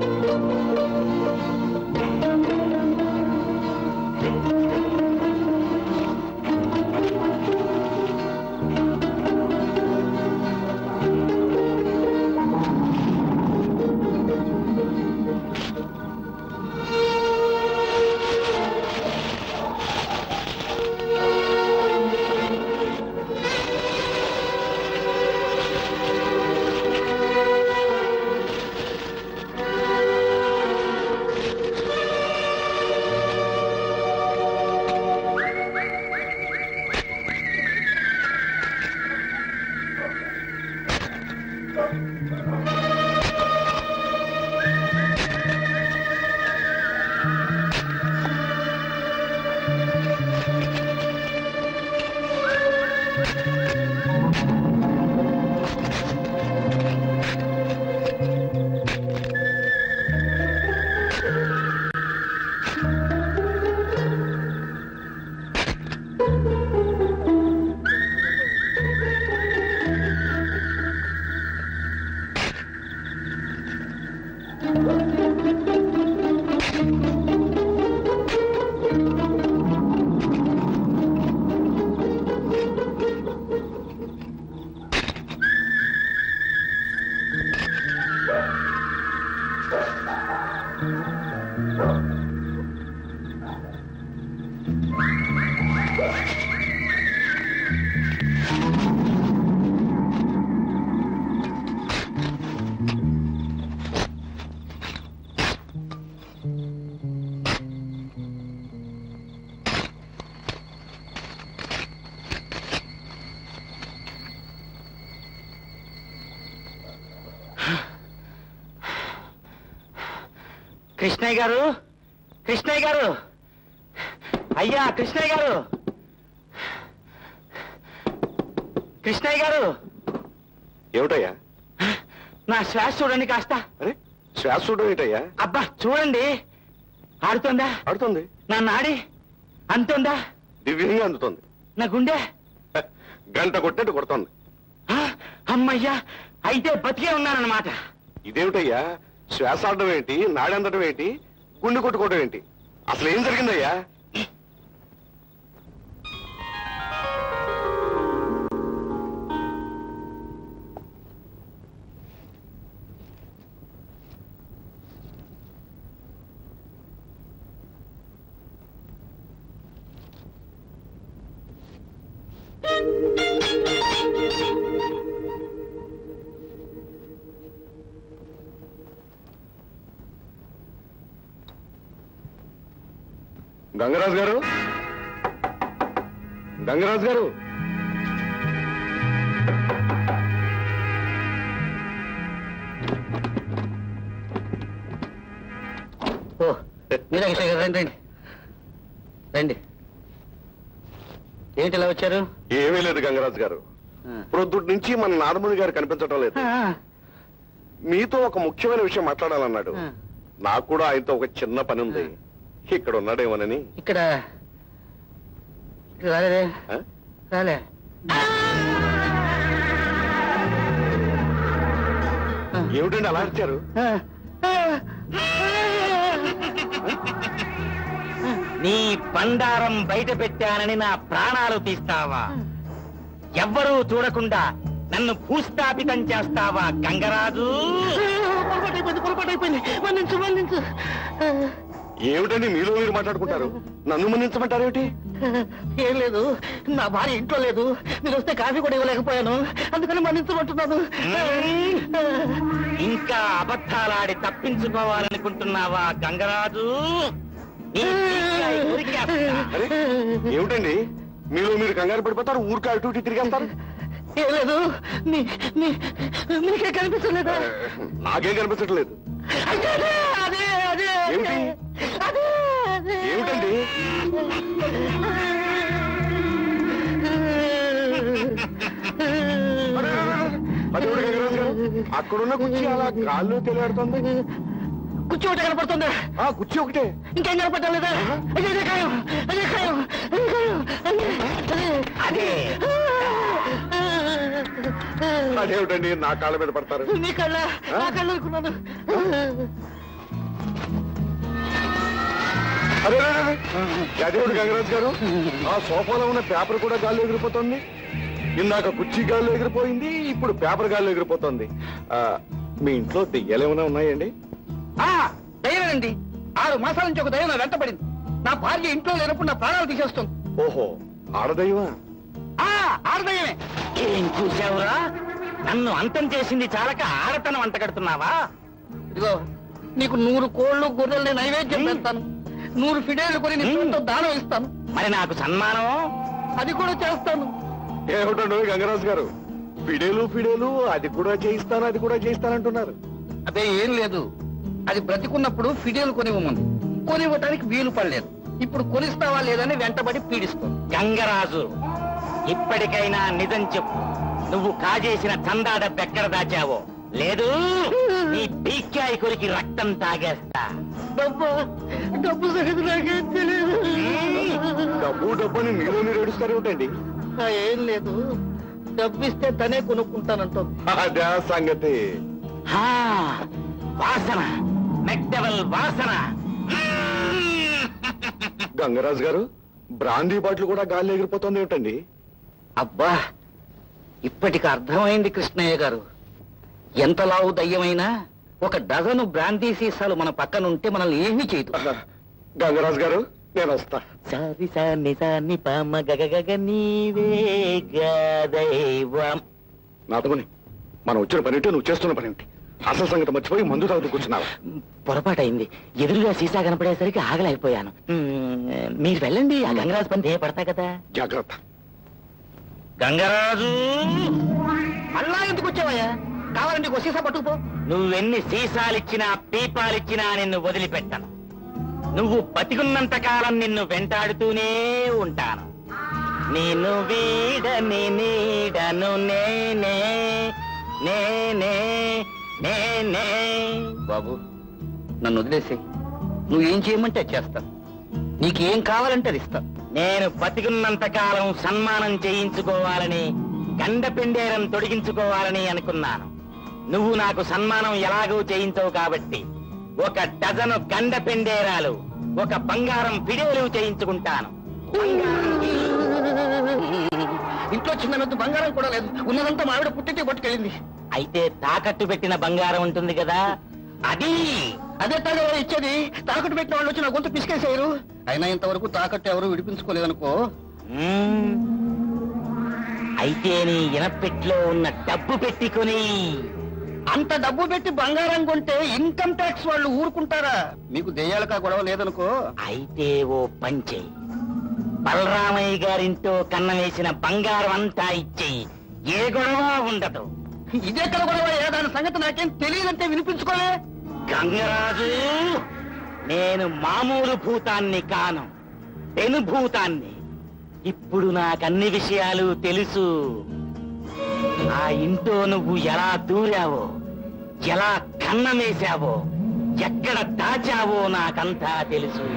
కృష్ణయ్య గారు కృష్ణయ్య గారు అయ్యా కృష్ణయ్య గారు కృష్ణయ్య గారు ఏమిటయ్యా నా శ్వాస చూడండి కాస్త అరే శ్వాస చూడడం ఏంటయ్యా అబ్బా చూడండి ఆడుతుందా ఆడుతుంది నా నాడి అంతుందా దివ్యంగా అందుతుంది నా గుండె హ, గంట కొట్టినట్టు కొడుతోంది ఆ, అమ్మయ్యా అయితే బతికే ఉన్నానన్నమాట ఇదేమిటయ్యా శ్వాస ఆడడం ఏంటి నాడందడం ఏంటి గుండె కొట్టుకోవడం ఏంటి అసలు ఏం జరిగిందయ్యా గంగరాజు గారు గంగరాజు గారు ఓ మీరే కృష్ణ గారు రండి రండి రండి ఏంటి ఇలా వచ్చారు ఏమీ లేదు గంగరాజు గారు ప్రొద్దుటి నుంచి మన నాదముని గారు కనిపించడం లేదు మీతో ఒక ముఖ్యమైన విషయం మాట్లాడాలన్నాడు నాకు కూడా ఆయనతో ఒక చిన్న పని ఉంది ఇక్కడ ఉన్నాడేమోనని ఇక్కడ ఇక్కడ రాలేదే ఆ? రాలే ఏమిటండి అలా అరిచారు నీ బండారం బయట పెట్టానని నా ప్రాణాలు తీస్తావా ఎవ్వరూ చూడకుండా నన్ను భూస్థాపితం చేస్తావా గంగరాజు పొరపాటు అయిపోయింది పొరపాటు అయిపోయింది మన్నించు మన్నించు ఏమిటండి మీలో మీరు మాట్లాడుకుంటారు నన్ను మన్నించమంటారేమిటి ఏం లేదు నా భార్య ఇంట్లో లేదు మీరు వస్తే కాఫీ కూడా ఇవ్వలేకపోయాను అందుకని మన్నించమంటున్నాను ఇంకా అబద్ధాలాడి తప్పించుకోవాలనుకుంటున్నావా గంగరాజు నీ తీగ ఉరికేస్తా. అరే ఏమిటండి మీలో మీరు కంగారు పడిపోతారు ఊరికి అటు ఇటు తిరిగేస్తారు ఏం లేదు నీ నీ నీకే కనిపించలేదా నాకేం కనిపించట్లేదు అదే అదే అదే ఏమిటి? అదే అదే ఏమిటండి అరే, అరే, అరే, అదేవిడు గంగరాజు గారు అక్కడున్న కుర్చీ అలా గాల్లో తెలియాడుతుంది కుర్చీ ఒకటి కనపడుతుంది ఆ కుర్చీ ఒకటే ఇంకేం కనపడలేదా అదే అదే ఖాయం అదే ఖాయం అదే ఖాయం అదే అదేమిటండి నా కాళ్ళ మీద పడతారు నీ కళ్ళ నా కళ్ళు అనుకున్నాను అరే అరే, అరే. అదేవిడు గంగరాజు గారు ఆ సోఫాలో ఉన్న పేపర్ కూడా గాల్లో ఎగిరిపోతుంది ఇందాక కుర్చీ గాల్లో ఎగిరిపోయింది ఇప్పుడు పేపర్ గాల్లో ఎగిరిపోతుంది ఆ, మీ ఇంట్లో దెయ్యాలు ఏమైనా ఉన్నాయండి ఆ దయ్యమేనండి ఆరు మాసాల నుంచి ఒక దయ్యం నా వెంటబడింది నా భార్య ఇంట్లో లేనప్పుడు నా ప్రాణాలు తీసేస్తుంది ఓహో ఆడదైవా ఆ ఆడదయ్యమే ఏం చూసావురా నన్ను అంతం చేసింది చాలక ఆడతనం అంట కడుతున్నావా ఇదిగో నీకు నూరు కోళ్ళు గొర్రెల్ని నైవేద్యం పెడతాను నూరు ఫిడేలు కొని నీ చేతితో దానం ఇస్తాను మరి నాకు సన్మానం అది కూడా చేస్తాను ఏమిటండి గంగరాజు గారు ఫిడేలు ఫిడేలు అది కూడా చేయిస్తాను అది కూడా చేయిస్తానంటున్నారు అదే ఏం లేదు అది బ్రతికున్నప్పుడు ఫిడేలు కొనివ్వమంది కొనివ్వటానికి వీలు పడలేదు ఇప్పుడు కొనిస్తావా లేదని వెంటబడి పీడిస్తాను గంగరాజు ఇప్పటికైనా నిజం చెప్పు నువ్వు కాజేసిన చందా డబ్బు ఎక్కడ దాచావో లేదు నీ బీక్కాయి కొరికి రక్తం తాగేస్తా డబ్బు డబ్బు సరిగ్గా నాకేం తెలియదు డబ్బు డబ్బు అని మీలో మీరు ఏడుస్తారు ఏమిటండి ఆ, ఏం లేదు డబ్బు ఇస్తే తనే కొనుక్కుంటానంటుంది అదే సంగతి హా, వాసన మెక్డవల్ వాసన గంగరాజు గారు బ్రాందీ బాటిల్ కూడా గాలి ఎగిరిపోతుంది ఏమిటండి అబ్బా ఇప్పటికి అర్థమైంది కృష్ణయ్య గారు ఎంత లావు దయ్యమైనా ఒక డజను బ్రాందీ సీసాలు మన పక్కన ఉంటే మనల్ని ఏమీ చేయదు గంగరాజు గారు నేను వస్తా సారి సాని సాని పామ గగ గగ నీవే దైవం నాతమని మనం వచ్చిన పని ఏంటి నువ్వు చేస్తున్న పని ఏంటి అసలు సంగతి మర్చిపోయి మందు తాగుతూ కూర్చున్నావా పొరపాటైంది ఎదురుగా సీసా కనపడేసరికి ఆగలేకపోయాను మ్మ్, మీరు వెళ్ళండి ఆ గంగరాజు పని ఏ పడతా కదా జాగ్రత్త గంగరాజు మళ్ళా ఎందుకు వచ్చావయ్యా కావాలంటే ఒక సీసా పట్టుకుపో నువ్వెన్ని సీసాలిచ్చినా పీపాలిచ్చినా నిన్ను వదిలిపెట్టను నువ్వు బతికున్నంత కాలం నిన్ను వెంటాడుతూనే ఉంటాను నిన్ను వీడని నీడను నేనే నేనే నేనే బాబు నన్ను వదిలేసి నువ్వేం చేయమంటే అది చేస్తాను నీకేం కావాలంటే అది ఇస్తా నేను బతికున్నంత కాలం సన్మానం చేయించుకోవాలని గండపిండేరం తొడిగించుకోవాలని అనుకున్నాను నువ్వు నాకు సన్మానం ఎలాగూ చేయించవు కాబట్టి ఒక డజను గండ పెండేరాలు ఒక బంగారం పిడేలు చేయించుకుంటాను ఇంట్లో చిన్న మెద్దు బంగారం కూడా లేదు ఉన్నదంతా మా ఆవిడ పుట్టితే పట్టుకెళ్ళింది అయితే తాకట్టు పెట్టిన బంగారం ఉంటుంది కదా అది అదే తాగా ఎవరు ఇచ్చేది తాకట్టు పెట్టిన వాళ్ళు వచ్చి నా గొంతు పిసికేసారు అయినా ఇంతవరకు తాకట్టు ఎవరు విడిపించుకోలేదనుకో మ్మ్. అయితే నీ ఇనపెట్లో ఉన్న డబ్బు పెట్టుకొని అంత డబ్బు పెట్టి బంగారం కొంటే ఇన్కమ్ ట్యాక్స్ వాళ్ళు ఊరుకుంటారా మీకు దెయ్యాలకా గొడవ లేదనుకో అయితే ఓ పంచే బలరామయ్య గారింటో కన్న వేసిన బంగారం అంతా ఇచ్చేయి ఏ గొడవ ఉండదు ఇదెక్కడ గొడవ దాని సంగతి నాకేం తెలియదంటే వినిపించుకోలే గంగరాజు నేను మామూలు భూతాన్ని కాను పెనుభూతాన్ని ఇప్పుడు నాకన్ని విషయాలు తెలుసు ఆ ఇంట్లో నువ్వు ఎలా దూరావో ఎలా కన్నమేశావో ఎక్కడ దాచావో నాకంతా తెలుసు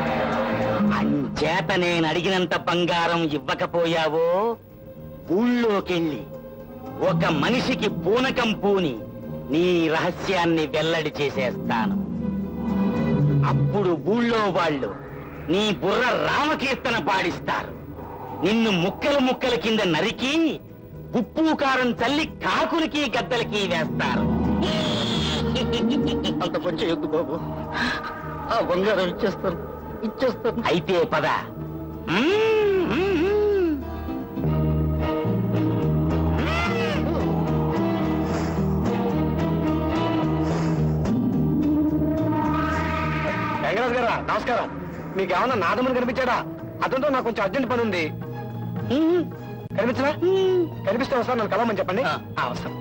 అంచేత నేను అడిగినంత బంగారం ఇవ్వకపోయావో ఊళ్ళోకెళ్ళి ఒక మనిషికి పూనకం పూని నీ రహస్యాన్ని వెల్లడి చేసేస్తాను అప్పుడు ఊళ్ళో వాళ్ళు నీ బుర్ర రామకీర్తన పాడిస్తారు నిన్ను ముక్కలు ముక్కల కింద నరికి ఉప్పు కారం చల్లి కాకులకి గద్దలకి వేస్తారు అంత పని చేయొద్దు బాబు ఆ బంగారం ఇచ్చేస్తాను ఇచ్చేస్తాను అయితే పద మ్మ్, మ్మ్, మ్మ్. వెంకరాజు గారా నమస్కారం మీకు ఏమన్నా నాదముని కనిపించాడా అతనితో నాకు కొంచెం అర్జెంట్ పని ఉంది కనిపించరా కనిపిస్తే వస్తాను నన్ను కలవమని చెప్పండి ఆ, వస్తాను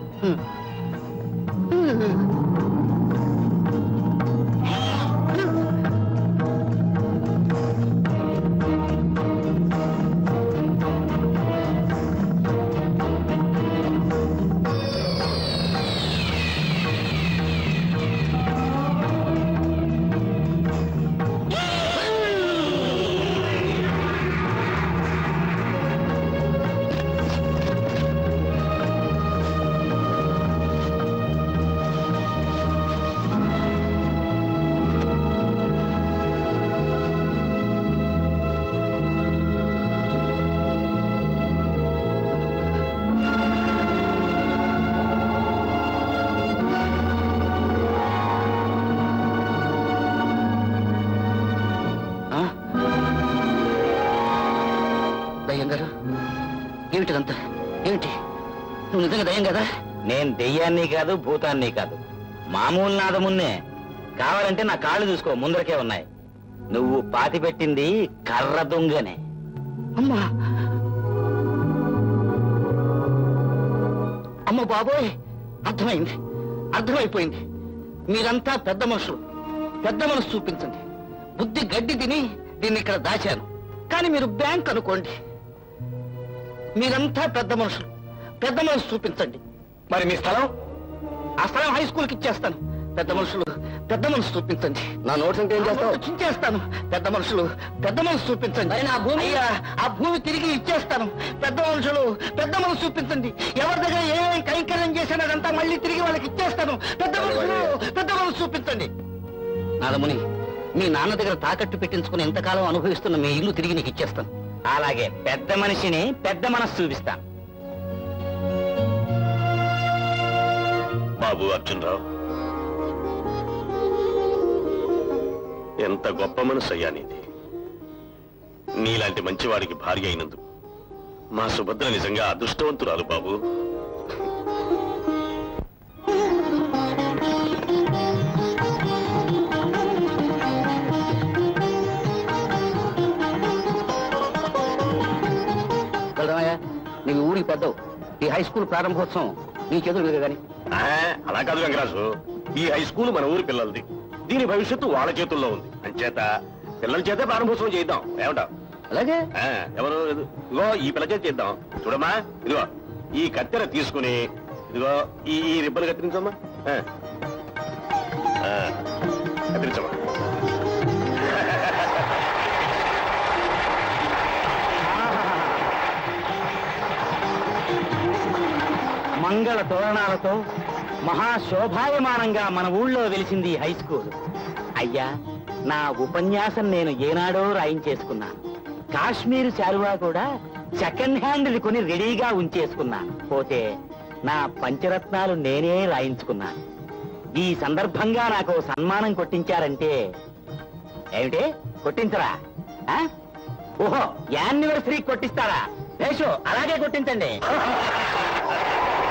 దయ్యం గారు ఏమిటిదంతా ఏమిటి నువ్వు నిజంగా దయ్యం కదా నేను దెయ్యాన్ని కాదు భూతాన్ని కాదు మామూలు నాదమున్నే కావాలంటే నా కాళ్ళు చూసుకో ముందరకే ఉన్నాయి నువ్వు పాతి పెట్టింది కర్ర దొంగనే అమ్మా అమ్మ బాబోయ్ అర్థమైంది అర్థమైపోయింది మీరంతా పెద్ద మనుషులు పెద్ద మనసు చూపించండి బుద్ధి గడ్డి తిని దీన్ని ఇక్కడ దాచాను కానీ మీరు బ్యాంక్ అనుకోండి మీరంతా పెద్ద మనుషులు పెద్ద మనసు చూపించండి మరి మీ స్థలం ఆ స్థలం హై స్కూల్కి ఇచ్చేస్తాను పెద్ద మనుషులు పెద్ద మనసు చూపించండి నా నోట్స్ అంటే ఏం చేస్తావు చించేస్తాను పెద్ద మనుషులు పెద్ద మనసు చూపించండి మరి నా భూమి? అయ్యా ఆ భూమి తిరిగి ఇచ్చేస్తాను పెద్ద మనుషులు పెద్ద మనసు చూపించండి ఎవరి దగ్గర ఏమేమి కైంకర్యం చేశానో అదంతా మళ్ళీ తిరిగి వాళ్ళకి ఇచ్చేస్తాను పెద్ద మనుషులు పెద్ద మనసు చూపించండి నాదముని మీ నాన్న దగ్గర తాకట్టు పెట్టించుకుని ఎంతకాలం అనుభవిస్తున్న మీ ఇల్లు తిరిగి నీకు ఇచ్చేస్తాను అలాగే పెద్ద మనిషిని పెద్ద మనసు చూపిస్తాను బాబు అర్జునరావు ఎంత గొప్ప మనసు అయ్యా నీది నీలాంటి మంచివాడికి భార్య అయినందుకు మా సుభద్ర నిజంగా అదృష్టవంతురాలు బాబు వెళ్దామయ్యా నీవు ఊరికి పెద్దవు ఈ హై స్కూల్ ప్రారంభోత్సవం నీ చేతులు మీద కానీ ఆ, అలా కాదు వెంకరాజు ఈ హై స్కూల్ మన ఊరి పిల్లలది దీని భవిష్యత్తు వాళ్ళ చేతుల్లో ఉంది అంచేత పిల్లల చేతే ప్రారంభోత్సవం చేద్దాం ఏమంటావ్ అలాగే ఆ, ఎవరు ఇదిగో ఈ పిల్ల చేతి చేద్దాం చూడమ్మా ఇదిగో ఈ కత్తెర తీసుకుని ఇదిగో ఈ ఈ రిబ్బలు కత్తిరించమ్మా ఆ. ఆ, కత్తిరించమ్మా మంగళ తోరణాలతో మహాశోభాయమానంగా మన ఊళ్ళో వెలిసింది ఈ హై స్కూల్ అయ్యా నా ఉపన్యాసం నేను ఏనాడో రాయించేసుకున్నాను కాశ్మీర్ శాలువా కూడా సెకండ్ హ్యాండ్ కొని రెడీగా ఉంచేసుకున్నాను పోతే నా పంచరత్నాలు నేనే రాయించుకున్నాను ఈ సందర్భంగా నాకు ఓ సన్మానం కొట్టించారంటే ఏమిటి కొట్టించరా ఆ? ఓహో యానివర్సరీ కొట్టిస్తారా వేషో అలాగే కొట్టించండి